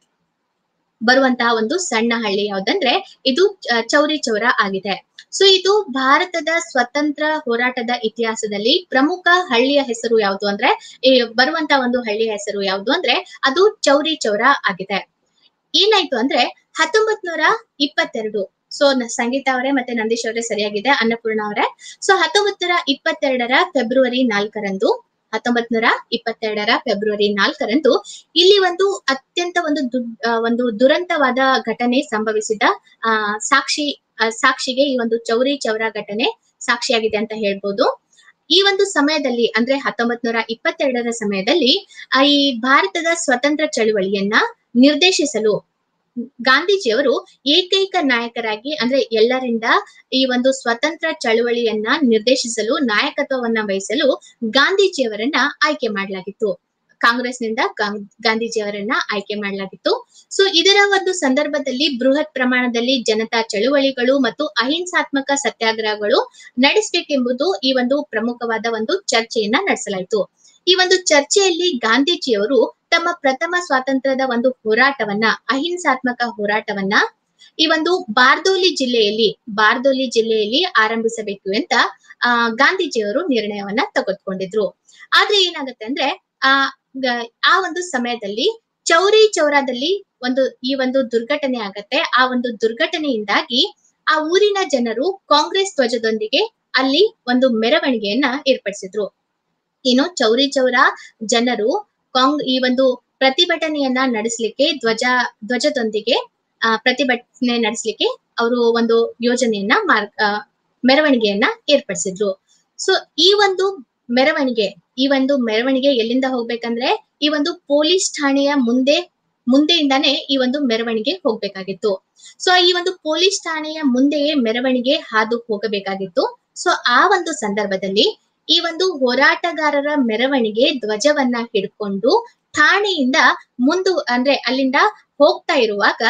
ಬರುವಂತಹ ಒಂದು ಸಣ್ಣ ಹಳ್ಳಿ ಯಾವ್ದಂದ್ರೆ ಇದು ಚ- ಚೌರಿ ಚೌರ ಆಗಿದೆ ಸೊ ಇದು ಭಾರತದ ಸ್ವತಂತ್ರ ಹೋರಾಟದ ಇತಿಹಾಸದಲ್ಲಿ ಪ್ರಮುಖ ಹಳ್ಳಿಯ ಹೆಸರು ಯಾವುದು ಅಂದ್ರೆ ಈ ಬರುವಂತ ಒಂದು ಹಳ್ಳಿಯ ಹೆಸರು ಯಾವುದು ಅಂದ್ರೆ ಅದು ಚೌರಿ ಚೌರ ಆಗಿದೆ ಏನಾಯ್ತು ಅಂದ್ರೆ ಹತ್ತೊಂಬತ್ ನೂರ ಇಪ್ಪತ್ತೆರಡು ಸೊ ಸಂಗೀತ ಅವರೇ ಮತ್ತೆ ನಂದೀಶ್ ಅವರೇ ಸರಿಯಾಗಿದೆ ಅನ್ನಪೂರ್ಣ ಅವರೇ ಸೊ ಹತ್ತೊಂಬತ್ ನೂರ ಇಪ್ಪತ್ತೆರಡರ ಫೆಬ್ರವರಿ ನಾಲ್ಕರಂದು ಹತ್ತೊಂಬತ್ ನೂರ ಇಪ್ಪತ್ತೆರಡರ ಫೆಬ್ರವರಿ ನಾಲ್ಕರಂದು ಇಲ್ಲಿ ಒಂದು ಅತ್ಯಂತ ಒಂದು ದು ಆ, ಒಂದು ದುರಂತವಾದ ಘಟನೆ ಸಂಭವಿಸಿದ ಆ ಸಾಕ್ಷಿ ಆ, ಸಾಕ್ಷಿಗೆ ಈ ಒಂದು ಚೌರಿ ಚೌರ ಘಟನೆ ಸಾಕ್ಷಿಯಾಗಿದೆ ಅಂತ ಹೇಳ್ಬೋದು ಈ ಒಂದು ಸಮಯದಲ್ಲಿ ಅಂದ್ರೆ ಹತ್ತೊಂಬತ್ ನೂರ ಇಪ್ಪತ್ತೆರಡರ ಸಮಯದಲ್ಲಿ ಆ, ಈ ಭಾರತದ ಸ್ವತಂತ್ರ ಚಳುವಳಿಯನ್ನ ನಿರ್ದೇಶಿಸಲು ಗಾಂಧೀಜಿಯವರು ಏಕೈಕ ನಾಯಕರಾಗಿ ಅಂದ್ರೆ ಎಲ್ಲರಿಂದ ಈ ಒಂದು ಸ್ವತಂತ್ರ ಚಳುವಳಿಯನ್ನ ನಿರ್ದೇಶಿಸಲು ನಾಯಕತ್ವವನ್ನ ವಹಿಸಲು ಗಾಂಧೀಜಿಯವರನ್ನ ಆಯ್ಕೆ ಮಾಡಲಾಗಿತ್ತು ಕಾಂಗ್ರೆಸ್ನಿಂದ ಗಾಂ- ಗಾಂಧೀಜಿಯವರನ್ನ ಆಯ್ಕೆ ಮಾಡಲಾಗಿತ್ತು ಸೊ ಇದರ ಒಂದು ಸಂದರ್ಭದಲ್ಲಿ ಬೃಹತ್ ಪ್ರಮಾಣದಲ್ಲಿ ಜನತಾ ಚಳುವಳಿಗಳು ಮತ್ತು ಅಹಿಂಸಾತ್ಮಕ ಸತ್ಯಾಗ್ರಹಗಳು ನಡೆಸಬೇಕೆಂಬುದು ಈ ಒಂದು ಪ್ರಮುಖವಾದ ಒಂದು ಚರ್ಚೆಯನ್ನ ನಡೆಸಲಾಯಿತು ಈ ಒಂದು ಚರ್ಚೆಯಲ್ಲಿ ಗಾಂಧೀಜಿಯವರು ತಮ್ಮ ಪ್ರಥಮ ಸ್ವಾತಂತ್ರ್ಯದ ಒಂದು ಹೋರಾಟವನ್ನ ಅಹಿಂಸಾತ್ಮಕ ಹೋರಾಟವನ್ನ ಈ ಒಂದು ಬಾರ್ದೋಲಿ ಜಿಲ್ಲೆಯಲ್ಲಿ ಬಾರ್ದೋಲಿ ಜಿಲ್ಲೆಯಲ್ಲಿ ಆರಂಭಿಸಬೇಕು ಅಂತ ಆ ಗಾಂಧೀಜಿಯವರು ನಿರ್ಣಯವನ್ನ ತೆಗೆದುಕೊಂಡಿದ್ರು ಆದ್ರೆ ಏನಾಗುತ್ತೆ ಅಂದ್ರೆ ಆ ಗ- ಆ ಒಂದು ಸಮಯದಲ್ಲಿ ಚೌರಿ ಚೌರಾದಲ್ಲಿ ಒಂದು ಈ ಒಂದು ದುರ್ಘಟನೆ ಆಗತ್ತೆ ಆ ಒಂದು ದುರ್ಘಟನೆಯಿಂದಾಗಿ ಆ ಊರಿನ ಜನರು ಕಾಂಗ್ರೆಸ್ ಧ್ವಜದೊಂದಿಗೆ ಅಲ್ಲಿ ಒಂದು ಮೆರವಣಿಗೆಯನ್ನ ಏರ್ಪಡಿಸಿದ್ರು ಏನು ಚೌರಿ ಚೌರ ಜನರು ಕಾಂಗ್ ಈ ಒಂದು ಪ್ರತಿಭಟನೆಯನ್ನ ನಡೆಸಲಿಕ್ಕೆ ಧ್ವಜ ಧ್ವಜದೊಂದಿಗೆ ಆ, ಪ್ರತಿಭಟನೆ ನಡೆಸಲಿಕ್ಕೆ ಅವರು ಒಂದು ಯೋಜನೆಯನ್ನ ಮಾರ್ ಆ, ಮೆರವಣಿಗೆಯನ್ನ ಏರ್ಪಡಿಸಿದ್ರು ಸೊ ಈ ಒಂದು ಮೆರವಣಿಗೆ ಈ ಒಂದು ಮೆರವಣಿಗೆ ಎಲ್ಲಿಂದ ಹೋಗ್ಬೇಕಂದ್ರೆ ಈ ಒಂದು ಪೊಲೀಸ್ ಠಾಣೆಯ ಮುಂದೆ ಮುಂದೆಯಿಂದಾನೇ ಈ ಒಂದು ಮೆರವಣಿಗೆ ಹೋಗ್ಬೇಕಾಗಿತ್ತು ಸೊ ಈ ಒಂದು ಪೊಲೀಸ್ ಠಾಣೆಯ ಮುಂದೆಯೇ ಮೆರವಣಿಗೆ ಹಾದು ಹೋಗಬೇಕಾಗಿತ್ತು ಸೊ ಆ ಒಂದು ಸಂದರ್ಭದಲ್ಲಿ ಈ ಒಂದು ಹೋರಾಟಗಾರರ ಮೆರವಣಿಗೆ ಧ್ವಜವನ್ನ ಹಿಡ್ಕೊಂಡು ಠಾಣೆಯಿಂದ ಮುಂದು ಅಂದ್ರೆ ಅಲ್ಲಿಂದ ಹೋಗ್ತಾ ಇರುವಾಗ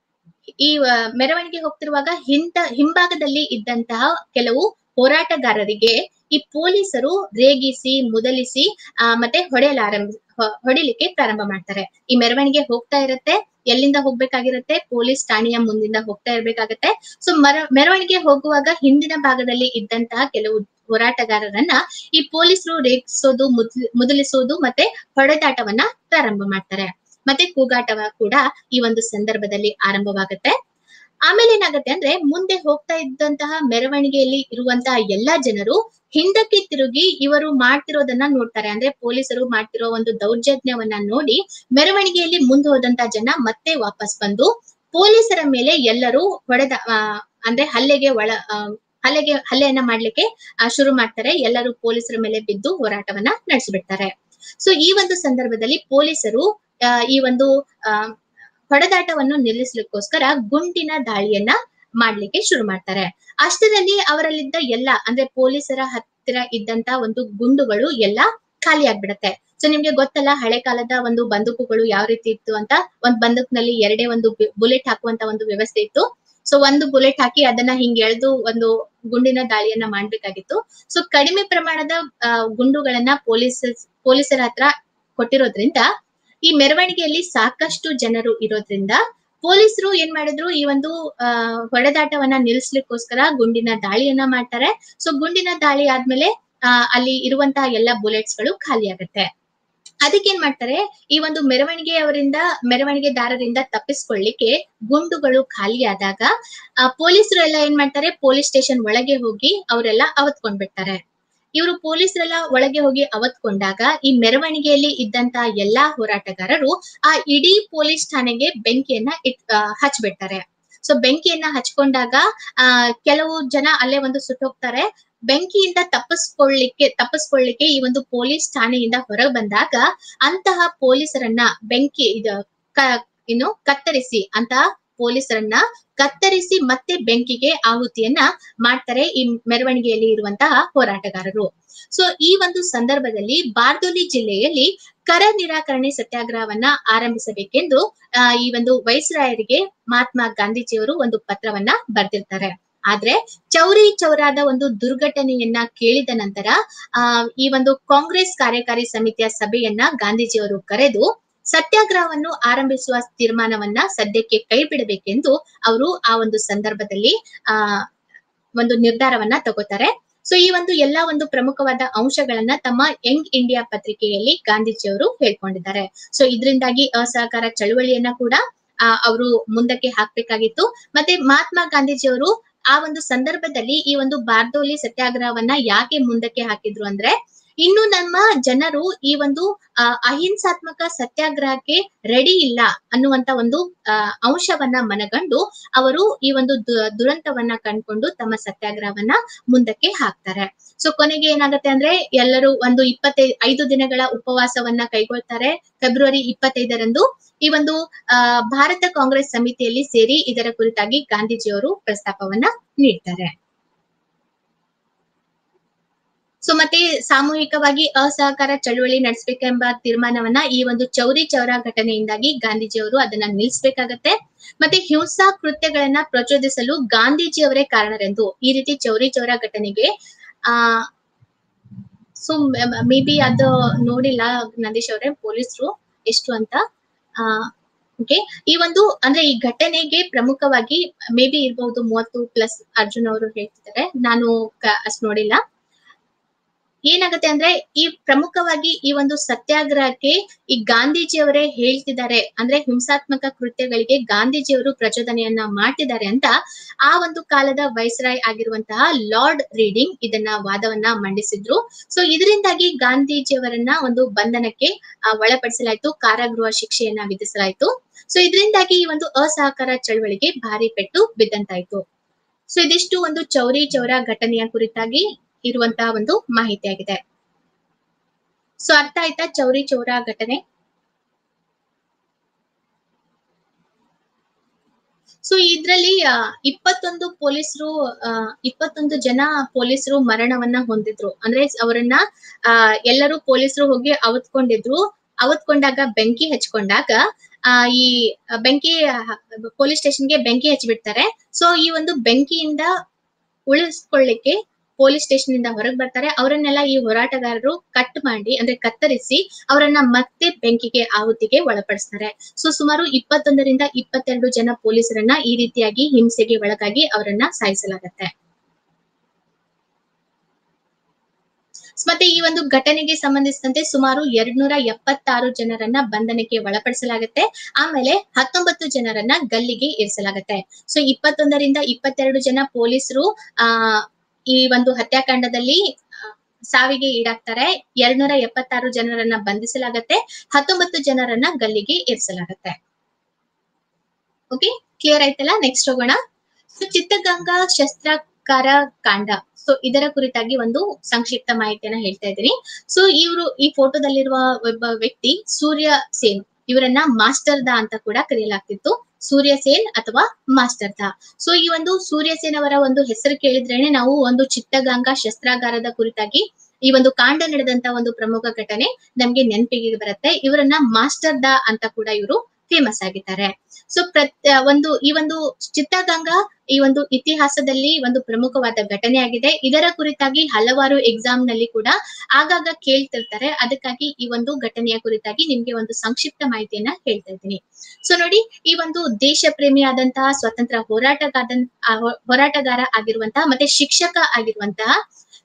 ಈ ಆ, ಮೆರವಣಿಗೆ ಹೋಗ್ತಿರುವಾಗ ಹಿಂದ ಹಿಂಭಾಗದಲ್ಲಿ ಇದ್ದಂತಹ ಕೆಲವು ಹೋರಾಟಗಾರರಿಗೆ ಈ ಪೊಲೀಸರು ರೇಗಿಸಿ ಮುದಲಿಸಿ ಆ, ಮತ್ತೆ ಹೊಡೆಯಲು ಆರಂಭ ಹೊ- ಹೊಡಿಲಿಕ್ಕೆ ಪ್ರಾರಂಭ ಮಾಡ್ತಾರೆ ಈ ಮೆರವಣಿಗೆ ಹೋಗ್ತಾ ಇರತ್ತೆ ಎಲ್ಲಿಂದ ಹೋಗ್ಬೇಕಾಗಿರತ್ತೆ ಪೊಲೀಸ್ ಠಾಣೆಯ ಮುಂದಿಂದ ಹೋಗ್ತಾ ಇರ್ಬೇಕಾಗತ್ತೆ ಸೊ ಮರ ಮೆರವಣಿಗೆ ಹೋಗುವಾಗ ಹಿಂದಿನ ಭಾಗದಲ್ಲಿ ಇದ್ದಂತಹ ಕೆಲವು ಹೋರಾಟಗಾರರನ್ನ ಈ ಪೊಲೀಸರು ರೇಗಿಸೋದು ಮುದ್ಲಿ- ಮುದಲಿಸೋದು ಮತ್ತೆ ಹೊಡೆದಾಟವನ್ನ ಪ್ರಾರಂಭ ಮಾಡ್ತಾರೆ ಮತ್ತೆ ಕೂಗಾಟವ ಕೂಡ ಈ ಒಂದು ಸಂದರ್ಭದಲ್ಲಿ ಆರಂಭವಾಗುತ್ತೆ ಆಮೇಲೆ ಏನಾಗುತ್ತೆ ಅಂದ್ರೆ ಮುಂದೆ ಹೋಗ್ತಾ ಇದ್ದಂತಹ ಮೆರವಣಿಗೆಯಲ್ಲಿ ಇರುವಂತಹ ಎಲ್ಲಾ ಜನರು ಹಿಂದಕ್ಕೆ ತಿರುಗಿ ಇವರು ಮಾಡ್ತಿರೋದನ್ನ ನೋಡ್ತಾರೆ ಅಂದ್ರೆ ಪೊಲೀಸರು ಮಾಡ್ತಿರೋ ಒಂದು ದೌರ್ಜನ್ಯವನ್ನ ನೋಡಿ ಮೆರವಣಿಗೆಯಲ್ಲಿ ಮುಂದೆ ಹೋದಂತಹ ಜನ ಮತ್ತೆ ವಾಪಸ್ ಬಂದು ಪೊಲೀಸರ ಮೇಲೆ ಎಲ್ಲರೂ ಹೊಡೆದ ಆ, ಅಂದ್ರೆ ಹಲ್ಲೆಗೆ ಒಳ ಆ, ಹಲ್ಲೆಗೆ ಹಲ್ಲೆಯನ್ನ ಮಾಡ್ಲಿಕ್ಕೆ ಆ, ಶುರು ಮಾಡ್ತಾರೆ ಎಲ್ಲರೂ ಪೊಲೀಸರ ಮೇಲೆ ಬಿದ್ದು ಹೋರಾಟವನ್ನ ನಡೆಸಿಬಿಡ್ತಾರೆ ಸೊ ಈ ಒಂದು ಸಂದರ್ಭದಲ್ಲಿ ಪೊಲೀಸರು ಆ, ಈ ಒಂದು ಆ, ಹೊಡೆದಾಟವನ್ನು ನಿಲ್ಲಿಸ್ಲಿಕ್ಕೋಸ್ಕರ ಗುಂಡಿನ ದಾಳಿಯನ್ನ ಮಾಡ್ಲಿಕ್ಕೆ ಶುರು ಮಾಡ್ತಾರೆ ಅಷ್ಟರಲ್ಲಿ ಅವರಲ್ಲಿದ್ದ ಎಲ್ಲ ಅಂದ್ರೆ ಪೊಲೀಸರ ಹತ್ತಿರ ಇದ್ದಂತ ಒಂದು ಗುಂಡುಗಳು ಎಲ್ಲ ಖಾಲಿ ಆಗ್ಬಿಡತ್ತೆ ಸೊ ನಿಮ್ಗೆ ಗೊತ್ತಲ್ಲ ಹಳೆ ಕಾಲದ ಒಂದು ಬಂದೂಕುಗಳು ಯಾವ ರೀತಿ ಇತ್ತು ಅಂತ ಒಂದ್ ಬಂದೂಕ್ನಲ್ಲಿ ಎರಡೇ ಒಂದು ಬುಲೆಟ್ ಹಾಕುವಂತ ಒಂದು ವ್ಯವಸ್ಥೆ ಇತ್ತು ಸೊ ಒಂದು ಬುಲೆಟ್ ಹಾಕಿ ಅದನ್ನ ಹಿಂಗ್ ಎಳೆದು ಒಂದು ಗುಂಡಿನ ದಾಳಿಯನ್ನ ಮಾಡ್ಬೇಕಾಗಿತ್ತು ಸೊ ಕಡಿಮೆ ಪ್ರಮಾಣದ ಆ, ಗುಂಡುಗಳನ್ನ ಪೊಲೀಸ್ ಪೊಲೀಸರ ಹತ್ರ ಕೊಟ್ಟಿರೋದ್ರಿಂದ ಈ ಮೆರವಣಿಗೆಯಲ್ಲಿ ಸಾಕಷ್ಟು ಜನರು ಇರೋದ್ರಿಂದ ಪೊಲೀಸರು ಏನ್ ಮಾಡಿದ್ರು ಈ ಒಂದು ಆ, ಹೊಡೆದಾಟವನ್ನ ನಿಲ್ಲಿಸ್ಲಿಕ್ಕೋಸ್ಕರ ಗುಂಡಿನ ದಾಳಿಯನ್ನ ಮಾಡ್ತಾರೆ ಸೊ ಗುಂಡಿನ ದಾಳಿ ಆದ್ಮೇಲೆ ಆ, ಅಲ್ಲಿ ಇರುವಂತಹ ಎಲ್ಲ ಬುಲೆಟ್ಸ್ ಗಳು ಖಾಲಿ ಆಗುತ್ತೆ ಅದಕ್ಕೆ ಏನ್ ಮಾಡ್ತಾರೆ ಈ ಒಂದು ಮೆರವಣಿಗೆಯವರಿಂದ ಮೆರವಣಿಗೆದಾರರಿಂದ ತಪ್ಪಿಸ್ಕೊಳ್ಳಿಕ್ಕೆ ಗುಂಡುಗಳು ಖಾಲಿ ಆದಾಗ ಆ, ಪೊಲೀಸರು ಎಲ್ಲ ಏನ್ ಮಾಡ್ತಾರೆ ಪೊಲೀಸ್ ಸ್ಟೇಷನ್ ಒಳಗೆ ಹೋಗಿ ಅವರೆಲ್ಲ ಅವತ್ಕೊಂಡ್ಬಿಡ್ತಾರೆ ಇವರು ಪೊಲೀಸರೆಲ್ಲ ಒಳಗೆ ಹೋಗಿ ಅವತ್ಕೊಂಡಾಗ ಈ ಮೆರವಣಿಗೆಯಲ್ಲಿ ಇದ್ದಂತ ಎಲ್ಲಾ ಹೋರಾಟಗಾರರು ಆ ಇಡೀ ಪೊಲೀಸ್ ಠಾಣೆಗೆ ಬೆಂಕಿಯನ್ನ ಇಟ್ ಆ, ಹಚ್ಬಿಡ್ತಾರೆ ಸೊ ಬೆಂಕಿಯನ್ನ ಹಚ್ಕೊಂಡಾಗ ಆ ಕೆಲವು ಜನ ಅಲ್ಲೇ ಒಂದು ಸುಟ್ಟೋಗ್ತಾರೆ ಬೆಂಕಿಯಿಂದ ತಪ್ಪಿಸ್ಕೊಳ್ಳಿಕ್ಕೆ ತಪ್ಪಿಸ್ಕೊಳ್ಳಿಕ್ಕೆ ಈ ಒಂದು ಪೊಲೀಸ್ ಠಾಣೆಯಿಂದ ಹೊರಗೆ ಬಂದಾಗ ಅಂತಹ ಪೊಲೀಸರನ್ನ ಬೆಂಕಿ ಇದು ಕ- ಇನ್ನು ಕತ್ತರಿಸಿ ಅಂತಹ ಪೊಲೀಸರನ್ನ ಕತ್ತರಿಸಿ ಮತ್ತೆ ಬೆಂಕಿಗೆ ಆಹುತಿಯನ್ನ ಮಾಡ್ತಾರೆ ಈ ಮೆರವಣಿಗೆಯಲ್ಲಿ ಇರುವಂತಹ ಹೋರಾಟಗಾರರು ಸೊ ಈ ಒಂದು ಸಂದರ್ಭದಲ್ಲಿ ಬಾರ್ದೊಲಿ ಜಿಲ್ಲೆಯಲ್ಲಿ ಕರ ನಿರಾಕರಣೆ ಸತ್ಯಾಗ್ರಹವನ್ನ ಆರಂಭಿಸಬೇಕೆಂದು ಆ, ಈ ಒಂದು ವೈಸ್ರಾಯರಿಗೆ ಮಹಾತ್ಮ ಗಾಂಧೀಜಿಯವರು ಒಂದು ಪತ್ರವನ್ನ ಬರೆದಿರ್ತಾರೆ ಆದ್ರೆ ಚೌರಿ ಚೌರಾದ ಒಂದು ದುರ್ಘಟನೆಯನ್ನ ಕೇಳಿದ ನಂತರ ಆ ಈ ಒಂದು ಕಾಂಗ್ರೆಸ್ ಕಾರ್ಯಕಾರಿ ಸಮಿತಿಯ ಸಭೆಯನ್ನ ಗಾಂಧೀಜಿಯವರು ಕರೆದು ಸತ್ಯಾಗ್ರಹವನ್ನು ಆರಂಭಿಸುವ ತೀರ್ಮಾನವನ್ನ ಸದ್ಯಕ್ಕೆ ಕೈ ಬಿಡಬೇಕೆಂದು ಅವರು ಆ ಒಂದು ಸಂದರ್ಭದಲ್ಲಿ ಆ ಒಂದು ನಿರ್ಧಾರವನ್ನ ತಗೋತಾರೆ ಸೊ ಈ ಒಂದು ಎಲ್ಲಾ ಒಂದು ಪ್ರಮುಖವಾದ ಅಂಶಗಳನ್ನ ತಮ್ಮ ಯಂಗ್ ಇಂಡಿಯಾ ಪತ್ರಿಕೆಯಲ್ಲಿ ಗಾಂಧೀಜಿಯವರು ಹೇಳ್ಕೊಂಡಿದ್ದಾರೆ ಸೊ ಇದರಿಂದಾಗಿ ಅಸಹಕಾರ ಚಳುವಳಿಯನ್ನ ಕೂಡ ಅವರು ಮುಂದಕ್ಕೆ ಹಾಕ್ಬೇಕಾಗಿತ್ತು ಮತ್ತೆ ಮಹಾತ್ಮ ಗಾಂಧೀಜಿಯವರು ಆ ಒಂದು ಸಂದರ್ಭದಲ್ಲಿ ಈ ಒಂದು ಬಾರ್ದೋಲಿ ಸತ್ಯಾಗ್ರಹವನ್ನ ಯಾಕೆ ಮುಂದಕ್ಕೆ ಹಾಕಿದ್ರು ಅಂದ್ರೆ ಇನ್ನು ನಮ್ಮ ಜನರು ಈ ಒಂದು ಆ, ಅಹಿಂಸಾತ್ಮಕ ಸತ್ಯಾಗ್ರಹಕ್ಕೆ ರೆಡಿ ಇಲ್ಲ ಅನ್ನುವಂತ ಒಂದು ಆ, ಅಂಶವನ್ನ ಮನಗಂಡು ಅವರು ಈ ಒಂದು ದು- ದುರಂತವನ್ನ ಕಂಡ್ಕೊಂಡು ತಮ್ಮ ಸತ್ಯಾಗ್ರಹವನ್ನ ಮುಂದಕ್ಕೆ ಹಾಕ್ತಾರೆ ಸೊ ಕೊನೆಗೆ ಏನಾಗುತ್ತೆ ಅಂದ್ರೆ ಎಲ್ಲರೂ ಒಂದು ಇಪ್ಪತ್ತೈದು ಐದು ದಿನಗಳ ಉಪವಾಸವನ್ನ ಕೈಗೊಳ್ತಾರೆ ಫೆಬ್ರವರಿ ಇಪ್ಪತ್ತೈದರಂದು ಈ ಒಂದು ಆ, ಭಾರತ ಕಾಂಗ್ರೆಸ್ ಸಮಿತಿಯಲ್ಲಿ ಸೇರಿ ಇದರ ಕುರಿತಾಗಿ ಗಾಂಧೀಜಿಯವರು ಪ್ರಸ್ತಾಪವನ್ನ ನೀಡ್ತಾರೆ ಸೊ ಮತ್ತೆ ಸಾಮೂಹಿಕವಾಗಿ ಅಸಹಕಾರ ಚಳುವಳಿ ನಡೆಸಬೇಕೆಂಬ ತೀರ್ಮಾನವನ್ನ ಈ ಒಂದು ಚೌರಿ ಚೌರ ಘಟನೆಯಿಂದಾಗಿ ಗಾಂಧೀಜಿಯವರು ಅದನ್ನ ನಿಲ್ಲಿಸಬೇಕಾಗತ್ತೆ ಮತ್ತೆ ಹಿಂಸಾ ಕೃತ್ಯಗಳನ್ನ ಪ್ರಚೋದಿಸಲು ಗಾಂಧೀಜಿಯವರೇ ಕಾರಣರೆಂದು ಈ ರೀತಿ ಚೌರಿ ಚೌರ ಘಟನೆಗೆ ಆ ಸೊ ಮೇ ಬಿ ಅದು ನೋಡಿಲ್ಲ ನಂದೀಶ್ ಅವರೇ ಪೊಲೀಸರು ಎಷ್ಟು ಅಂತ ಆ ಓಕೆ ಈ ಒಂದು ಅಂದ್ರೆ ಈ ಘಟನೆಗೆ ಪ್ರಮುಖವಾಗಿ ಮೇ ಬಿ ಇರಬಹುದು ಮೂವತ್ತು ಪ್ಲಸ್ ಅರ್ಜುನ್ ಅವರು ಹೇಳ್ತಿದ್ದಾರೆ ನಾನು ಕ- ಅಷ್ಟ್ ನೋಡಿಲ್ಲ ಏನಾಗುತ್ತೆ ಅಂದ್ರೆ ಈ ಪ್ರಮುಖವಾಗಿ ಈ ಒಂದು ಸತ್ಯಾಗ್ರಹಕ್ಕೆ ಈ ಗಾಂಧೀಜಿಯವರೇ ಹೇಳ್ತಿದ್ದಾರೆ ಅಂದ್ರೆ ಹಿಂಸಾತ್ಮಕ ಕೃತ್ಯಗಳಿಗೆ ಗಾಂಧೀಜಿಯವರು ಪ್ರಚೋದನೆಯನ್ನ ಮಾಡ್ತಿದ್ದಾರೆ ಅಂತ ಆ ಒಂದು ಕಾಲದ ವೈಸ್ರಾಯ್ ಆಗಿರುವಂತಹ ಲಾರ್ಡ್ ರೀಡಿಂಗ್ ಇದನ್ನ ವಾದವನ್ನ ಮಂಡಿಸಿದ್ರು ಸೊ ಇದರಿಂದಾಗಿ ಗಾಂಧೀಜಿಯವರನ್ನ ಒಂದು ಬಂಧನಕ್ಕೆ ಆ, ಒಳಪಡಿಸಲಾಯ್ತು ಕಾರಾಗೃಹ ಶಿಕ್ಷೆಯನ್ನ ವಿಧಿಸಲಾಯ್ತು ಸೊ ಇದರಿಂದಾಗಿ ಈ ಒಂದು ಅಸಹಕಾರ ಚಳವಳಿಗೆ ಭಾರಿ ಪೆಟ್ಟು ಬಿದ್ದಂತಾಯ್ತು ಸೊ ಇದಿಷ್ಟು ಒಂದು ಚೌರಿ ಚೌರ ಘಟನೆಯ ಕುರಿತಾಗಿ ಇರುವಂತಹ ಒಂದು ಮಾಹಿತಿ ಆಗಿದೆ ಸೊ ಅರ್ಥ ಆಯ್ತಾ ಚೌರಿ ಚೌರ ಘಟನೆ ಸೊ ಇದ್ರಲ್ಲಿ ಆ, ಇಪ್ಪತ್ತೊಂದು ಪೊಲೀಸರು ಇಪ್ಪತ್ತೊಂದು ಜನ ಪೊಲೀಸರು ಮರಣವನ್ನ ಹೊಂದಿದ್ರು ಅಂದ್ರೆ ಅವರನ್ನ ಆ ಎಲ್ಲರೂ ಪೊಲೀಸರು ಹೋಗಿ ಅವತ್ಕೊಂಡಿದ್ರು ಅವತ್ಕೊಂಡಾಗ ಬೆಂಕಿ ಹಚ್ಕೊಂಡಾಗ ಆ ಈ ಬೆಂಕಿ ಪೊಲೀಸ್ ಸ್ಟೇಷನ್ಗೆ ಬೆಂಕಿ ಹಚ್ಚಿಬಿಡ್ತಾರೆ ಸೊ ಈ ಒಂದು ಬೆಂಕಿಯಿಂದ ಉಳಿಸ್ಕೊಳ್ಳಿಕ್ಕೆ ಪೊಲೀಸ್ ಸ್ಟೇಷನ್ ಇಂದ ಹೊರಗೆ ಬರ್ತಾರೆ ಅವರನ್ನೆಲ್ಲ ಈ ಹೋರಾಟಗಾರರು ಕಟ್ ಮಾಡಿ ಅಂದ್ರೆ ಕತ್ತರಿಸಿ ಅವರನ್ನ ಮತ್ತೆ ಬೆಂಕಿಗೆ ಆಹುತಿಗೆ ಒಳಪಡಿಸ್ತಾರೆ ಸೊ ಸುಮಾರು ಇಪ್ಪತ್ತೊಂದರಿಂದ ಇಪ್ಪತ್ತೆರಡು ಜನ ಪೊಲೀಸರನ್ನ ಈ ರೀತಿಯಾಗಿ ಹಿಂಸೆಗೆ ಒಳಗಾಗಿ ಅವರನ್ನ ಸಾಯಿಸಲಾಗತ್ತೆ ಮತ್ತೆ ಈ ಒಂದು ಘಟನೆಗೆ ಸಂಬಂಧಿಸಿದಂತೆ ಸುಮಾರು ಎರಡ್ನೂರ ಎಪ್ಪತ್ತಾರು ಜನರನ್ನ ಬಂಧನಕ್ಕೆ ಒಳಪಡಿಸಲಾಗುತ್ತೆ ಆಮೇಲೆ ಹತ್ತೊಂಬತ್ತು ಜನರನ್ನ ಗಲ್ಲಿಗೆ ಇರಿಸಲಾಗುತ್ತೆ ಸೊ ಇಪ್ಪತ್ತೊಂದರಿಂದ ಇಪ್ಪತ್ತೆರಡು ಜನ ಪೊಲೀಸರು ಆ ಈ ಒಂದು ಹತ್ಯಾಕಾಂಡದಲ್ಲಿ ಆ, ಸಾವಿಗೆ ಈಡಾಗ್ತಾರೆ ಎರಡ್ನೂರ ಎಪ್ಪತ್ತಾರು ಜನರನ್ನ ಬಂಧಿಸಲಾಗತ್ತೆ ಹತ್ತೊಂಬತ್ತು ಜನರನ್ನ ಗಲ್ಲಿಗೆ ಇರಿಸಲಾಗತ್ತೆ ಓಕೆ ಕ್ಲಿಯರ್ ಆಯ್ತಲ್ಲ ನೆಕ್ಸ್ಟ್ ಹೋಗೋಣ ಸೊ ಚಿತ್ತಗಂಗಾ ಶಸ್ತ್ರಾಕಾರ ಕಾಂಡ ಸೊ ಇದರ ಕುರಿತಾಗಿ ಒಂದು ಸಂಕ್ಷಿಪ್ತ ಮಾಹಿತಿಯನ್ನ ಹೇಳ್ತಾ ಇದ್ದೀನಿ ಸೊ ಇವರು ಈ ಫೋಟೋದಲ್ಲಿರುವ ಒಬ್ಬ ವ್ಯಕ್ತಿ ಸೂರ್ಯ ಸೇನ್ ಇವರನ್ನ ಮಾಸ್ಟರ್ ದಾ ಅಂತ ಕೂಡ ಕರೆಯಲಾಗ್ತಿತ್ತು ಸೂರ್ಯ ಸೇನ್ ಅಥವಾ ಮಾಸ್ಟರ್ ದಾ ಸೊ ಈ ಒಂದು ಸೂರ್ಯ ಸೇನ್ ಅವರ ಒಂದು ಹೆಸರು ಕೇಳಿದ್ರೇನೆ ನಾವು ಒಂದು ಚಿತ್ತಗಂಗಾ ಶಸ್ತ್ರಾಗಾರದ ಕುರಿತಾಗಿ ಈ ಒಂದು ಕಾಂಡ ನಡೆದಂತ ಒಂದು ಪ್ರಮುಖ ಘಟನೆ ನಮ್ಗೆ ನೆನಪಿಗೆ ಬರುತ್ತೆ ಇವರನ್ನ ಮಾಸ್ಟರ್ ದಾ ಅಂತ ಕೂಡ ಇವರು ಫೇಮಸ್ ಆಗಿದ್ದಾರೆ ಸೊ ಪ್ರತ್ ಒಂದು ಈ ಒಂದು ಚಿತ್ತಗಂಗಾ ಈ ಒಂದು ಇತಿಹಾಸದಲ್ಲಿ ಒಂದು ಪ್ರಮುಖವಾದ ಘಟನೆ ಆಗಿದೆ ಇದರ ಕುರಿತಾಗಿ ಹಲವಾರು ಎಕ್ಸಾಮ್ ನಲ್ಲಿ ಕೂಡ ಆಗಾಗ ಕೇಳ್ತಿರ್ತಾರೆ ಅದಕ್ಕಾಗಿ ಈ ಒಂದು ಘಟನೆಯ ಕುರಿತಾಗಿ ನಿಮ್ಗೆ ಒಂದು ಸಂಕ್ಷಿಪ್ತ ಮಾಹಿತಿಯನ್ನ ಹೇಳ್ತಾ ಇದ್ದೀನಿ ಸೊ ನೋಡಿ ಈ ಒಂದು ದೇಶ ಪ್ರೇಮಿಯಾದಂತಹ ಸ್ವತಂತ್ರ ಹೋರಾಟಗಾರ ಹೋರಾಟಗಾರ ಆಗಿರುವಂತಹ ಮತ್ತೆ ಶಿಕ್ಷಕ ಆಗಿರುವಂತಹ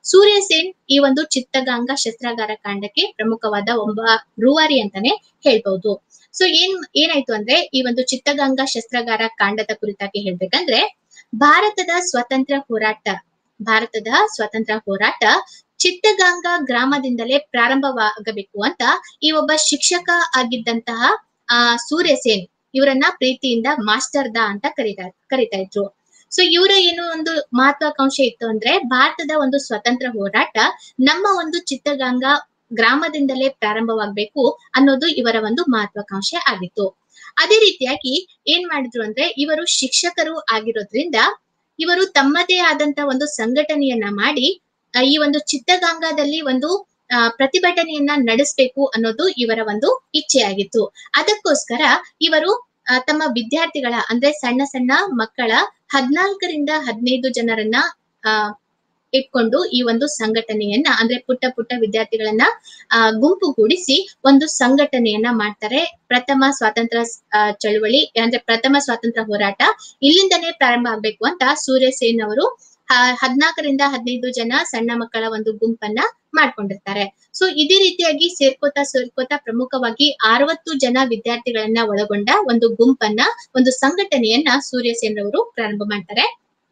ಸೂರ್ಯಸೇನ್ ಈ ಒಂದು ಚಿತ್ತಗಾಂಗ ಶಸ್ತ್ರಾಗಾರ ಕಾಂಡಕ್ಕೆ ಪ್ರಮುಖವಾದ ಒಬ್ಬ ರೂವಾರಿ ಅಂತಾನೆ ಹೇಳ್ಬಹುದು ಸೊ ಏನ್ ಏನಾಯ್ತು ಅಂದ್ರೆ ಈ ಒಂದು ಚಿತ್ತಗಂಗಾ ಶಸ್ತ್ರಾಗಾರ ಕಾಂಡದ ಕುರಿತಾಗಿ ಹೇಳ್ಬೇಕಂದ್ರೆ ಭಾರತದ ಸ್ವತಂತ್ರ ಹೋರಾಟ ಭಾರತದ ಸ್ವತಂತ್ರ ಹೋರಾಟ ಚಿತ್ತಗಾಂಗ ಗ್ರಾಮದಿಂದಲೇ ಪ್ರಾರಂಭವಾಗಬೇಕು ಅಂತ ಈ ಒಬ್ಬ ಶಿಕ್ಷಕ ಆಗಿದ್ದಂತಹ ಆ ಸೂರ್ಯಸೇನ್ ಇವರನ್ನ ಪ್ರೀತಿಯಿಂದ ಮಾಸ್ಟರ್ ದಾ ಅಂತ ಕರೀತಾ ಕರಿತಾ ಇದ್ರು ಸೊ ಇವರ ಏನು ಒಂದು ಮಹತ್ವಾಕಾಂಕ್ಷೆ ಇತ್ತು ಅಂದ್ರೆ ಭಾರತದ ಒಂದು ಸ್ವತಂತ್ರ ಹೋರಾಟ ನಮ್ಮ ಒಂದು ಚಿತ್ತಗಾಂಗ ಗ್ರಾಮದಿಂದಲೇ ಪ್ರಾರಂಭವಾಗಬೇಕು ಅನ್ನೋದು ಇವರ ಒಂದು ಮಹತ್ವಾಕಾಂಕ್ಷೆ ಆಗಿತ್ತು ಅದೇ ರೀತಿಯಾಗಿ ಏನ್ ಮಾಡಿದ್ರು ಅಂದ್ರೆ ಇವರು ಶಿಕ್ಷಕರು ಆಗಿರೋದ್ರಿಂದ ಇವರು ತಮ್ಮದೇ ಆದಂತ ಒಂದು ಸಂಘಟನೆಯನ್ನ ಮಾಡಿ ಆ, ಈ ಒಂದು ಚಿತ್ತಗಾಂಗದಲ್ಲಿ ಒಂದು ಆ, ಪ್ರತಿಭಟನೆಯನ್ನ ನಡೆಸಬೇಕು ಅನ್ನೋದು ಇವರ ಒಂದು ಇಚ್ಛೆಯಾಗಿತ್ತು ಅದಕ್ಕೋಸ್ಕರ ಇವರು ಆ, ತಮ್ಮ ವಿದ್ಯಾರ್ಥಿಗಳ ಅಂದ್ರೆ ಸಣ್ಣ ಸಣ್ಣ ಮಕ್ಕಳ ಹದ್ನಾಲ್ಕರಿಂದ ಹದಿನೈದು ಜನರನ್ನ ಆ ಇಟ್ಕೊಂಡು ಈ ಒಂದು ಸಂಘಟನೆಯನ್ನ ಅಂದ್ರೆ ಪುಟ್ಟ ಪುಟ್ಟ ವಿದ್ಯಾರ್ಥಿಗಳನ್ನ ಆ, ಗುಂಪುಗೂಡಿಸಿ ಒಂದು ಸಂಘಟನೆಯನ್ನ ಮಾಡ್ತಾರೆ ಪ್ರಥಮ ಸ್ವಾತಂತ್ರ್ಯ ಆ, ಚಳುವಳಿ ಅಂದ್ರೆ ಪ್ರಥಮ ಸ್ವಾತಂತ್ರ್ಯ ಹೋರಾಟ ಇಲ್ಲಿಂದನೇ ಪ್ರಾರಂಭ ಆಗ್ಬೇಕು ಅಂತ ಸೂರ್ಯಸೇನ್ ಅವರು ಹ- ಹದ್ನಾಲ್ಕರಿಂದ ಹದಿನೈದು ಜನ ಸಣ್ಣ ಮಕ್ಕಳ ಒಂದು ಗುಂಪನ್ನ ಮಾಡ್ಕೊಂಡಿರ್ತಾರೆ ಸೊ ಇದೇ ರೀತಿಯಾಗಿ ಸೇರ್ಕೋತಾ ಸೇರ್ಕೋತಾ ಪ್ರಮುಖವಾಗಿ ಅರವತ್ತು ಜನ ವಿದ್ಯಾರ್ಥಿಗಳನ್ನ ಒಳಗೊಂಡ ಒಂದು ಗುಂಪನ್ನ ಒಂದು ಸಂಘಟನೆಯನ್ನ ಸೂರ್ಯಸೇನ್ ಅವರು ಪ್ರಾರಂಭ ಮಾಡ್ತಾರೆ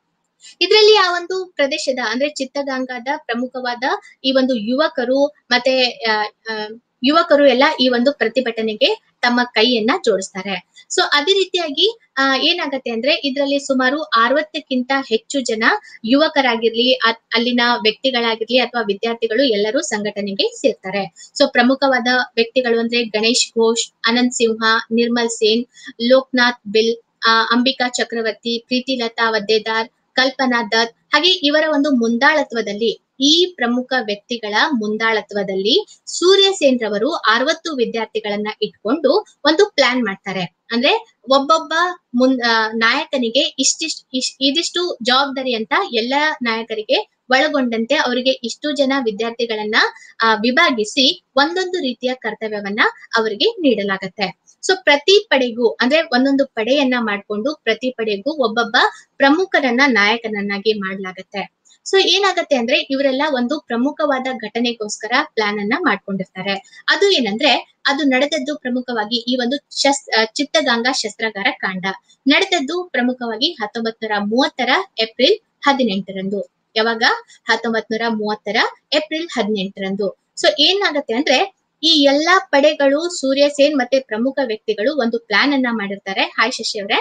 ಇದರಲ್ಲಿ ಆ ಒಂದು ಪ್ರದೇಶದ ಅಂದ್ರೆ ಚಿತ್ತಗಾಂಗದ ಪ್ರಮುಖವಾದ ಈ ಒಂದು ಯುವಕರು ಮತ್ತೆ ಆ, ಆ, ಯುವಕರು ಎಲ್ಲ ಈ ಒಂದು ಪ್ರತಿಭಟನೆಗೆ ತಮ್ಮ ಕೈಯನ್ನ ಜೋಡಿಸ್ತಾರೆ ಸೊ ಅದೇ ರೀತಿಯಾಗಿ ಆ, ಏನಾಗತ್ತೆ ಅಂದ್ರೆ ಇದರಲ್ಲಿ ಸುಮಾರು ಅರವತ್ತಕ್ಕಿಂತ ಹೆಚ್ಚು ಜನ ಯುವಕರಾಗಿರ್ಲಿ ಅತ್- ಅಲ್ಲಿನ ವ್ಯಕ್ತಿಗಳಾಗಿರ್ಲಿ ಅಥವಾ ವಿದ್ಯಾರ್ಥಿಗಳು ಎಲ್ಲರೂ ಸಂಘಟನೆಗೆ ಸೇರ್ತಾರೆ ಸೊ ಪ್ರಮುಖವಾದ ವ್ಯಕ್ತಿಗಳು ಅಂದ್ರೆ ಗಣೇಶ್ ಘೋಷ್ ಅನಂತ್ ಸಿಂಹ ನಿರ್ಮಲ್ ಸೇನ್ ಲೋಕ್ನಾಥ್ ಬಿಲ್ ಆ, ಅಂಬಿಕಾ ಚಕ್ರವರ್ತಿ ಪ್ರೀತಿಲತಾ ವದ್ದೇದಾರ್ ಕಲ್ಪನಾ ದತ್ ಹಾಗೆ ಇವರ ಒಂದು ಮುಂದಾಳತ್ವದಲ್ಲಿ ಈ ಪ್ರಮುಖ ವ್ಯಕ್ತಿಗಳ ಮುಂದಾಳತ್ವದಲ್ಲಿ ಸೂರ್ಯಸೇನ್ ರವರು ಅರವತ್ತು ವಿದ್ಯಾರ್ಥಿಗಳನ್ನ ಇಟ್ಕೊಂಡು ಒಂದು ಪ್ಲಾನ್ ಮಾಡ್ತಾರೆ ಅಂದ್ರೆ ಒಬ್ಬೊಬ್ಬ ಮುನ್ ಆ, ನಾಯಕನಿಗೆ ಇಷ್ಟಿಷ್ಟು ಇಶ್- ಇದಿಷ್ಟು ಜವಾಬ್ದಾರಿ ಅಂತ ಎಲ್ಲ ನಾಯಕರಿಗೆ ಒಳಗೊಂಡಂತೆ ಅವರಿಗೆ ಇಷ್ಟು ಜನ ವಿದ್ಯಾರ್ಥಿಗಳನ್ನ ಆ, ವಿಭಾಗಿಸಿ ಒಂದೊಂದು ರೀತಿಯ ಕರ್ತವ್ಯವನ್ನ ಅವರಿಗೆ ನೀಡಲಾಗತ್ತೆ ಸೊ ಪ್ರತಿ ಪಡೆಗೂ ಅಂದ್ರೆ ಒಂದೊಂದು ಪಡೆಯನ್ನ ಮಾಡ್ಕೊಂಡು ಪ್ರತಿ ಪಡೆಗೂ ಒಬ್ಬೊಬ್ಬ ಪ್ರಮುಖರನ್ನ ನಾಯಕನನ್ನಾಗಿ ಮಾಡ್ಲಾಗತ್ತೆ ಸೊ ಏನಾಗತ್ತೆ ಅಂದ್ರೆ ಇವರೆಲ್ಲ ಒಂದು ಪ್ರಮುಖವಾದ ಘಟನೆಗೋಸ್ಕರ ಪ್ಲಾನ್ ಅನ್ನ ಮಾಡ್ಕೊಂಡಿರ್ತಾರೆ ಅದು ಏನಂದ್ರೆ ಅದು ನಡೆದದ್ದು ಪ್ರಮುಖವಾಗಿ ಈ ಒಂದು ಶಸ್ ಆ, ಚಿತ್ತಗಾಂಗ ಶಸ್ತ್ರಾಗಾರ ಕಾಂಡ ನಡೆದದ್ದು ಪ್ರಮುಖವಾಗಿ ಹತ್ತೊಂಬತ್ ನೂರ ಮೂವತ್ತರ ಏಪ್ರಿಲ್ ಹದಿನೆಂಟರಂದು ಯಾವಾಗ ಹತ್ತೊಂಬತ್ ನೂರ ಮೂವತ್ತರ ಏಪ್ರಿಲ್ ಹದಿನೆಂಟರಂದು ಸೊ ಏನಾಗತ್ತೆ ಅಂದ್ರೆ ಈ ಎಲ್ಲಾ ಪಡೆಗಳು ಸೂರ್ಯಸೇನ್ ಮತ್ತೆ ಪ್ರಮುಖ ವ್ಯಕ್ತಿಗಳು ಒಂದು ಪ್ಲಾನ್ ಅನ್ನ ಮಾಡಿರ್ತಾರೆ ಹಾಯ್ ಶಶಿ ಅವರೇ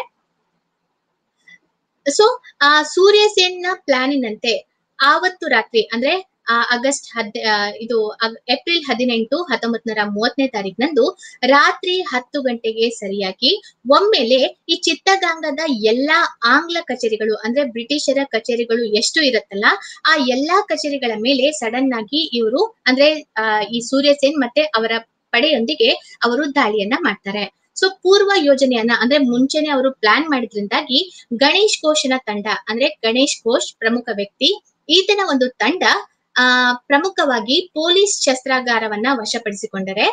ಸೊ ಆ ಸೂರ್ಯಸೇನ್ನ ಪ್ಲಾನಿನಂತೆ ಆವತ್ತು ರಾತ್ರಿ ಅಂದ್ರೆ ಆ ಆಗಸ್ಟ್ ಹದ್ ಆ, ಇದು ಅಗ್- ಏಪ್ರಿಲ್ ಹದಿನೆಂಟು ಹತ್ತೊಂಬತ್ ನೂರ ಮೂವತ್ತನೇ ತಾರೀಕಿನಂದು ರಾತ್ರಿ ಹತ್ತು ಗಂಟೆಗೆ ಸರಿಯಾಗಿ ಒಮ್ಮೆಲೆ ಈ ಚಿತ್ತಗಾಂಗದ ಎಲ್ಲಾ ಆಂಗ್ಲ ಕಚೇರಿಗಳು ಅಂದ್ರೆ ಬ್ರಿಟಿಷರ ಕಚೇರಿಗಳು ಎಷ್ಟು ಇರುತ್ತಲ್ಲ ಆ ಎಲ್ಲಾ ಕಚೇರಿಗಳ ಮೇಲೆ ಸಡನ್ ಆಗಿ ಇವರು ಅಂದ್ರೆ ಆ, ಈ ಸೂರ್ಯಸೇನ್ ಮತ್ತೆ ಅವರ ಪಡೆಯೊಂದಿಗೆ ಅವರು ದಾಳಿಯನ್ನ ಮಾಡ್ತಾರೆ ಸೊ ಪೂರ್ವ ಯೋಜನೆಯನ್ನ ಅಂದ್ರೆ ಮುಂಚೆನೆ ಅವರು ಪ್ಲಾನ್ ಮಾಡಿದ್ರಿಂದಾಗಿ ಗಣೇಶ್ ಘೋಷನ ತಂಡ ಅಂದ್ರೆ ಗಣೇಶ್ ಘೋಷ್ ಪ್ರಮುಖ ವ್ಯಕ್ತಿ ಈತನ ಒಂದು ತಂಡ ಆ ಪ್ರಮುಖವಾಗಿ ಪೊಲೀಸ್ ಶಸ್ತ್ರಾಗಾರವನ್ನ ವಶಪಡಿಸಿಕೊಂಡರೆ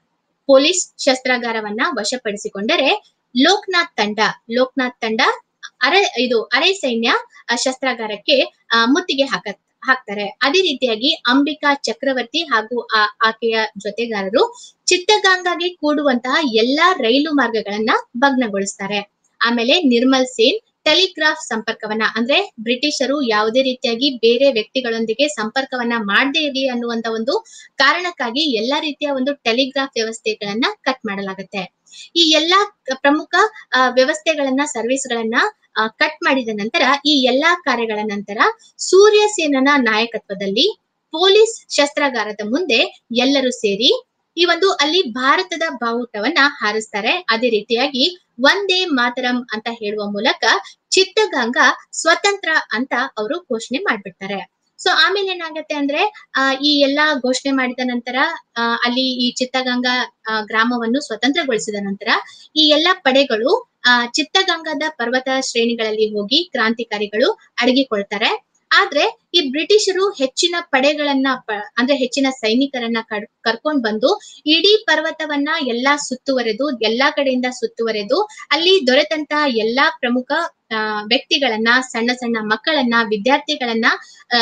ಪೊಲೀಸ್ ಶಸ್ತ್ರಾಗಾರವನ್ನ ವಶಪಡಿಸಿಕೊಂಡರೆ ಲೋಕ್ನಾಥ್ ತಂಡ ಲೋಕ್ನಾಥ್ ತಂಡ ಅರೆ ಇದು ಅರೆ ಸೈನ್ಯ ಆ, ಶಸ್ತ್ರಾಗಾರಕ್ಕೆ ಆ, ಮುತ್ತಿಗೆ ಹಾಕ ಹಾಕ್ತಾರೆ ಅದೇ ರೀತಿಯಾಗಿ ಅಂಬಿಕಾ ಚಕ್ರವರ್ತಿ ಹಾಗೂ ಆ ಆಕೆಯ ಜೊತೆಗಾರರು ಚಿತ್ತಗಾಂಗಾಗೆ ಕೂಡುವಂತಹ ಎಲ್ಲಾ ರೈಲು ಮಾರ್ಗಗಳನ್ನ ಭಗ್ನಗೊಳಿಸ್ತಾರೆ ಆಮೇಲೆ ನಿರ್ಮಲ್ ಸೇನ್ ಟೆಲಿಗ್ರಾಫ್ ಸಂಪರ್ಕವನ್ನ ಅಂದ್ರೆ ಬ್ರಿಟಿಷರು ಯಾವುದೇ ರೀತಿಯಾಗಿ ಬೇರೆ ವ್ಯಕ್ತಿಗಳೊಂದಿಗೆ ಸಂಪರ್ಕವನ್ನ ಮಾಡದೇ ಇರಲಿ ಅನ್ನುವಂತ ಒಂದು ಕಾರಣಕ್ಕಾಗಿ ಎಲ್ಲಾ ರೀತಿಯ ಒಂದು ಟೆಲಿಗ್ರಾಫ್ ವ್ಯವಸ್ಥೆಗಳನ್ನ ಕಟ್ ಮಾಡಲಾಗುತ್ತೆ ಈ ಎಲ್ಲಾ ಪ್ರಮುಖ ಆ, ವ್ಯವಸ್ಥೆಗಳನ್ನ ಸರ್ವಿಸ್ಗಳನ್ನ ಕಟ್ ಮಾಡಿದ ನಂತರ ಈ ಎಲ್ಲಾ ಕಾರ್ಯಗಳ ನಂತರ ಸೂರ್ಯಸೇನನ ನಾಯಕತ್ವದಲ್ಲಿ ಪೊಲೀಸ್ ಶಸ್ತ್ರಾಗಾರದ ಮುಂದೆ ಎಲ್ಲರೂ ಸೇರಿ ಈ ಒಂದು ಅಲ್ಲಿ ಭಾರತದ ಬಾವುಟವನ್ನ ಹಾರಿಸ್ತಾರೆ ಅದೇ ರೀತಿಯಾಗಿ ಒಂದೇ ಮಾತರಂ ಅಂತ ಹೇಳುವ ಮೂಲಕ ಚಿತ್ತಗಾಂಗ ಸ್ವತಂತ್ರ ಅಂತ ಅವರು ಘೋಷಣೆ ಮಾಡ್ಬಿಡ್ತಾರೆ ಸೊ ಆಮೇಲೆ ಏನಾಗತ್ತೆ ಅಂದ್ರೆ ಆ, ಈ ಎಲ್ಲಾ ಘೋಷಣೆ ಮಾಡಿದ ನಂತರ ಆ, ಅಲ್ಲಿ ಈ ಚಿತ್ತಗಂಗಾ ಆ, ಗ್ರಾಮವನ್ನು ಸ್ವತಂತ್ರಗೊಳಿಸಿದ ನಂತರ ಈ ಎಲ್ಲಾ ಪಡೆಗಳು ಆ ಚಿತ್ತಗಂಗಾದ ಪರ್ವತ ಶ್ರೇಣಿಗಳಲ್ಲಿ ಹೋಗಿ ಕ್ರಾಂತಿಕಾರಿಗಳು ಅಡಗಿಕೊಳ್ತಾರೆ ಆದ್ರೆ ಈ ಬ್ರಿಟಿಷರು ಹೆಚ್ಚಿನ ಪಡೆಗಳನ್ನ ಪ- ಅಂದ್ರೆ ಹೆಚ್ಚಿನ ಸೈನಿಕರನ್ನ ಕರ್- ಕರ್ಕೊಂಡ್ ಬಂದು ಇಡೀ ಪರ್ವತವನ್ನ ಎಲ್ಲಾ ಸುತ್ತುವರೆದು ಎಲ್ಲಾ ಕಡೆಯಿಂದ ಸುತ್ತುವರೆದು ಅಲ್ಲಿ ದೊರೆತಂತಹ ಎಲ್ಲಾ ಪ್ರಮುಖ ಆ, ವ್ಯಕ್ತಿಗಳನ್ನ ಸಣ್ಣ ಸಣ್ಣ ಮಕ್ಕಳನ್ನ ವಿದ್ಯಾರ್ಥಿಗಳನ್ನ ಆ,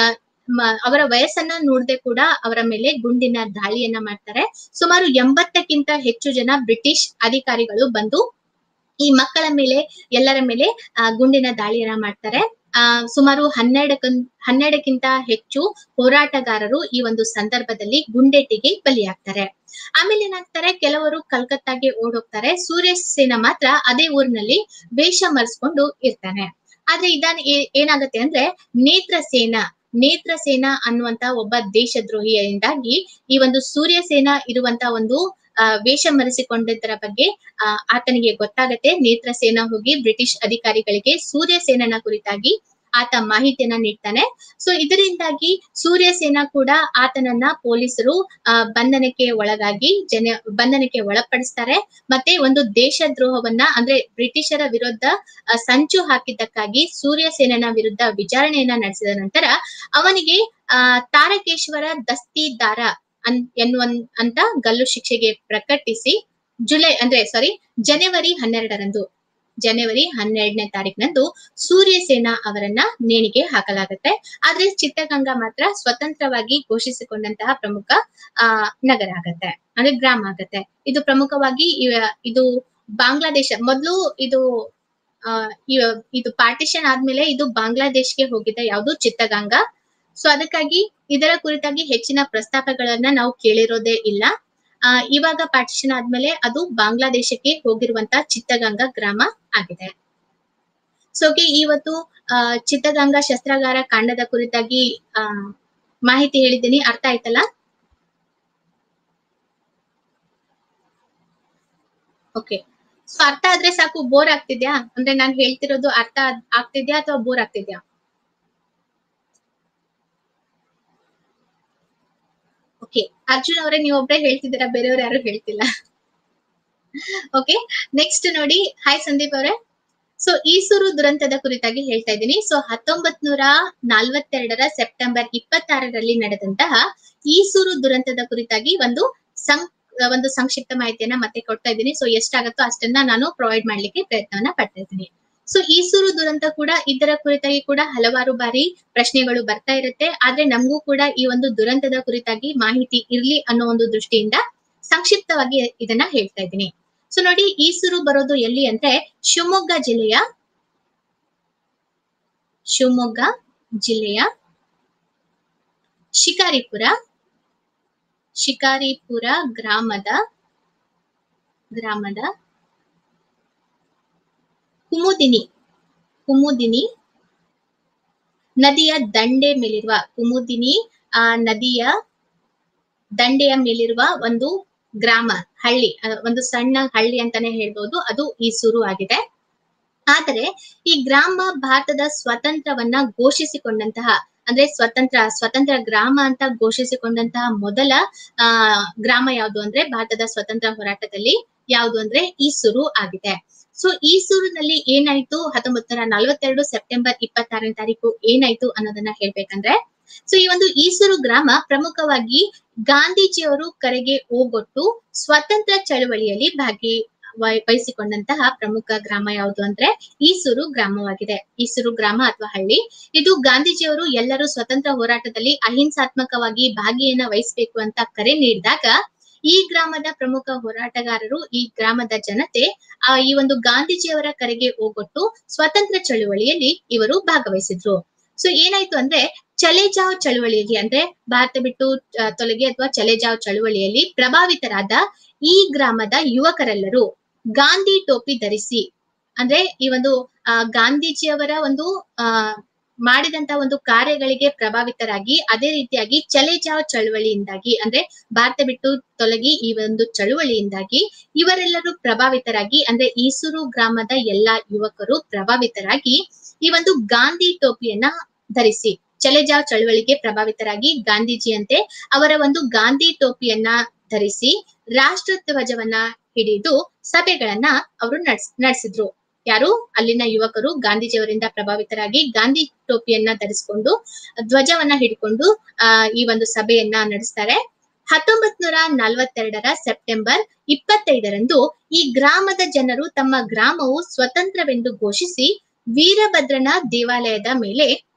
ಮ- ಅವರ ವಯಸ್ಸನ್ನ ನೋಡದೆ ಕೂಡ ಅವರ ಮೇಲೆ ಗುಂಡಿನ ದಾಳಿಯನ್ನ ಮಾಡ್ತಾರೆ ಸುಮಾರು ಎಂಬತ್ತಕ್ಕಿಂತ ಹೆಚ್ಚು ಜನ ಬ್ರಿಟಿಷ್ ಅಧಿಕಾರಿಗಳು ಬಂದು ಈ ಮಕ್ಕಳ ಮೇಲೆ ಎಲ್ಲರ ಮೇಲೆ ಆ, ಗುಂಡಿನ ದಾಳಿಯನ್ನ ಮಾಡ್ತಾರೆ ಆ ಸುಮಾರು ಹನ್ನೆರಡಕ್ಕ ಹನ್ನೆರಡಕ್ಕಿಂತ ಹೆಚ್ಚು ಹೋರಾಟಗಾರರು ಈ ಒಂದು ಸಂದರ್ಭದಲ್ಲಿ ಗುಂಡೇಟಿಗೆ ಬಲಿಯಾಗ್ತಾರೆ ಆಮೇಲೆ ಏನಾಗ್ತಾರೆ ಕೆಲವರು ಕಲ್ಕತ್ತಾಗೆ ಓಡೋಗ್ತಾರೆ ಸೂರ್ಯ ಸೇನ ಮಾತ್ರ ಅದೇ ಊರಿನಲ್ಲಿ ವೇಷ ಮರೆಸ್ಕೊಂಡು ಇರ್ತಾನೆ ಆದ್ರೆ ಇದಾನ ಏ- ಏನಾಗತ್ತೆ ಅಂದ್ರೆ ನೇತ್ರಸೇನ ನೇತ್ರಸೇನ ಅನ್ನುವಂತ ಒಬ್ಬ ದೇಶದ್ರೋಹಿಯಿಂದಾಗಿ ಈ ಒಂದು ಸೂರ್ಯ ಸೇನ ಇರುವಂತ ಒಂದು ಆ, ವೇಷ ಮರೆಸಿಕೊಂಡಿದ್ದರ ಬಗ್ಗೆ ಆ, ಆತನಿಗೆ ಗೊತ್ತಾಗತ್ತೆ ನೇತ್ರಸೇನ ಹೋಗಿ ಬ್ರಿಟಿಷ್ ಅಧಿಕಾರಿಗಳಿಗೆ ಸೂರ್ಯ ಸೇನನ ಕುರಿತಾಗಿ ಆತ ಮಾಹಿತಿಯನ್ನ ನೀಡ್ತಾನೆ ಸೊ ಇದರಿಂದಾಗಿ ಸೂರ್ಯ ಸೇನ ಕೂಡ ಆತನನ್ನ ಪೊಲೀಸರು ಆ, ಬಂಧನಕ್ಕೆ ಒಳಗಾಗಿ ಜನ ಬಂಧನಕ್ಕೆ ಒಳಪಡಿಸ್ತಾರೆ ಮತ್ತೆ ಒಂದು ದೇಶದ್ರೋಹವನ್ನ ಅಂದ್ರೆ ಬ್ರಿಟಿಷರ ವಿರುದ್ಧ ಆ, ಸಂಚು ಹಾಕಿದ್ದಕ್ಕಾಗಿ ಸೂರ್ಯ ಸೇನನ ವಿರುದ್ಧ ವಿಚಾರಣೆಯನ್ನ ನಡೆಸಿದ ನಂತರ ಅವನಿಗೆ ಆ ತಾರಕೇಶ್ವರ ದಸ್ತಿದಾರ ಅನ್ ಎನ್ನುವ ಅಂತ ಗಲ್ಲು ಶಿಕ್ಷೆಗೆ ಪ್ರಕಟಿಸಿ ಜುಲೈ ಅಂದ್ರೆ ಸಾರಿ ಜನವರಿ ಹನ್ನೆರಡರಂದು ಜನವರಿ ಹನ್ನೆರಡನೇ ತಾರೀಕಿನಂದು ಸೂರ್ಯಸೇನ ಅವರನ್ನ ನೇಣಿಗೆ ಹಾಕಲಾಗುತ್ತೆ ಆದ್ರೆ ಚಿತ್ತಗಂಗಾ ಮಾತ್ರ ಸ್ವತಂತ್ರವಾಗಿ ಘೋಷಿಸಿಕೊಂಡಂತಹ ಪ್ರಮುಖ ಆ ನಗರ ಆಗತ್ತೆ ಅಂದ್ರೆ ಗ್ರಾಮ ಆಗತ್ತೆ ಇದು ಪ್ರಮುಖವಾಗಿ ಇವ- ಇದು ಬಾಂಗ್ಲಾದೇಶ ಮೊದಲು ಇದು ಆ ಇವ- ಇದು ಪಾರ್ಟಿಷನ್ ಆದ್ಮೇಲೆ ಇದು ಬಾಂಗ್ಲಾದೇಶ್ಗೆ ಹೋಗಿದ್ದ ಯಾವುದು ಚಿತ್ತಗಂಗಾ ಸೊ ಅದಕ್ಕಾಗಿ ಇದರ ಕುರಿತಾಗಿ ಹೆಚ್ಚಿನ ಪ್ರಸ್ತಾಪಗಳನ್ನ ನಾವು ಕೇಳಿರೋದೇ ಇಲ್ಲ ಆ ಇವಾಗ ಪಾರ್ಟಿಷನ್ ಆದ್ಮೇಲೆ ಅದು ಬಾಂಗ್ಲಾದೇಶಕ್ಕೆ ಹೋಗಿರುವಂತ ಚಿತ್ತಗಂಗಾ ಗ್ರಾಮ ಆಗಿದೆ ಸೊ ಇವತ್ತು ಆ ಚಿತ್ತಗಂಗಾ ಶಸ್ತ್ರಾಗಾರ ಕಾಂಡದ ಕುರಿತಾಗಿ ಆ ಮಾಹಿತಿ ಹೇಳಿದ್ದೀನಿ ಅರ್ಥ ಆಯ್ತಲ್ಲ ಓಕೆ ಸೊ ಅರ್ಥ ಆದ್ರೆ ಸಾಕು ಬೋರ್ ಆಗ್ತಿದ್ಯಾ ಅಂದ್ರೆ ನಾನ್ ಹೇಳ್ತಿರೋದು ಅರ್ಥ ಆಗ್- ಆಗ್ತಿದ್ಯಾ ಅಥವಾ ಬೋರ್ ಆಗ್ತಿದ್ಯಾ ಓಕೆ ಅರ್ಜುನ್ ಅವರೇ ನೀವು ಒಬ್ಬರೇ ಹೇಳ್ತಿದ್ದೀರಾ ಬೇರೆಯವ್ರು ಯಾರು ಹೇಳ್ತಿಲ್ಲ ಓಕೆ ನೆಕ್ಸ್ಟ್ ನೋಡಿ ಹಾಯ್ ಸಂದೀಪ್ ಅವರೇ ಸೊ ಈಸೂರು ದುರಂತದ ಕುರಿತಾಗಿ ಹೇಳ್ತಾ ಇದ್ದೀನಿ ಸೊ ಹತ್ತೊಂಬತ್ ನೂರ ನಲ್ವತ್ತೆರಡರ ಸೆಪ್ಟೆಂಬರ್ ಇಪ್ಪತ್ತಾರರಲ್ಲಿ ನಡೆದಂತಹ ಈಸೂರು ದುರಂತದ ಕುರಿತಾಗಿ ಒಂದು ಸಂ ಒಂದು ಸಂಕ್ಷಿಪ್ತ ಮಾಹಿತಿಯನ್ನ ಮತ್ತೆ ಕೊಡ್ತಾ ಇದ್ದೀನಿ ಸೊ ಎಷ್ಟಾಗತ್ತೋ ಅಷ್ಟನ್ನ ನಾನು ಪ್ರೊವೈಡ್ ಮಾಡ್ಲಿಕ್ಕೆ ಪ್ರಯತ್ನವನ್ನ ಪಡ್ತಾ ಇದ್ದೀನಿ ಸೊ ಈಸೂರು ದುರಂತ ಕೂಡ ಇದರ ಕುರಿತಾಗಿ ಕೂಡ ಹಲವಾರು ಬಾರಿ ಪ್ರಶ್ನೆಗಳು ಬರ್ತಾ ಇರುತ್ತೆ ಆದ್ರೆ ನಮಗೂ ಕೂಡ ಈ ಒಂದು ದುರಂತದ ಕುರಿತಾಗಿ ಮಾಹಿತಿ ಇರ್ಲಿ ಅನ್ನೋ ಒಂದು ದೃಷ್ಟಿಯಿಂದ ಸಂಕ್ಷಿಪ್ತವಾಗಿ ಇದನ್ನ ಹೇಳ್ತಾ ಇದ್ದೀನಿ ಸೊ ನೋಡಿ ಈಸೂರು ಬರೋದು ಎಲ್ಲಿ ಅಂದ್ರೆ ಶಿವಮೊಗ್ಗ ಜಿಲ್ಲೆಯ ಶಿವಮೊಗ್ಗ ಜಿಲ್ಲೆಯ ಶಿಕಾರಿಪುರ ಶಿಕಾರಿಪುರ ಗ್ರಾಮದ ಗ್ರಾಮದ ಕುಮುದಿನಿ ಕುಮುದಿನಿ ನದಿಯ ದಂಡೆ ಮೇಲಿರುವ ಕುಮುದಿನಿ ಆ ನದಿಯ ದಂಡೆಯ ಮೇಲಿರುವ ಒಂದು ಗ್ರಾಮ ಹಳ್ಳಿ ಅಹ್, ಒಂದು ಸಣ್ಣ ಹಳ್ಳಿ ಅಂತಾನೆ ಹೇಳ್ಬೋದು ಅದು ಈಸೂರು ಆಗಿದೆ ಆದರೆ ಈ ಗ್ರಾಮ ಭಾರತದ ಸ್ವತಂತ್ರವನ್ನ ಘೋಷಿಸಿಕೊಂಡಂತಹ ಅಂದ್ರೆ ಸ್ವತಂತ್ರ ಸ್ವತಂತ್ರ ಗ್ರಾಮ ಅಂತ ಘೋಷಿಸಿಕೊಂಡಂತಹ ಮೊದಲ ಆ ಗ್ರಾಮ ಯಾವುದು ಅಂದ್ರೆ ಭಾರತದ ಸ್ವತಂತ್ರ ಹೋರಾಟದಲ್ಲಿ ಯಾವುದು ಅಂದ್ರೆ ಈಸೂರು ಆಗಿದೆ ಸೊ ಈಸೂರಿನಲ್ಲಿ ಏನಾಯ್ತು ಹತ್ತೊಂಬತ್ ನೂರ ನಲವತ್ತೆರಡು ಸೆಪ್ಟೆಂಬರ್ ಇಪ್ಪತ್ತಾರನೇ ತಾರೀಕು ಏನಾಯ್ತು ಅನ್ನೋದನ್ನ ಹೇಳ್ಬೇಕಂದ್ರೆ ಸೊ ಈ ಒಂದು ಈಸೂರು ಗ್ರಾಮ ಪ್ರಮುಖವಾಗಿ ಗಾಂಧೀಜಿಯವರು ಕರೆಗೆ ಓಗೊಟ್ಟು ಸ್ವತಂತ್ರ ಚಳವಳಿಯಲ್ಲಿ ಭಾಗಿ ವಹಿ- ವಹಿಸಿಕೊಂಡಂತಹ ಪ್ರಮುಖ ಗ್ರಾಮ ಯಾವುದು ಅಂದ್ರೆ ಈಸೂರು ಗ್ರಾಮವಾಗಿದೆ ಈಸೂರು ಗ್ರಾಮ ಅಥವಾ ಹಳ್ಳಿ ಇದು ಗಾಂಧೀಜಿಯವರು ಎಲ್ಲರೂ ಸ್ವತಂತ್ರ ಹೋರಾಟದಲ್ಲಿ ಅಹಿಂಸಾತ್ಮಕವಾಗಿ ಭಾಗಿಯನ್ನ ವಹಿಸಬೇಕು ಅಂತ ಕರೆ ನೀಡಿದಾಗ ಈ ಗ್ರಾಮದ ಪ್ರಮುಖ ಹೋರಾಟಗಾರರು ಈ ಗ್ರಾಮದ ಜನತೆ ಆ ಈ ಒಂದು ಗಾಂಧೀಜಿಯವರ ಕರೆಗೆ ಓಗೊಟ್ಟು ಸ್ವತಂತ್ರ ಚಳುವಳಿಯಲ್ಲಿ ಇವರು ಭಾಗವಹಿಸಿದ್ರು ಸೊ ಏನಾಯ್ತು ಅಂದ್ರೆ ಚಲೆಜಾವ್ ಚಳುವಳಿಯಲ್ಲಿ ಅಂದ್ರೆ ಭಾರತ ಬಿಟ್ಟು ಆ, ತೊಲಗಿ ಅಥವಾ ಚಲೆಜಾವ್ ಚಳುವಳಿಯಲ್ಲಿ ಪ್ರಭಾವಿತರಾದ ಈ ಗ್ರಾಮದ ಯುವಕರೆಲ್ಲರೂ ಗಾಂಧಿ ಟೋಪಿ ಧರಿಸಿ ಅಂದ್ರೆ ಈ ಒಂದು ಆ, ಗಾಂಧೀಜಿಯವರ ಒಂದು ಆ ಮಾಡಿದಂತ ಒಂದು ಕಾರ್ಯಗಳಿಗೆ ಪ್ರಭಾವಿತರಾಗಿ ಅದೇ ರೀತಿಯಾಗಿ ಚಲೆಜಾವ್ ಚಳುವಳಿಯಿಂದಾಗಿ ಅಂದ್ರೆ ಭಾರತ ಬಿಟ್ಟು ತೊಲಗಿ ಈ ಒಂದು ಚಳುವಳಿಯಿಂದಾಗಿ ಇವರೆಲ್ಲರೂ ಪ್ರಭಾವಿತರಾಗಿ ಅಂದ್ರೆ ಈಸೂರು ಗ್ರಾಮದ ಎಲ್ಲಾ ಯುವಕರು ಪ್ರಭಾವಿತರಾಗಿ ಈ ಒಂದು ಗಾಂಧಿ ಟೋಪಿಯನ್ನ ಧರಿಸಿ ಚಲೆಜಾವ್ ಚಳುವಳಿಗೆ ಪ್ರಭಾವಿತರಾಗಿ ಗಾಂಧೀಜಿಯಂತೆ ಅವರ ಒಂದು ಗಾಂಧಿ ಟೋಪಿಯನ್ನ ಧರಿಸಿ ರಾಷ್ಟ್ರ ಧ್ವಜವನ್ನ ಹಿಡಿದು ಸಭೆಗಳನ್ನ ಅವರು ನಡ್ಸ್ ನಡೆಸಿದ್ರು ಯಾರು ಅಲ್ಲಿನ ಯುವಕರು ಗಾಂಧೀಜಿಯವರಿಂದ ಪ್ರಭಾವಿತರಾಗಿ ಗಾಂಧಿ ಟೋಪಿಯನ್ನ ಧರಿಸಿಕೊಂಡು ಧ್ವಜವನ್ನ ಹಿಡ್ಕೊಂಡು ಆ ಈ ಒಂದು ಸಭೆಯನ್ನ ನಡೆಸ್ತಾರೆ ಹತ್ತೊಂಬತ್ ನೂರ ನಲವತ್ತೆರಡರ ಸೆಪ್ಟೆಂಬರ್ ಇಪ್ಪತ್ತೈದರಂದು ಈ ಗ್ರಾಮದ ಜನರು ತಮ್ಮ ಗ್ರಾಮವು ಸ್ವತಂತ್ರವೆಂದು ಘೋಷಿಸಿ ವೀರಭದ್ರನ ದೇವಾಲಯದ ಮೇಲೆ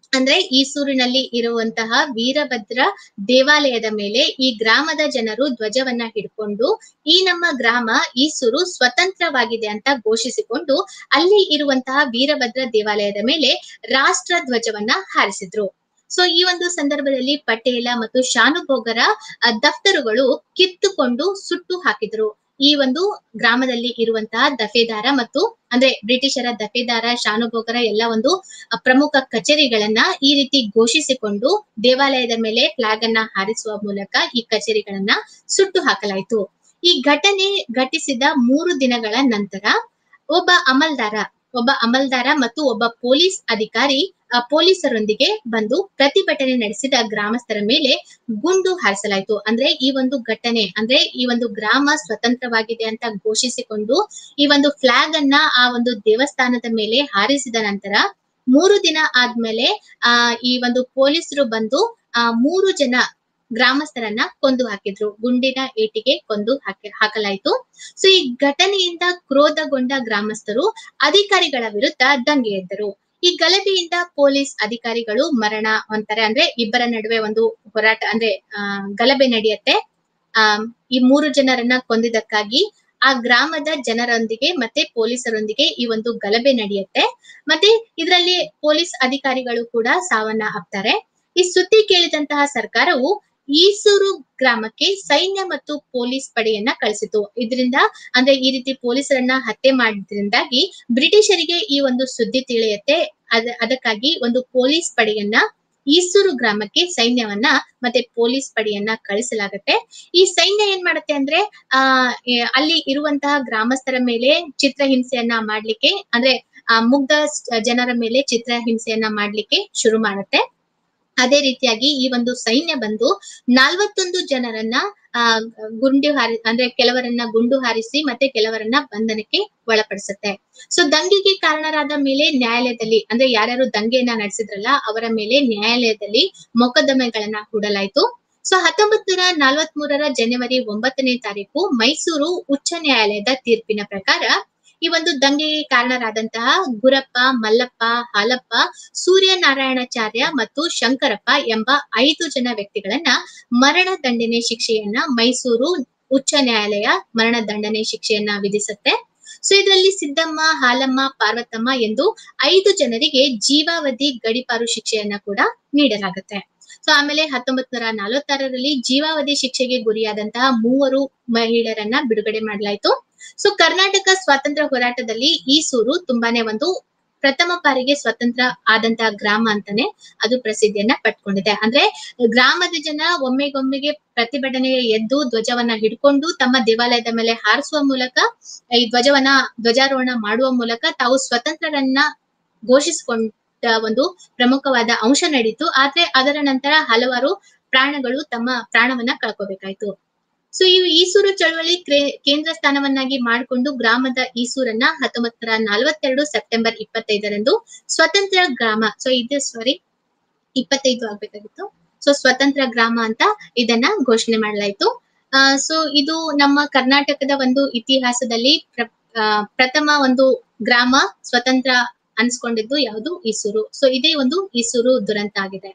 ಅಂದ್ರೆ ಈಸೂರಿನಲ್ಲಿ ಇರುವಂತಹ ವೀರಭದ್ರ ದೇವಾಲಯದ ಮೇಲೆ ಈ ಗ್ರಾಮದ ಜನರು ಧ್ವಜವನ್ನ ಹಿಡ್ಕೊಂಡು ಈ ನಮ್ಮ ಗ್ರಾಮ ಈಸೂರು ಸ್ವತಂತ್ರವಾಗಿದೆ ಅಂತ ಘೋಷಿಸಿಕೊಂಡು ಅಲ್ಲಿ ಇರುವಂತಹ ವೀರಭದ್ರ ದೇವಾಲಯದ ಮೇಲೆ ರಾಷ್ಟ್ರ ಧ್ವಜವನ್ನ ಹಾರಿಸಿದ್ರು ಸೊ ಈ ಒಂದು ಸಂದರ್ಭದಲ್ಲಿ ಪಟೇಲ ಮತ್ತು ಶಾನುಭೋಗರ ಅ, ದಫ್ತರುಗಳು ಕಿತ್ತುಕೊಂಡು ಸುಟ್ಟು ಹಾಕಿದ್ರು ಈ ಒಂದು ಗ್ರಾಮದಲ್ಲಿ ಇರುವಂತಹ ದಫೇದಾರ ಮತ್ತು ಅಂದ್ರೆ ಬ್ರಿಟಿಷರ ದಫೇದಾರ ಶಾನುಭೋಗರ ಎಲ್ಲ ಒಂದು ಅ, ಪ್ರಮುಖ ಕಚೇರಿಗಳನ್ನ ಈ ರೀತಿ ಘೋಷಿಸಿಕೊಂಡು ದೇವಾಲಯದ ಮೇಲೆ ಫ್ಲಾಗ್ ಅನ್ನ ಹಾರಿಸುವ ಮೂಲಕ ಈ ಕಚೇರಿಗಳನ್ನ ಸುಟ್ಟು ಹಾಕಲಾಯಿತು ಈ ಘಟನೆ ಘಟಿಸಿದ ಮೂರು ದಿನಗಳ ನಂತರ ಒಬ್ಬ ಅಮಲ್ದಾರ ಒಬ್ಬ ಅಮಲ್ದಾರ ಮತ್ತು ಒಬ್ಬ ಪೊಲೀಸ್ ಅಧಿಕಾರಿ ಆ, ಪೊಲೀಸರೊಂದಿಗೆ ಬಂದು ಪ್ರತಿಭಟನೆ ನಡೆಸಿದ ಗ್ರಾಮಸ್ಥರ ಮೇಲೆ ಗುಂಡು ಹಾರಿಸಲಾಯಿತು ಅಂದ್ರೆ ಈ ಒಂದು ಘಟನೆ ಅಂದ್ರೆ ಈ ಒಂದು ಗ್ರಾಮ ಸ್ವತಂತ್ರವಾಗಿದೆ ಅಂತ ಘೋಷಿಸಿಕೊಂಡು ಈ ಒಂದು ಫ್ಲಾಗ್ ಅನ್ನ ಆ ಒಂದು ದೇವಸ್ಥಾನದ ಮೇಲೆ ಹಾರಿಸಿದ ನಂತರ ಮೂರು ದಿನ ಆದ್ಮೇಲೆ ಆ ಈ ಒಂದು ಪೊಲೀಸರು ಬಂದು ಆ ಮೂರು ಜನ ಗ್ರಾಮಸ್ಥರನ್ನ ಕೊಂದು ಹಾಕಿದ್ರು ಗುಂಡಿನ ಏಟಿಗೆ ಕೊಂದು ಹಾಕಿ ಹಾಕಲಾಯಿತು ಸೊ ಈ ಘಟನೆಯಿಂದ ಕ್ರೋಧಗೊಂಡ ಗ್ರಾಮಸ್ಥರು ಅಧಿಕಾರಿಗಳ ವಿರುದ್ಧ ದಂಗೆ ಎದ್ದರು ಈ ಗಲಭೆಯಿಂದ ಪೊಲೀಸ್ ಅಧಿಕಾರಿಗಳು ಮರಣ ಹೊಂತಾರೆ ಅಂದ್ರೆ ಇಬ್ಬರ ನಡುವೆ ಒಂದು ಹೋರಾಟ ಅಂದ್ರೆ ಆ ಗಲಭೆ ನಡೆಯುತ್ತೆ ಆ ಈ ಮೂರು ಜನರನ್ನ ಕೊಂದಿದ್ದಕ್ಕಾಗಿ ಆ ಗ್ರಾಮದ ಜನರೊಂದಿಗೆ ಮತ್ತೆ ಪೊಲೀಸರೊಂದಿಗೆ ಈ ಒಂದು ಗಲಭೆ ನಡೆಯುತ್ತೆ ಮತ್ತೆ ಇದರಲ್ಲಿ ಪೊಲೀಸ್ ಅಧಿಕಾರಿಗಳು ಕೂಡ ಸಾವನ್ನ ಅಪ್ತಾರೆ ಈ ಸುದ್ದಿ ಕೇಳಿದಂತಹ ಸರ್ಕಾರವು ಈಸೂರು ಗ್ರಾಮಕ್ಕೆ ಸೈನ್ಯ ಮತ್ತು ಪೊಲೀಸ್ ಪಡೆಯನ್ನ ಕಳಿಸಿತು ಇದರಿಂದ ಅಂದ್ರೆ ಈ ರೀತಿ ಪೊಲೀಸರನ್ನ ಹತ್ಯೆ ಮಾಡಿದ್ರಿಂದಾಗಿ ಬ್ರಿಟಿಷರಿಗೆ ಈ ಒಂದು ಸುದ್ದಿ ತಿಳಿಯುತ್ತೆ ಅದ ಅದಕ್ಕಾಗಿ ಒಂದು ಪೊಲೀಸ್ ಪಡೆಯನ್ನ ಈಸೂರು ಗ್ರಾಮಕ್ಕೆ ಸೈನ್ಯವನ್ನ ಮತ್ತೆ ಪೊಲೀಸ್ ಪಡೆಯನ್ನ ಕಳಿಸಲಾಗತ್ತೆ ಈ ಸೈನ್ಯ ಏನ್ ಮಾಡುತ್ತೆ ಅಂದ್ರೆ ಆ ಎ- ಅಲ್ಲಿ ಇರುವಂತಹ ಗ್ರಾಮಸ್ಥರ ಮೇಲೆ ಚಿತ್ರಹಿಂಸೆಯನ್ನ ಮಾಡ್ಲಿಕ್ಕೆ ಅಂದ್ರೆ ಆ ಮುಗ್ಧ ಸ್- ಜನರ ಮೇಲೆ ಚಿತ್ರಹಿಂಸೆಯನ್ನ ಮಾಡ್ಲಿಕ್ಕೆ ಶುರು ಮಾಡುತ್ತೆ ಅದೇ ರೀತಿಯಾಗಿ ಈ ಒಂದು ಸೈನ್ಯ ಬಂದು ನಾಲ್ವತ್ತೊಂದು ಜನರನ್ನ ಆ ಗುಂಡು ಹಾರಿ ಅಂದ್ರೆ ಕೆಲವರನ್ನ ಗುಂಡು ಹಾರಿಸಿ ಮತ್ತೆ ಕೆಲವರನ್ನ ಬಂಧನಕ್ಕೆ ಒಳಪಡಿಸುತ್ತೆ ಸೊ ದಂಗೆಗೆ ಕಾರಣರಾದ ಮೇಲೆ ನ್ಯಾಯಾಲಯದಲ್ಲಿ ಅಂದ್ರೆ ಯಾರ್ಯಾರು ದಂಗೆಯನ್ನ ನಡೆಸಿದ್ರಲ್ಲ ಅವರ ಮೇಲೆ ನ್ಯಾಯಾಲಯದಲ್ಲಿ ಮೊಕದ್ದಮೆಗಳನ್ನ ಹೂಡಲಾಯಿತು ಸೊ ಹತ್ತೊಂಬತ್ ನೂರ ನಲವತ್ ಮೂರರ ಜನವರಿ ಒಂಬತ್ತನೇ ತಾರೀಕು ಮೈಸೂರು ಉಚ್ಚ ನ್ಯಾಯಾಲಯದ ತೀರ್ಪಿನ ಪ್ರಕಾರ ಈ ಒಂದು ದಂಗೆಗೆ ಕಾರಣರಾದಂತಹ ಗುರಪ್ಪ ಮಲ್ಲಪ್ಪ ಹಾಲಪ್ಪ ಸೂರ್ಯನಾರಾಯಣಾಚಾರ್ಯ ಮತ್ತು ಶಂಕರಪ್ಪ ಎಂಬ ಐದು ಜನ ವ್ಯಕ್ತಿಗಳನ್ನ ಮರಣ ದಂಡನೆ ಶಿಕ್ಷೆಯನ್ನ ಮೈಸೂರು ಉಚ್ಚ ನ್ಯಾಯಾಲಯ ಮರಣ ದಂಡನೆ ಶಿಕ್ಷೆಯನ್ನ ವಿಧಿಸುತ್ತೆ ಸೊ ಇದರಲ್ಲಿ ಸಿದ್ದಮ್ಮ ಹಾಲಮ್ಮ ಪಾರ್ವತಮ್ಮ ಎಂದು ಐದು ಜನರಿಗೆ ಜೀವಾವಧಿ ಗಡಿಪಾರು ಶಿಕ್ಷೆಯನ್ನ ಕೂಡ ನೀಡಲಾಗುತ್ತೆ ಸೊ ಆಮೇಲೆ ಹತ್ತೊಂಬತ್ ನೂರ ನಲವತ್ತಾರರಲ್ಲಿ ಜೀವಾವಧಿ ಶಿಕ್ಷೆಗೆ ಗುರಿಯಾದಂತಹ ಮೂವರು ಮಹಿಳೆಯರನ್ನ ಬಿಡುಗಡೆ ಮಾಡಲಾಯಿತು ಸೊ ಕರ್ನಾಟಕ ಸ್ವಾತಂತ್ರ್ಯ ಹೋರಾಟದಲ್ಲಿ ಈಸೂರು ತುಂಬಾನೇ ಒಂದು ಪ್ರಥಮ ಬಾರಿಗೆ ಸ್ವತಂತ್ರ ಆದಂತಹ ಗ್ರಾಮ ಅಂತಾನೆ ಅದು ಪ್ರಸಿದ್ಧಿಯನ್ನ ಪಡ್ಕೊಂಡಿದೆ ಅಂದ್ರೆ ಗ್ರಾಮದ ಜನ ಒಮ್ಮೆಗೊಮ್ಮೆಗೆ ಪ್ರತಿಭಟನೆಗೆ ಎದ್ದು ಧ್ವಜವನ್ನ ಹಿಡ್ಕೊಂಡು ತಮ್ಮ ದೇವಾಲಯದ ಮೇಲೆ ಹಾರಿಸುವ ಮೂಲಕ ಈ ಧ್ವಜವನ್ನ ಧ್ವಜಾರೋಹಣ ಮಾಡುವ ಮೂಲಕ ತಾವು ಸ್ವತಂತ್ರರನ್ನ ಘೋಷಿಸಿಕೊಂಡ ಒಂದು ಪ್ರಮುಖವಾದ ಅಂಶ ನಡೀತು ಆದ್ರೆ ಅದರ ನಂತರ ಹಲವಾರು ಪ್ರಾಣಗಳು ತಮ್ಮ ಪ್ರಾಣವನ್ನ ಕಳ್ಕೋಬೇಕಾಯ್ತು ಸೊ ಈ ಈಸೂರು ಚಳವಳಿ ಕ್ರೇ- ಕೇಂದ್ರ ಸ್ಥಾನವನ್ನಾಗಿ ಮಾಡಿಕೊಂಡು ಗ್ರಾಮದ ಈಸೂರನ್ನ ಹತ್ತೊಂಬತ್ ನೂರ ನಲವತ್ತೆರಡು ಸೆಪ್ಟೆಂಬರ್ ಇಪ್ಪತ್ತೈದರಂದು ಸ್ವತಂತ್ರ ಗ್ರಾಮ ಸೊ ಇದು ಸಾರಿ ಇಪ್ಪತ್ತೈದು ಆಗ್ಬೇಕಾಗಿತ್ತು ಸೊ ಸ್ವತಂತ್ರ ಗ್ರಾಮ ಅಂತ ಇದನ್ನ ಘೋಷಣೆ ಮಾಡಲಾಯಿತು ಸೊ ಇದು ನಮ್ಮ ಕರ್ನಾಟಕದ ಒಂದು ಇತಿಹಾಸದಲ್ಲಿ ಪ್ರ- ಆ, ಪ್ರಥಮ ಒಂದು ಗ್ರಾಮ ಸ್ವತಂತ್ರ ಅನ್ಸ್ಕೊಂಡಿದ್ದು ಯಾವುದು ಈಸೂರು ಸೊ ಇದೇ ಒಂದು ಈಸೂರು ದುರಂತ ಆಗಿದೆ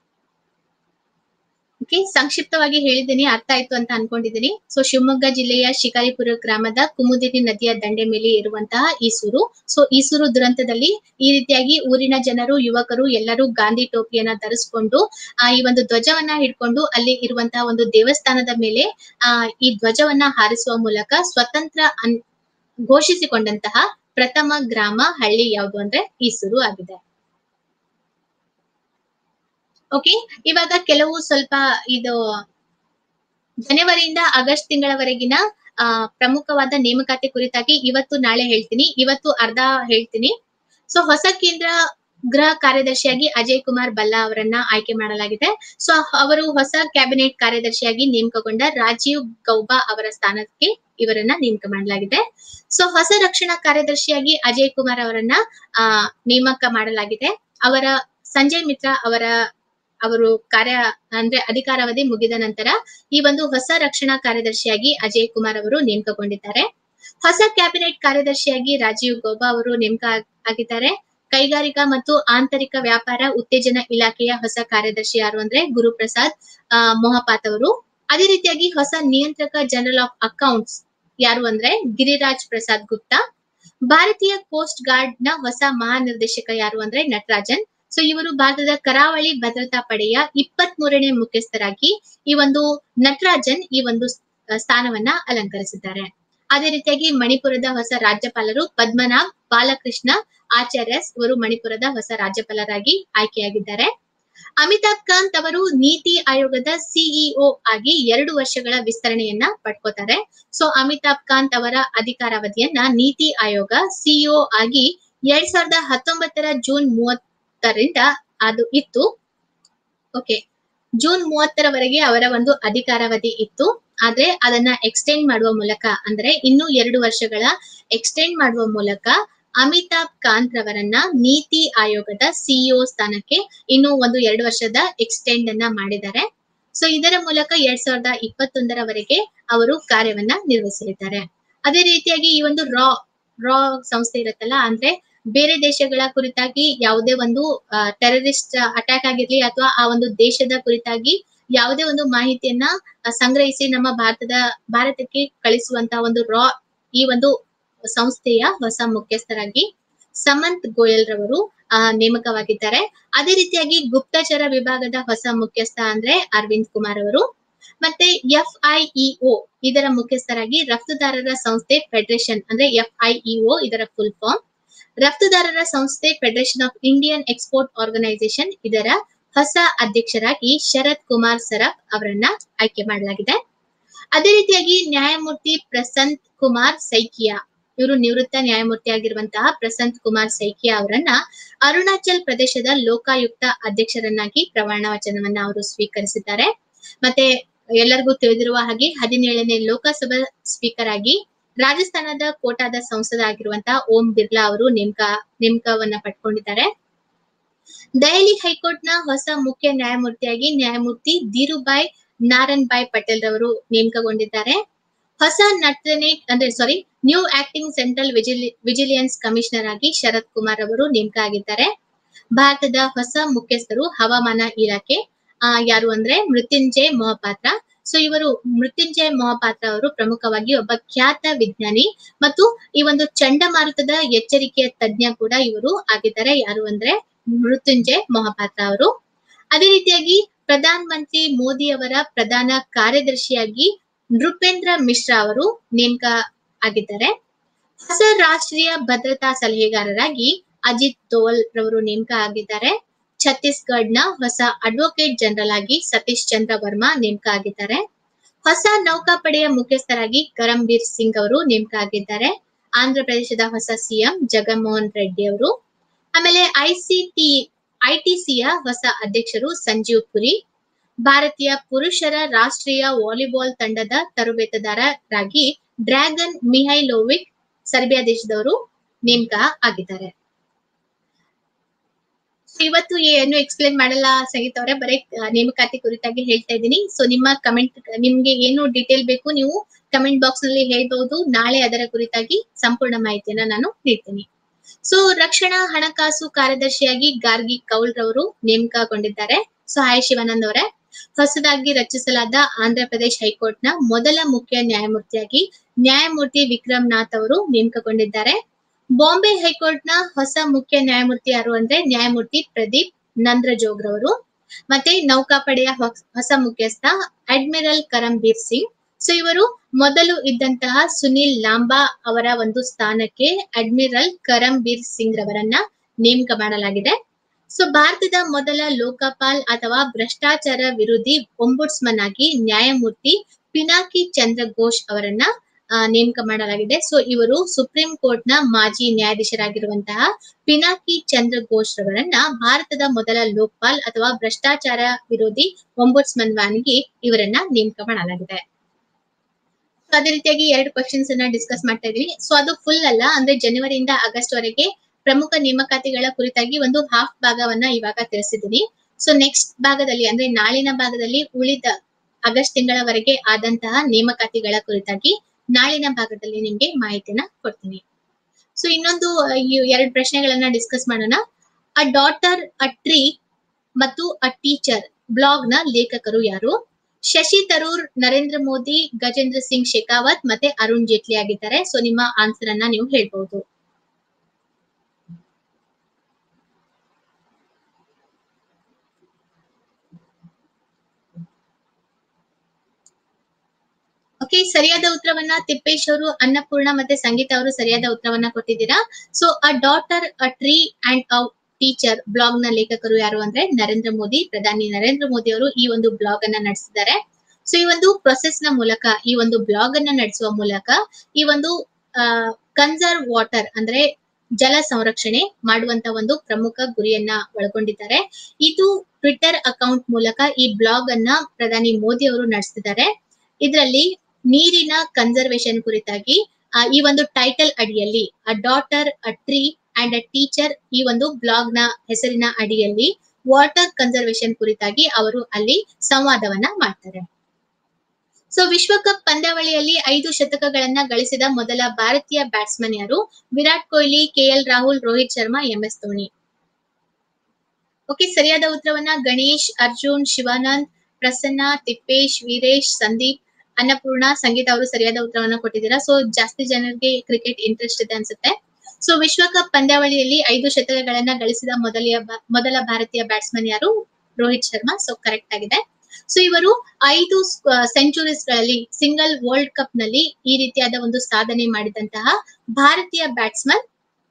ಓಕೆ ಸಂಕ್ಷಿಪ್ತವಾಗಿ ಹೇಳಿದ್ದೀನಿ ಅರ್ಥ ಆಯ್ತು ಅಂತ ಅನ್ಕೊಂಡಿದ್ದೀನಿ ಸೊ ಶಿವಮೊಗ್ಗ ಜಿಲ್ಲೆಯ ಶಿಕಾರಿಪುರ ಗ್ರಾಮದ ಕುಮುದಿನಿ ನದಿಯ ದಂಡೆ ಮೇಲೆ ಇರುವಂತಹ ಈಸೂರು ಸೊ ಈಸೂರು ದುರಂತದಲ್ಲಿ ಈ ರೀತಿಯಾಗಿ ಊರಿನ ಜನರು ಯುವಕರು ಎಲ್ಲರೂ ಗಾಂಧಿ ಟೋಪಿಯನ್ನ ಧರಿಸ್ಕೊಂಡು ಆ ಈ ಒಂದು ಧ್ವಜವನ್ನ ಹಿಡ್ಕೊಂಡು ಅಲ್ಲಿ ಇರುವಂತಹ ಒಂದು ದೇವಸ್ಥಾನದ ಮೇಲೆ ಆ ಈ ಧ್ವಜವನ್ನ ಹಾರಿಸುವ ಮೂಲಕ ಸ್ವತಂತ್ರ ಅನ್ ಘೋಷಿಸಿಕೊಂಡಂತಹ ಪ್ರಥಮ ಗ್ರಾಮ ಹಳ್ಳಿ ಯಾವುದು ಅಂದ್ರೆ ಈಸೂರು ಆಗಿದೆ ಓಕೆ ಇವಾಗ ಕೆಲವು ಸ್ವಲ್ಪ ಇದು ಜನವರಿಯಿಂದ ಆಗಸ್ಟ್ ತಿಂಗಳವರೆಗಿನ ಆ ಪ್ರಮುಖವಾದ ನೇಮಕಾತಿ ಕುರಿತಾಗಿ ಇವತ್ತು ನಾಳೆ ಹೇಳ್ತೀನಿ ಇವತ್ತು ಅರ್ಧ ಹೇಳ್ತೀನಿ ಸೊ ಹೊಸ ಕೇಂದ್ರ ಗೃಹ ಕಾರ್ಯದರ್ಶಿಯಾಗಿ ಅಜಯ್ ಕುಮಾರ್ ಬಲ್ಲಾ ಅವರನ್ನ ಆಯ್ಕೆ ಮಾಡಲಾಗಿದೆ ಸೊ ಅವರು ಹೊಸ ಕ್ಯಾಬಿನೆಟ್ ಕಾರ್ಯದರ್ಶಿಯಾಗಿ ನೇಮಕಗೊಂಡ ರಾಜೀವ್ ಗೌಬಾ ಅವರ ಸ್ಥಾನಕ್ಕೆ ಇವರನ್ನ ನೇಮಕ ಮಾಡಲಾಗಿದೆ ಸೊ ಹೊಸ ರಕ್ಷಣಾ ಕಾರ್ಯದರ್ಶಿಯಾಗಿ ಅಜಯ್ ಕುಮಾರ್ ಅವರನ್ನ ಆ ನೇಮಕ ಮಾಡಲಾಗಿದೆ ಅವರ ಸಂಜಯ್ ಮಿತ್ರಾ ಅವರ ಅವರು ಕಾರ್ಯ ಅಂದ್ರೆ ಅಧಿಕಾರಾವಧಿ ಮುಗಿದ ನಂತರ ಈ ಒಂದು ಹೊಸ ರಕ್ಷಣಾ ಕಾರ್ಯದರ್ಶಿಯಾಗಿ ಅಜಯ್ ಕುಮಾರ್ ಅವರು ನೇಮಕಗೊಂಡಿದ್ದಾರೆ ಹೊಸ ಕ್ಯಾಬಿನೆಟ್ ಕಾರ್ಯದರ್ಶಿಯಾಗಿ ರಾಜೀವ್ ಗೌಬಾ ಅವರು ನೇಮಕ ಆಗ್- ಆಗಿದ್ದಾರೆ ಕೈಗಾರಿಕಾ ಮತ್ತು ಆಂತರಿಕ ವ್ಯಾಪಾರ ಉತ್ತೇಜನ ಇಲಾಖೆಯ ಹೊಸ ಕಾರ್ಯದರ್ಶಿ ಯಾರು ಅಂದ್ರೆ ಗುರುಪ್ರಸಾದ್ ಆ, ಮೊಹಪಾತ್ ಅವರು ಅದೇ ರೀತಿಯಾಗಿ ಹೊಸ ನಿಯಂತ್ರಕ ಜನರಲ್ ಆಫ್ ಅಕೌಂಟ್ಸ್ ಯಾರು ಅಂದ್ರೆ ಗಿರಿರಾಜ್ ಪ್ರಸಾದ್ ಗುಪ್ತಾ ಭಾರತೀಯ ಕೋಸ್ಟ್ ಗಾರ್ಡ್ ನ ಹೊಸ ಮಹಾನಿರ್ದೇಶಕ ಯಾರು ಅಂದ್ರೆ ನಟರಾಜನ್ ಸೊ ಇವರು ಭಾರತದ ಕರಾವಳಿ ಭದ್ರತಾ ಪಡೆಯ ಇಪ್ಪತ್ತ್ ಮೂರನೇ ಮುಖ್ಯಸ್ಥರಾಗಿ ಈ ಒಂದು ನಟರಾಜನ್ ಈ ಒಂದು ಸ್- ಸ್ಥಾನವನ್ನ ಅಲಂಕರಿಸಿದ್ದಾರೆ ಅದೇ ರೀತಿಯಾಗಿ ಮಣಿಪುರದ ಹೊಸ ರಾಜ್ಯಪಾಲರು ಪದ್ಮನಾಭ್ ಬಾಲಕೃಷ್ಣ ಆಚಾರ್ಯಸ್ ಇವರು ಮಣಿಪುರದ ಹೊಸ ರಾಜ್ಯಪಾಲರಾಗಿ ಆಯ್ಕೆಯಾಗಿದ್ದಾರೆ ಅಮಿತಾಬ್ ಕಾಂತ್ ಅವರು ನೀತಿ ಆಯೋಗದ ಸಿಇಒ ಆಗಿ ಎರಡು ವರ್ಷಗಳ ವಿಸ್ತರಣೆಯನ್ನ ಪಡ್ಕೋತಾರೆ ಸೊ ಅಮಿತಾಬ್ ಕಾಂತ್ ಅವರ ಅಧಿಕಾರಾವಧಿಯನ್ನ ನೀತಿ ಆಯೋಗ ಸಿಇಒ ಆಗಿ ಎರಡ್ ಸಾವಿರದ ಹತ್ತೊಂಬತ್ತರ ಜೂನ್ ಮೂವತ್ತರಿಂದ ಅದು ಇತ್ತು ಓಕೆ ಜೂನ್ ಮೂವತ್ತರವರೆಗೆ ಅವರ ಒಂದು ಅಧಿಕಾರಾವಧಿ ಇತ್ತು ಆದ್ರೆ ಅದನ್ನ ಎಕ್ಸ್ಟೆಂಡ್ ಮಾಡುವ ಮೂಲಕ ಅಂದ್ರೆ ಇನ್ನೂ ಎರಡು ವರ್ಷಗಳ ಎಕ್ಸ್ಟೆಂಡ್ ಮಾಡುವ ಮೂಲಕ ಅಮಿತಾಬ್ ಕಾಂತ್ ರವರನ್ನ ನೀತಿ ಆಯೋಗದ ಸಿಇಒ ಸ್ಥಾನಕ್ಕೆ ಇನ್ನು ಒಂದು ಎರಡು ವರ್ಷದ ಎಕ್ಸ್ಟೆಂಡ್ ಅನ್ನ ಮಾಡಿದ್ದಾರೆ ಸೊ ಇದರ ಮೂಲಕ ಎರಡ್ ಸಾವಿರದ ಇಪ್ಪತ್ತೊಂದರವರೆಗೆ ಅವರು ಕಾರ್ಯವನ್ನ ನಿರ್ವಹಿಸಲಿದ್ದಾರೆ ಅದೇ ರೀತಿಯಾಗಿ ಈ ಒಂದು ರಾ ರಾ ಸಂಸ್ಥೆ ಇರುತ್ತಲ್ಲ ಅಂದ್ರೆ ಬೇರೆ ದೇಶಗಳ ಕುರಿತಾಗಿ ಯಾವುದೇ ಒಂದು ಟೆರರಿಸ್ಟ್ ಅಟ್ಯಾಕ್ ಆಗಿರ್ಲಿ ಅಥವಾ ಆ ಒಂದು ದೇಶದ ಕುರಿತಾಗಿ ಯಾವುದೇ ಒಂದು ಮಾಹಿತಿಯನ್ನ ಆ, ಸಂಗ್ರಹಿಸಿ ನಮ್ಮ ಭಾರತದ ಭಾರತಕ್ಕೆ ಕಳಿಸುವಂತಹ ಒಂದು ರಾ ಈ ಒಂದು ಸಂಸ್ಥೆಯ ಹೊಸ ಮುಖ್ಯಸ್ಥರಾಗಿ ಸಮಂತ್ ಗೋಯಲ್ ರವರು ಆ, ನೇಮಕವಾಗಿದ್ದಾರೆ ಅದೇ ರೀತಿಯಾಗಿ ಗುಪ್ತಚರ ವಿಭಾಗದ ಹೊಸ ಮುಖ್ಯಸ್ಥ ಅಂದ್ರೆ ಅರವಿಂದ್ ಕುಮಾರ್ ಅವರು ಮತ್ತೆ ಎಫ್ಐಇಒ ಇದರ ಮುಖ್ಯಸ್ಥರಾಗಿ ರಫ್ತುದಾರರ ಸಂಸ್ಥೆ ಫೆಡರೇಷನ್ ಅಂದ್ರೆ ಎಫ್ಐಇಒ ಇದರ ಫುಲ್ ಫಾರ್ಮ್ ರಫ್ತುದಾರರ ಸಂಸ್ಥೆ federation of Indian export organisation ಇದರ ಹೊಸ ಅಧ್ಯಕ್ಷರಾಗಿ ಶರತ್ ಕುಮಾರ್ ಸರಫ್ ಅವರನ್ನ ಆಯ್ಕೆ ಮಾಡಲಾಗಿದೆ ಅದೇ ರೀತಿಯಾಗಿ ನ್ಯಾಯಮೂರ್ತಿ ಪ್ರಸಂತ್ ಕುಮಾರ್ ಸೈಕಿಯಾ ಇವರು ನಿವೃತ್ತ ನ್ಯಾಯಮೂರ್ತಿ ಆಗಿರುವಂತಹ ಪ್ರಸಂತ್ ಕುಮಾರ್ ಸೈಕಿಯಾ ಅವರನ್ನ ಅರುಣಾಚಲ್ ಪ್ರದೇಶದ ಲೋಕಾಯುಕ್ತ ಅಧ್ಯಕ್ಷರನ್ನಾಗಿ ಪ್ರಮಾಣ ವಚನವನ್ನ ಅವರು ಸ್ವೀಕರಿಸಿದ್ದಾರೆ ಮತ್ತೆ ಎಲ್ಲರಿಗೂ ತಿಳಿದಿರುವ ಹಾಗೆ ಹದಿನೇಳನೇ ಲೋಕಸಭಾ ಸ್ಪೀಕರ್ ಆಗಿ ರಾಜಸ್ಥಾನದ ಕೋಟಾದ ಸಂಸದ ಆಗಿರುವಂತಹ ಓಂ ಬಿರ್ಲಾ ಅವರು ನೇಮಕ ನೇಮಕವನ್ನ ಪಡ್ಕೊಂಡಿದ್ದಾರೆ ದೆಹಲಿ ಹೈಕೋರ್ಟ್ ನ ಹೊಸ ಮುಖ್ಯ ನ್ಯಾಯಮೂರ್ತಿಯಾಗಿ ನ್ಯಾಯಮೂರ್ತಿ ಧೀರುಭಾಯ್ ನಾರಾಯಣ್ ಭಾಯ್ ಪಟೇಲ್ ರವರು ನೇಮಕಗೊಂಡಿದ್ದಾರೆ ಹೊಸ ನಟನೆ ಅಂದ್ರೆ sorry new acting central vigilance commissioner ಆಗಿ ಶರತ್ ಕುಮಾರ್ ಅವರು ನೇಮಕ ಆಗಿದ್ದಾರೆ ಭಾರತದ ಹೊಸ ಮುಖ್ಯಸ್ಥರು ಹವಾಮಾನ ಇಲಾಖೆ ಆ, ಯಾರು ಅಂದ್ರೆ ಮೃತ್ಯುಂಜಯ್ ಮೊಹಪಾತ್ರ ಸೊ ಇವರು ಮೃತ್ಯುಂಜಯ್ ಮೊಹಪಾತ್ರ ಅವರು ಪ್ರಮುಖವಾಗಿ ಒಬ್ಬ ಖ್ಯಾತ ವಿಜ್ಞಾನಿ ಮತ್ತು ಈ ಒಂದು ಚಂಡಮಾರುತದ ಎಚ್ಚರಿಕೆಯ ತಜ್ಞ ಕೂಡ ಇವರು ಆಗಿದ್ದಾರೆ ಯಾರು ಅಂದ್ರೆ ಮೃತ್ಯುಂಜಯ್ ಮೊಹಪಾತ್ರ ಅವರು ಅದೇ ರೀತಿಯಾಗಿ ಪ್ರಧಾನ ಮಂತ್ರಿ ಮೋದಿ ಅವರ ಪ್ರಧಾನ ಕಾರ್ಯದರ್ಶಿಯಾಗಿ ನೃಪೇಂದ್ರ ಮಿಶ್ರಾ ಅವರು ನೇಮಕ ಆಗಿದ್ದಾರೆ ಹೊಸ ರಾಷ್ಟ್ರೀಯ ಭದ್ರತಾ ಸಲಹೆಗಾರರಾಗಿ ಅಜಿತ್ ದೋವಲ್ ರವರು ನೇಮಕ ಆಗಿದ್ದಾರೆ ಛತ್ತೀಸ್ಗಢ್ನ ಹೊಸ ಅಡ್ವೊಕೇಟ್ ಜನರಲ್ ಆಗಿ ಸತೀಶ್ ಚಂದ್ರ ವರ್ಮಾ ನೇಮಕ ಆಗಿದ್ದಾರೆ ಹೊಸ ನೌಕಾಪಡೆಯ ಮುಖ್ಯಸ್ಥರಾಗಿ ಕರಂಬೀರ್ ಸಿಂಗ್ ಅವರು ನೇಮಕ ಆಗಿದ್ದಾರೆ ಆಂಧ್ರ ಪ್ರದೇಶದ ಹೊಸ ಸಿಎಂ ಜಗನ್ಮೋಹನ್ ರೆಡ್ಡಿ ಅವರು ಆಮೇಲೆ ಐಸಿಟಿ ಐಟಿಸಿಯ ಹೊಸ ಅಧ್ಯಕ್ಷರು ಸಂಜೀವ್ ಪುರಿ ಭಾರತೀಯ ಪುರುಷರ ರಾಷ್ಟ್ರೀಯ ವಾಲಿಬಾಲ್ ತಂಡದ ತರಬೇತುದಾರರಾಗಿ ಡ್ರ್ಯಾಗನ್ ಮಿಹೈಲೋವಿಕ್ ಸರ್ಬಿಯಾ ದೇಶದವರು ನೇಮಕ ಆಗಿದ್ದಾರೆ So, ಇವತ್ತು ಏನು ಎಕ್ಸ್ಪ್ಲೇನ್ ಮಾಡಲ್ಲ ಸಂಗೀತ ಅವರೇ ಬರೀ ಆ, ನೇಮಕಾತಿ ಕುರಿತಾಗಿ ಹೇಳ್ತಾ ಇದ್ದೀನಿ ಸೊ ನಿಮ್ಮ ಕಮೆಂಟ್ ನಿಮ್ಗೆ ಏನು ಡೀಟೇಲ್ ಬೇಕು ನೀವು ಕಮೆಂಟ್ ಬಾಕ್ಸ್ ನಲ್ಲಿ ಹೇಳ್ಬಹುದು ನಾಳೆ ಅದರ ಕುರಿತಾಗಿ ಸಂಪೂರ್ಣ ಮಾಹಿತಿಯನ್ನ ನಾನು ನೀಡ್ತೀನಿ ಸೊ ರಕ್ಷಣಾ ಹಣಕಾಸು ಕಾರ್ಯದರ್ಶಿಯಾಗಿ ಗಾರ್ಗಿ ಕೌಲ್ ರವರು ನೇಮಕಗೊಂಡಿದ್ದಾರೆ ಸೊ ಹಾಯ್ ಶಿವಾನಂದ್ ಅವರೇ ಹೊಸದಾಗಿ ರಚಿಸಲಾದ ಆಂಧ್ರ ಪ್ರದೇಶ್ ಹೈಕೋರ್ಟ್ ನ ಮೊದಲ ಮುಖ್ಯ ನ್ಯಾಯಮೂರ್ತಿಯಾಗಿ ನ್ಯಾಯಮೂರ್ತಿ ವಿಕ್ರಮ್ ನಾಥ್ ಅವರು ನೇಮಕಗೊಂಡಿದ್ದಾರೆ ಬಾಂಬೆ ಹೈಕೋರ್ಟ್ ನ ಹೊಸ ಮುಖ್ಯ ನ್ಯಾಯಮೂರ್ತಿ ಯಾರು ಅಂದ್ರೆ ನ್ಯಾಯಮೂರ್ತಿ ಪ್ರದೀಪ್ ನಂದ್ರಜೋಗ್ ರವರು ಮತ್ತೆ ನೌಕಾಪಡೆಯ ಹೊಸ- ಹೊಸ ಮುಖ್ಯಸ್ಥ ಅಡ್ಮಿರಲ್ ಕರಂಬೀರ್ ಸಿಂಗ್ ಸೊ ಇವರು ಮೊದಲು ಇದ್ದಂತಹ ಸುನಿಲ್ ಲಾಂಬಾ ಅವರ ಒಂದು ಸ್ಥಾನಕ್ಕೆ ಅಡ್ಮಿರಲ್ ಕರಂಬೀರ್ ಸಿಂಗ್ ರವರನ್ನ ನೇಮಕ ಮಾಡಲಾಗಿದೆ ಸೊ ಭಾರತದ ಮೊದಲ ಲೋಕಪಾಲ್ ಅಥವಾ ಭ್ರಷ್ಟಾಚಾರ ವಿರೋಧಿ ಒಂಬುಡ್ಸ್ಮನ್ ಆಗಿ ನ್ಯಾಯಮೂರ್ತಿ ಪಿನಾಕಿ ಚಂದ್ರ ಘೋಷ್ ಅವರನ್ನ ಆ, ನೇಮಕ ಮಾಡಲಾಗಿದೆ ಸೊ ಇವರು ಸುಪ್ರೀಂ ಕೋರ್ಟ್ ನ ಮಾಜಿ ನ್ಯಾಯಾಧೀಶರಾಗಿರುವಂತಹ ಪಿನಾಕಿ ಚಂದ್ರ ಘೋಷ್ ರವರನ್ನ ಭಾರತದ ಮೊದಲ ಲೋಕಪಾಲ್ ಅಥವಾ ಭ್ರಷ್ಟಾಚಾರ ವಿರೋಧಿ ಒಂಬುಡ್ಸ್ಮನ್ ಆಗಿ ಇವರನ್ನ ನೇಮಕ ಮಾಡಲಾಗಿದೆ So, ಅದೇ ರೀತಿಯಾಗಿ ಎರಡು ಕ್ವಶನ್ಸ್ ಅನ್ನ ಡಿಸ್ಕಸ್ ಮಾಡ್ತಾ ಇದೀನಿ ಸೊ ಅದು ಫುಲ್ ಅಲ್ಲ ಅಂದ್ರೆ ಜನವರಿಯಿಂದ ಆಗಸ್ಟ್ ವರೆಗೆ ಪ್ರಮುಖ ನೇಮಕಾತಿಗಳ ಕುರಿತಾಗಿ ಒಂದು ಹಾಫ್ ಭಾಗವನ್ನ ಇವಾಗ ತಿಳಿಸಿದ್ದೀನಿ ಸೊ ನೆಕ್ಸ್ಟ್ ಭಾಗದಲ್ಲಿ ಅಂದ್ರೆ ನಾಳಿನ ಭಾಗದಲ್ಲಿ ಉಳಿದ ಆಗಸ್ಟ್ ತಿಂಗಳವರೆಗೆ ಆದಂತಹ ನೇಮಕಾತಿಗಳ ಕುರಿತಾಗಿ ನಾಳಿನ ಭಾಗದಲ್ಲಿ ನಿಮ್ಗೆ ಮಾಹಿತಿನ ಕೊಡ್ತೀನಿ ಸೊ ಇನ್ನೊಂದು ಎರಡು ಪ್ರಶ್ನೆಗಳನ್ನ ಡಿಸ್ಕಸ್ ಮಾಡೋಣ ಅ ಡಾಟರ್ ಅ ಟ್ರೀ ಮತ್ತು ಅ ಟೀಚರ್ ಬ್ಲಾಗ್ ನ ಲೇಖಕರು ಯಾರು ಶಶಿ ತರೂರ್ ನರೇಂದ್ರ ಮೋದಿ ಗಜೇಂದ್ರ ಸಿಂಗ್ ಶೆಖಾವತ್ ಮತ್ತೆ ಅರುಣ್ ಜೇಟ್ಲಿ ಆಗಿದ್ದಾರೆ ಸೊ ನಿಮ್ಮ ಆನ್ಸರ್ ಅನ್ನ ನೀವು ಹೇಳ್ಬಹುದು ಓಕೆ ಸರಿಯಾದ ಉತ್ತರವನ್ನ ತಿಪ್ಪೇಶ್ ಅವರು ಅನ್ನಪೂರ್ಣ ಮತ್ತೆ ಸಂಗೀತ ಅವರು ಸರಿಯಾದ ಉತ್ತರವನ್ನ ಕೊಟ್ಟಿದ್ದೀರಾ so a daughter a tree and a teacher blog ನ ಲೇಖಕರು ಯಾರು ಅಂದ್ರೆ ನರೇಂದ್ರ ಮೋದಿ ಪ್ರಧಾನಿ ನರೇಂದ್ರ ಮೋದಿ ಅವರು ಈ ಒಂದು ಬ್ಲಾಗ್ ಅನ್ನ ನಡೆಸಿದ್ದಾರೆ ಸೊ ಈ ಒಂದು ಪ್ರೊಸೆಸ್ ನ ಮೂಲಕ ಈ ಒಂದು ಬ್ಲಾಗ್ ಅನ್ನ ನಡೆಸುವ ಮೂಲಕ ಈ ಒಂದು ಕನ್ಸರ್ವ್ ವಾಟರ್ ಅಂದ್ರೆ ಜಲ ಸಂರಕ್ಷಣೆ ಮಾಡುವಂತ ಒಂದು ಪ್ರಮುಖ ಗುರಿಯನ್ನ ಒಳಗೊಂಡಿದ್ದಾರೆ ಇದು ಟ್ವಿಟರ್ ಅಕೌಂಟ್ ಮೂಲಕ ಈ ಬ್ಲಾಗ್ ಅನ್ನ ಪ್ರಧಾನಿ ಮೋದಿ ಅವರು ನಡೆಸ್ತಿದ್ದಾರೆ ಇದರಲ್ಲಿ ನೀರಿನ ಕನ್ಸರ್ವೇಶನ್ ಕುರಿತಾಗಿ ಆ, ಈ ಒಂದು ಟೈಟಲ್ ಅಡಿಯಲ್ಲಿ a daughter a tree and a teacher ಈ ಒಂದು ಬ್ಲಾಗ್ ನ ಹೆಸರಿನ ಅಡಿಯಲ್ಲಿ ವಾಟರ್ ಕನ್ಸರ್ವೇಶನ್ ಕುರಿತಾಗಿ ಅವರು ಅಲ್ಲಿ ಸಂವಾದವನ್ನ ಮಾಡ್ತಾರೆ ಸೊ ವಿಶ್ವಕಪ್ ಪಂದ್ಯಾವಳಿಯಲ್ಲಿ ಐದು ಶತಕಗಳನ್ನ ಗಳಿಸಿದ ಮೊದಲ ಭಾರತೀಯ ಬ್ಯಾಟ್ಸ್ಮನ್ ಯಾರು Virat Kohli KL Rahul Rohit Sharma MS Dhoni okay ಸರಿಯಾದ ಉತ್ತರವನ್ನ ಗಣೇಶ್ ಅರ್ಜುನ್ ಶಿವಾನಂದ್ ಪ್ರಸನ್ನ ತಿಪ್ಪೇಶ್ ವೀರೇಶ್ ಸಂದೀಪ್ ಅನ್ನಪೂರ್ಣ ಸಂಗೀತ ಅವರು ಸರಿಯಾದ ಉತ್ತರವನ್ನ ಕೊಟ್ಟಿದ್ದೀರಾ ಸೊ ಜಾಸ್ತಿ ಜನರಿಗೆ ಕ್ರಿಕೆಟ್ ಇಂಟ್ರೆಸ್ಟ್ ಇದೆ ಅನ್ಸುತ್ತೆ ಸೊ ವಿಶ್ವಕಪ್ ಪಂದ್ಯಾವಳಿಯಲ್ಲಿ ಐದು ಶತಕಗಳನ್ನ ಗಳಿಸಿದ ಮೊದಲ ಮೊದಲ ಭಾರತೀಯ ಬ್ಯಾಟ್ಸ್ಮನ್ ಯಾರು ರೋಹಿತ್ ಶರ್ಮಾ ಸೊ ಕರೆಕ್ಟ್ ಆಗಿದೆ ಸೊ ಇವರು ಐದು ಸೆಂಚುರೀಸ್ ಗಳಲ್ಲಿ ಸಿಂಗಲ್ ವರ್ಲ್ಡ್ ಕಪ್ ನಲ್ಲಿ ಈ ರೀತಿಯಾದ ಒಂದು ಸಾಧನೆ ಮಾಡಿದಂತಹ ಭಾರತೀಯ ಬ್ಯಾಟ್ಸ್ಮನ್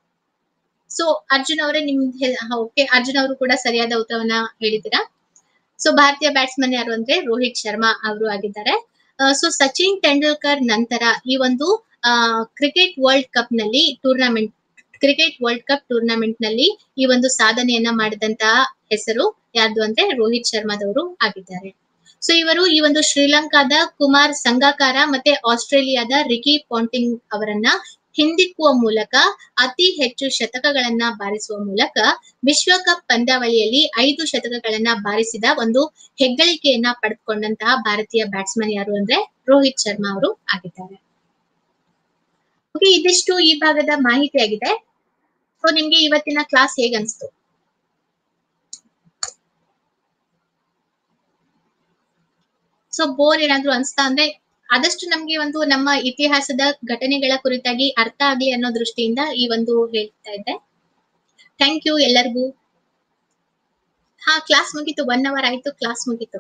ಸೊ ಅರ್ಜುನ್ ಅವರೇ ನಿಮ್ ಓಕೆ ಅರ್ಜುನ್ ಅವರು ಕೂಡ ಸರಿಯಾದ ಉತ್ತರವನ್ನ ಹೇಳಿದ್ದೀರಾ ಸೊ ಭಾರತೀಯ ಬ್ಯಾಟ್ಸ್ಮನ್ ಯಾರು ಅಂದ್ರೆ ರೋಹಿತ್ ಶರ್ಮಾ ಅವರು ಆಗಿದ್ದಾರೆ ಸೊ ಸಚಿನ್ ತೆಂಡೂಲ್ಕರ್ ನಂತರ ಈ ಒಂದು ಕ್ರಿಕೆಟ್ ವರ್ಲ್ಡ್ ಕಪ್ ನಲ್ಲಿ tournament cricket world cup tournament ನಲ್ಲಿ ಈ ಒಂದು ಸಾಧನೆಯನ್ನ ಮಾಡಿದಂತಹ ಹೆಸರು ಯಾರ್ದು ಅಂದ್ರೆ ರೋಹಿತ್ ಶರ್ಮಾದವರು ಆಗಿದ್ದಾರೆ ಸೊ ಇವರು ಈ ಒಂದು ಶ್ರೀಲಂಕಾದ ಕುಮಾರ್ ಸಂಗಾಕಾರ ಮತ್ತೆ ಆಸ್ಟ್ರೇಲಿಯಾದ ರಿಕಿ ಪಾಂಟಿಂಗ್ ಅವರನ್ನ ಹಿಂದಿಕ್ಕುವ ಮೂಲಕ ಅತಿ ಹೆಚ್ಚು ಶತಕಗಳನ್ನ ಬಾರಿಸುವ ಮೂಲಕ ವಿಶ್ವಕಪ್ ಪಂದ್ಯಾವಳಿಯಲ್ಲಿ ಐದು ಶತಕಗಳನ್ನ ಬಾರಿಸಿದ ಒಂದು ಹೆಗ್ಗಳಿಕೆಯನ್ನ ಪಡೆದುಕೊಂಡಂತಹ ಭಾರತೀಯ ಬ್ಯಾಟ್ಸ್ಮನ್ ಯಾರು ಅಂದ್ರೆ ರೋಹಿತ್ ಶರ್ಮಾ ಅವರು ಆಗಿದ್ದಾರೆ ಓಕೆ ಇದಿಷ್ಟು ಈ ಭಾಗದ ಮಾಹಿತಿ ಆಗಿದೆ ಸೊ ನಿಮ್ಗೆ ಇವತ್ತಿನ ಕ್ಲಾಸ್ ಹೇಗನ್ಸ್ತು ಸೊ ಬೋರ್ ಏನಾದ್ರು ಅನ್ಸ್ತಾ ಅಂದ್ರೆ ಆದಷ್ಟು ನಮ್ಗೆ ಒಂದು ನಮ್ಮ ಇತಿಹಾಸದ ಘಟನೆಗಳ ಕುರಿತಾಗಿ ಅರ್ಥ ಆಗ್ಲಿ ಅನ್ನೋ ದೃಷ್ಟಿಯಿಂದ ಈ ಒಂದು ಹೇಳ್ತಾ ಇದ್ದೆ ಥ್ಯಾಂಕ್ ಯು ಎಲ್ಲರಿಗೂ ಹಾ ಕ್ಲಾಸ್ ಮುಗೀತು ಒನ್ ಅವರ್ ಆಯ್ತು ಕ್ಲಾಸ್ ಮುಗೀತು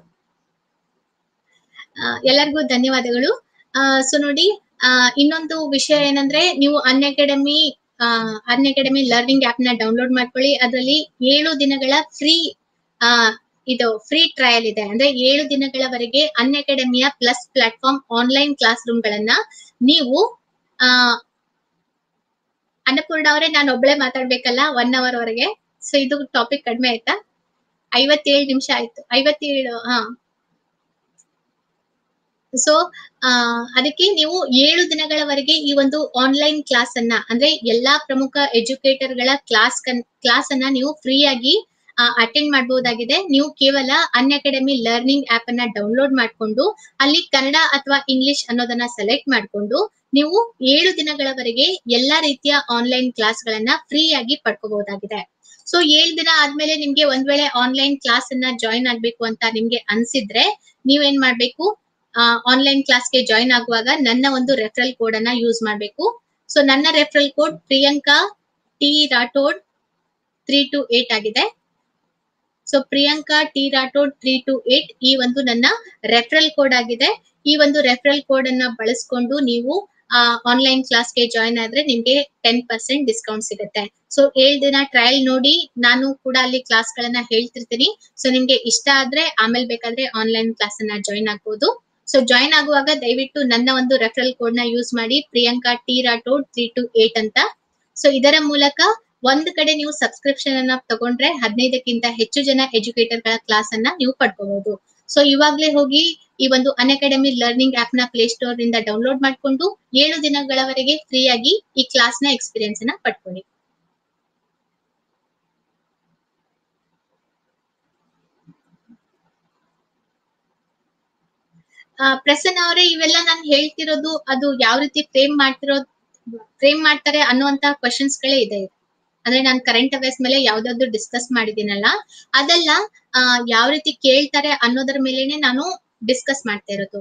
ಆ, ಎಲ್ಲರಿಗೂ ಧನ್ಯವಾದಗಳು ಸೊ ನೋಡಿ ಆ, ಇನ್ನೊಂದು ವಿಷಯ ಏನಂದ್ರೆ ನೀವು Unacademy Unacademy learning app ನ ಡೌನ್ಲೋಡ್ ಮಾಡ್ಕೊಳ್ಳಿ ಅದರಲ್ಲಿ ಏಳು ದಿನಗಳ ಫ್ರೀ ಆ ಇದು ಫ್ರೀ ಟ್ರಯಲ್ ಇದೆ ಅಂದ್ರೆ ಏಳು ದಿನಗಳವರೆಗೆ ಅನ್ ಅಕಾಡೆಮಿಯ plus platform online classroom ಗಳನ್ನ ನೀವು ಆ ಅನ್ನಪೂರ್ಣ ಅವರೇ ನಾನು ಒಬ್ಳೆ ಮಾತಾಡ್ಬೇಕಲ್ಲ ಒನ್ ಅವರ್ ವರೆಗೆ ಸೊ ಇದು ಟಾಪಿಕ್ ಕಡಿಮೆ ಆಯ್ತಾ ಐವತ್ತೇಳು ನಿಮಿಷ ಆಯ್ತು ಐವತ್ತೇಳು ಹಾ ಸೊ ಆ ಅದಕ್ಕೆ ನೀವು ಏಳು ದಿನಗಳವರೆಗೆ ಈ ಒಂದು ಆನ್ಲೈನ್ ಕ್ಲಾಸ್ ಅನ್ನ ಅಂದ್ರೆ ಎಲ್ಲಾ ಪ್ರಮುಖ ಎಜುಕೇಟರ್ ಗಳ ಕ್ಲಾಸ್ ಕ್ಲಾಸ್ ಅನ್ನ ನೀವು ಫ್ರೀ ಆಗಿ ಅಟೆಂಡ್ ಮಾಡಬಹುದಾಗಿದೆ ನೀವು ಕೇವಲ ಅನ್ ಅಕಾಡೆಮಿ ಲರ್ನಿಂಗ್ ಆಪ್ ಅನ್ನ ಡೌನ್ಲೋಡ್ ಮಾಡ್ಕೊಂಡು ಅಲ್ಲಿ ಕನ್ನಡ ಅಥವಾ ಇಂಗ್ಲಿಷ್ ಅನ್ನೋದನ್ನ ಸೆಲೆಕ್ಟ್ ಮಾಡ್ಕೊಂಡು ನೀವು ಏಳು ದಿನಗಳವರೆಗೆ ಎಲ್ಲಾ ರೀತಿಯ ಆನ್ಲೈನ್ ಕ್ಲಾಸ್ ಗಳನ್ನ ಫ್ರೀ ಆಗಿ ಪಡ್ಕೋಬಹುದಾಗಿದೆ ಸೊ ಏಳು ದಿನ ಆದ್ಮೇಲೆ ನಿಮ್ಗೆ ಒಂದ್ ವೇಳೆ ಆನ್ಲೈನ್ ಕ್ಲಾಸ್ ಅನ್ನ ಜಾಯಿನ್ ಆಗ್ಬೇಕು ಅಂತ ನಿಮ್ಗೆ ಅನ್ಸಿದ್ರೆ ನೀವೇನ್ ಮಾಡ್ಬೇಕು ಆನ್ಲೈನ್ ಕ್ಲಾಸ್ಗೆ ಜಾಯಿನ್ ಆಗುವಾಗ ನನ್ನ ಒಂದು ರೆಫರಲ್ ಕೋಡ್ ಅನ್ನ ಯೂಸ್ ಮಾಡ್ಬೇಕು ಸೊ ನನ್ನ referral code Priyanka T Rathod three two eight ಆಗಿದೆ so Priyanka T Rathod three two eight ಈ ಒಂದು ನನ್ನ ರೆಫರಲ್ ಕೋಡ್ ಆಗಿದೆ ಈ ಒಂದು ರೆಫರಲ್ ಕೋಡ್ ಅನ್ನ ಬಳಸ್ಕೊಂಡು ನೀವು ಆನ್ಲೈನ್ ಕ್ಲಾಸ್ಗೆ ಜಾಯಿನ್ ಆದ್ರೆ ನಿಮ್ಗೆ ಟೆನ್ ಪರ್ಸೆಂಟ್ ಡಿಸ್ಕೌಂಟ್ ಸಿಗುತ್ತೆ ಸೊ ಏಳ್ ದಿನ ಟ್ರಯಲ್ ನೋಡಿ ನಾನು ಕೂಡ ಅಲ್ಲಿ ಕ್ಲಾಸ್ ಗಳನ್ನ ಹೇಳ್ತಿರ್ತೀನಿ ಸೊ ನಿಮ್ಗೆ ಇಷ್ಟ ಆದ್ರೆ ಆಮೇಲೆ ಬೇಕಾದ್ರೆ ಆನ್ಲೈನ್ ಕ್ಲಾಸ್ ಅನ್ನ ಜಾಯಿನ್ ಆಗ್ಬೋದು ಸೊ ಜಾಯಿನ್ ಆಗುವಾಗ ದಯವಿಟ್ಟು ನನ್ನ ಒಂದು ರೆಫರಲ್ ಕೋಡ್ ನ ಯೂಸ್ ಮಾಡಿ Priyanka T Rathod three two eight ಅಂತ ಸೊ ಇದರ ಮೂಲಕ ಒಂದ್ ಕಡೆ ನೀವು ಸಬ್ಸ್ಕ್ರಿಪ್ಷನ್ ಅನ್ನ ತಗೊಂಡ್ರೆ ಹದಿನೈದಕ್ಕಿಂತ ಹೆಚ್ಚು ಜನ ಎಜುಕೇಟರ್ ಗಳ ಕ್ಲಾಸ್ ಅನ್ನ ನೀವು ಪಡ್ಕೋಬಹುದು ಸೊ ಇವಾಗ್ಲೇ ಹೋಗಿ ಈ ಒಂದು ಅನ್ ಅಕಾಡೆಮಿ ಲರ್ನಿಂಗ್ ಆಪ್ ನ ಪ್ಲೇ ಸ್ಟೋರ್ ನಿಂದ ಡೌನ್ಲೋಡ್ ಮಾಡ್ಕೊಂಡು ಏಳು ದಿನಗಳವರೆಗೆ ಫ್ರೀ ಆಗಿ ಈ ಕ್ಲಾಸ್ ನ ಎಕ್ಸ್ಪೀರಿಯನ್ಸ್ ಅನ್ನ ಪಡ್ಕೊಳ್ಳಿ ಆ, ಪ್ರಸನ್ನ ಅವರೇ ಇವೆಲ್ಲ ನಾನು ಹೇಳ್ತಿರೋದು ಅದು ಯಾವ ರೀತಿ ಫ್ರೇಮ್ ಮಾಡ್ತಿರೋದು ಫ್ರೇಮ್ ಮಾಡ್ತಾರೆ ಅನ್ನುವಂತ ಕ್ವಶನ್ಸ್ ಗಳೇ ಇದೆ ಅಂದ್ರೆ ನಾನು ಕರೆಂಟ್ ಅಫೇರ್ಸ್ ಮೇಲೆ ಯಾವ್ದಾದ್ರು ಡಿಸ್ಕಸ್ ಮಾಡಿದ್ದೀನಲ್ಲ ಅದೆಲ್ಲ ಆ, ಯಾವ ರೀತಿ ಕೇಳ್ತಾರೆ ಅನ್ನೋದ್ರ ಮೇಲೆನೆ ನಾನು ಡಿಸ್ಕಸ್ ಮಾಡ್ತಾ ಇರೋದು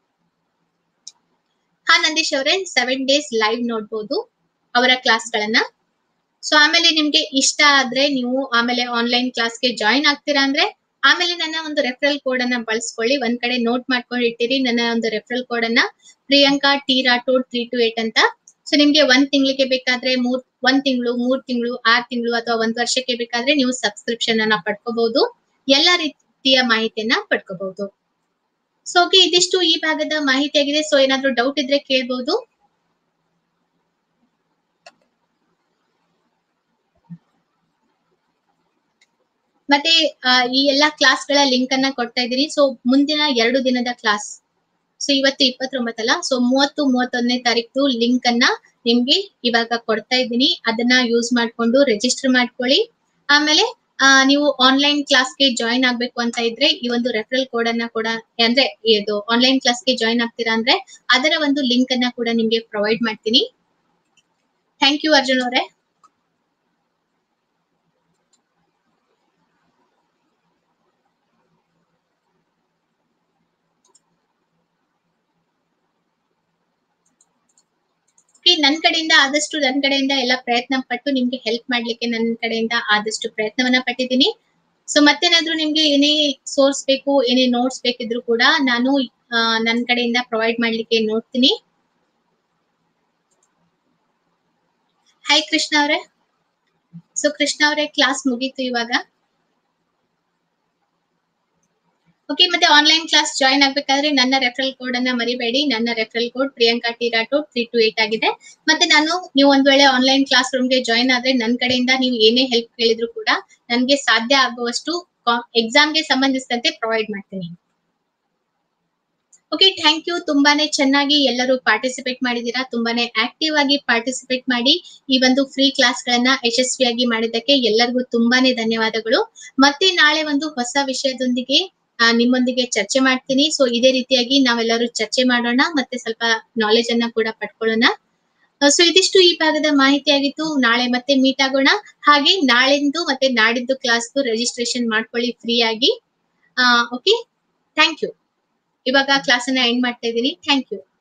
ಹಾ ನಂದೀಶ್ ಅವರೇ ಸೆವೆನ್ ಡೇಸ್ ಲೈವ್ ನೋಡ್ಬೋದು ಅವರ ಕ್ಲಾಸ್ ಗಳನ್ನ ಸೊ ಆಮೇಲೆ ನಿಮ್ಗೆ ಇಷ್ಟ ಆದ್ರೆ ನೀವು ಆಮೇಲೆ ಆನ್ಲೈನ್ ಕ್ಲಾಸ್ಗೆ ಜಾಯಿನ್ ಆಗ್ತೀರಾ ಅಂದ್ರೆ ಆಮೇಲೆ ನನ್ನ ಒಂದು ರೆಫರಲ್ ಕೋಡ್ ಅನ್ನ ಬಳಸ್ಕೊಳ್ಳಿ ಒಂದ್ ಕಡೆ ನೋಟ್ ಮಾಡ್ಕೊಂಡು ಇಟ್ಟಿರಿ ನನ್ನ ಒಂದು ರೆಫರಲ್ ಕೋಡ್ ಅನ್ನ Priyanka T Rathod three two eight ಅಂತ ಸೊ ನಿಮ್ಗೆ ಒಂದ್ ತಿಂಗಳಿಗೆ ಬೇಕಾದ್ರೆ ಮೂರ್ ಒಂದ್ ತಿಂಗಳು ಮೂರ್ ತಿಂಗಳು ಆರ್ ತಿಂಗಳು ಅಥವಾ ಒಂದ್ ವರ್ಷಕ್ಕೆ ಬೇಕಾದ್ರೆ ನೀವು ಸಬ್ಸ್ಕ್ರಿಪ್ಷನ್ ಅನ್ನ ಪಡ್ಕೋಬಹುದು ಎಲ್ಲ ರೀತಿಯ ಮಾಹಿತಿಯನ್ನ ಪಡ್ಕೋಬಹುದು ಸೊ ಓಕೆ ಇದಿಷ್ಟು ಈ ಭಾಗದ ಮಾಹಿತಿ ಆಗಿದೆ ಸೊ ಏನಾದ್ರೂ ಡೌಟ್ ಇದ್ರೆ ಕೇಳ್ಬಹುದು ಮತ್ತೆ ಆ, ಈ ಎಲ್ಲಾ ಕ್ಲಾಸ್ ಗಳ ಲಿಂಕ್ ಅನ್ನ ಕೊಡ್ತಾ ಇದ್ದೀನಿ ಸೊ ಮುಂದಿನ ಎರಡು ದಿನದ ಕ್ಲಾಸ್ ಸೊ ಇವತ್ತು ಇಪ್ಪತ್ತೊಂಬತ್ತಲ್ಲ ಸೊ ಮೂವತ್ತು ಮೂವತ್ತೊಂದನೇ ತಾರೀಕು ಲಿಂಕ್ ಅನ್ನ ನಿಮ್ಗೆ ಇವಾಗ ಕೊಡ್ತಾ ಇದ್ದೀನಿ ಅದನ್ನ ಯೂಸ್ ಮಾಡ್ಕೊಂಡು ರಿಜಿಸ್ಟರ್ ಮಾಡ್ಕೊಳ್ಳಿ ಆಮೇಲೆ ಆ, ನೀವು ಆನ್ಲೈನ್ ಕ್ಲಾಸ್ಗೆ ಜಾಯಿನ್ ಆಗ್ಬೇಕು ಅಂತ ಇದ್ರೆ ಈ ಒಂದು ರೆಫರಲ್ ಕೋಡ್ ಅನ್ನ ಕೂಡ ಅಂದ್ರೆ ಇದು ಆನ್ಲೈನ್ ಕ್ಲಾಸ್ಗೆ ಜಾಯಿನ್ ಆಗ್ತೀರಾ ಅಂದ್ರೆ ಅದರ ಒಂದು ಲಿಂಕ್ ಅನ್ನ ಕೂಡ ನಿಮ್ಗೆ ಪ್ರೊವೈಡ್ ಮಾಡ್ತೀನಿ ಥ್ಯಾಂಕ್ ಯು ಅರ್ಜುನ್ ಅವರೇ Okay, ನನ್ ಕಡೆಯಿಂದ ಆದಷ್ಟು ನನ್ ಕಡೆಯಿಂದ ಎಲ್ಲ ಪ್ರಯತ್ನ ಪಟ್ಟು ನಿಮ್ಗೆ ಹೆಲ್ಪ್ ಮಾಡ್ಲಿಕ್ಕೆ ನನ್ನ ಕಡೆಯಿಂದ ಆದಷ್ಟು ಪ್ರಯತ್ನವನ್ನ ಪಟ್ಟಿದ್ದೀನಿ ಸೊ ಮತ್ತೇನಾದ್ರೂ ನಿಮ್ಗೆ ಏನೇ ಸೋರ್ಸ್ ಬೇಕು ಏನೇ ನೋಟ್ಸ್ ಬೇಕಿದ್ರು ಕೂಡ ನಾನು ಆ, ನನ್ ಕಡೆಯಿಂದ ಪ್ರೊವೈಡ್ ಮಾಡ್ಲಿಕ್ಕೆ ನೋಡ್ತೀನಿ ಹಾಯ್ ಕೃಷ್ಣ ಅವರೇ ಸೊ ಕೃಷ್ಣ ಅವರೇ ಕ್ಲಾಸ್ ಮುಗೀತು ಇವಾಗ ಓಕೆ ಮತ್ತೆ ಆನ್ಲೈನ್ ಕ್ಲಾಸ್ ಜಾಯಿನ್ ಆಗ್ಬೇಕಾದ್ರೆ ನನ್ನ ರೆಫರಲ್ ಕೋಡ್ ಅನ್ನ ಮರಿಬೇಡಿ ನನ್ನ referral code Priyanka T Rathod three two eight ಆಗಿದೆ ಮತ್ತೆ ನಾನು ನೀವು ಒಂದ್ ವೇಳೆ ಆನ್ಲೈನ್ ಕ್ಲಾಸ್ ರೂಮ್ಗೆ ಜಾಯಿನ್ ಆದ್ರೆ ನನ್ನ ಕಡೆಯಿಂದ ನೀವು ಏನೇ ಹೆಲ್ಪ್ ಕೇಳಿದ್ರು ಕೂಡ ನನ್ಗೆ ಸಾಧ್ಯ ಆಗುವಷ್ಟು ಎಕ್ಸಾಮ್ಗೆ ಸಂಬಂಧಿಸಿದಂತೆ ಪ್ರೊವೈಡ್ ಮಾಡ್ತೀನಿ ಓಕೆ ಥ್ಯಾಂಕ್ ಯು ತುಂಬಾನೇ ಚೆನ್ನಾಗಿ ಎಲ್ಲರೂ ಪಾರ್ಟಿಸಿಪೇಟ್ ಮಾಡಿದೀರಾ ತುಂಬಾನೇ ಆಕ್ಟಿವ್ ಆಗಿ ಪಾರ್ಟಿಸಿಪೇಟ್ ಮಾಡಿ ಈ ಒಂದು ಫ್ರೀ ಕ್ಲಾಸ್ ಗಳನ್ನ ಯಶಸ್ವಿಯಾಗಿ ಮಾಡಿದ್ದಕ್ಕೆ ಎಲ್ಲರಿಗೂ ತುಂಬಾನೇ ಧನ್ಯವಾದಗಳು ಮತ್ತೆ ನಾಳೆ ಒಂದು ಹೊಸ ವಿಷಯದೊಂದಿಗೆ ಆ, ನಿಮ್ಮೊಂದಿಗೆ ಚರ್ಚೆ ಮಾಡ್ತೀನಿ ಸೊ ಇದೇ ರೀತಿಯಾಗಿ ನಾವೆಲ್ಲರೂ ಚರ್ಚೆ ಮಾಡೋಣ ಮತ್ತೆ ಸ್ವಲ್ಪ ನಾಲೆಜ್ ಅನ್ನ ಕೂಡ ಪಡ್ಕೊಳ್ಳೋಣ ಸೊ ಇದಿಷ್ಟು ಈ ಭಾಗದ ಮಾಹಿತಿ ಆಗಿತ್ತು ನಾಳೆ ಮತ್ತೆ ಮೀಟ್ ಆಗೋಣ ಹಾಗೆ ನಾಳೆಂದು ಮತ್ತೆ ನಾಡಿದ್ದು ಕ್ಲಾಸ್ದು ರಿಜಿಸ್ಟ್ರೇಷನ್ ಮಾಡ್ಕೊಳ್ಳಿ ಫ್ರೀ ಆಗಿ ಓಕೆ ಥ್ಯಾಂಕ್ ಯು ಇವಾಗ ಕ್ಲಾಸ್ ಅನ್ನ ಎಂಡ್ ಮಾಡ್ತಾ ಇದ್ದೀನಿ ಥ್ಯಾಂಕ್ ಯು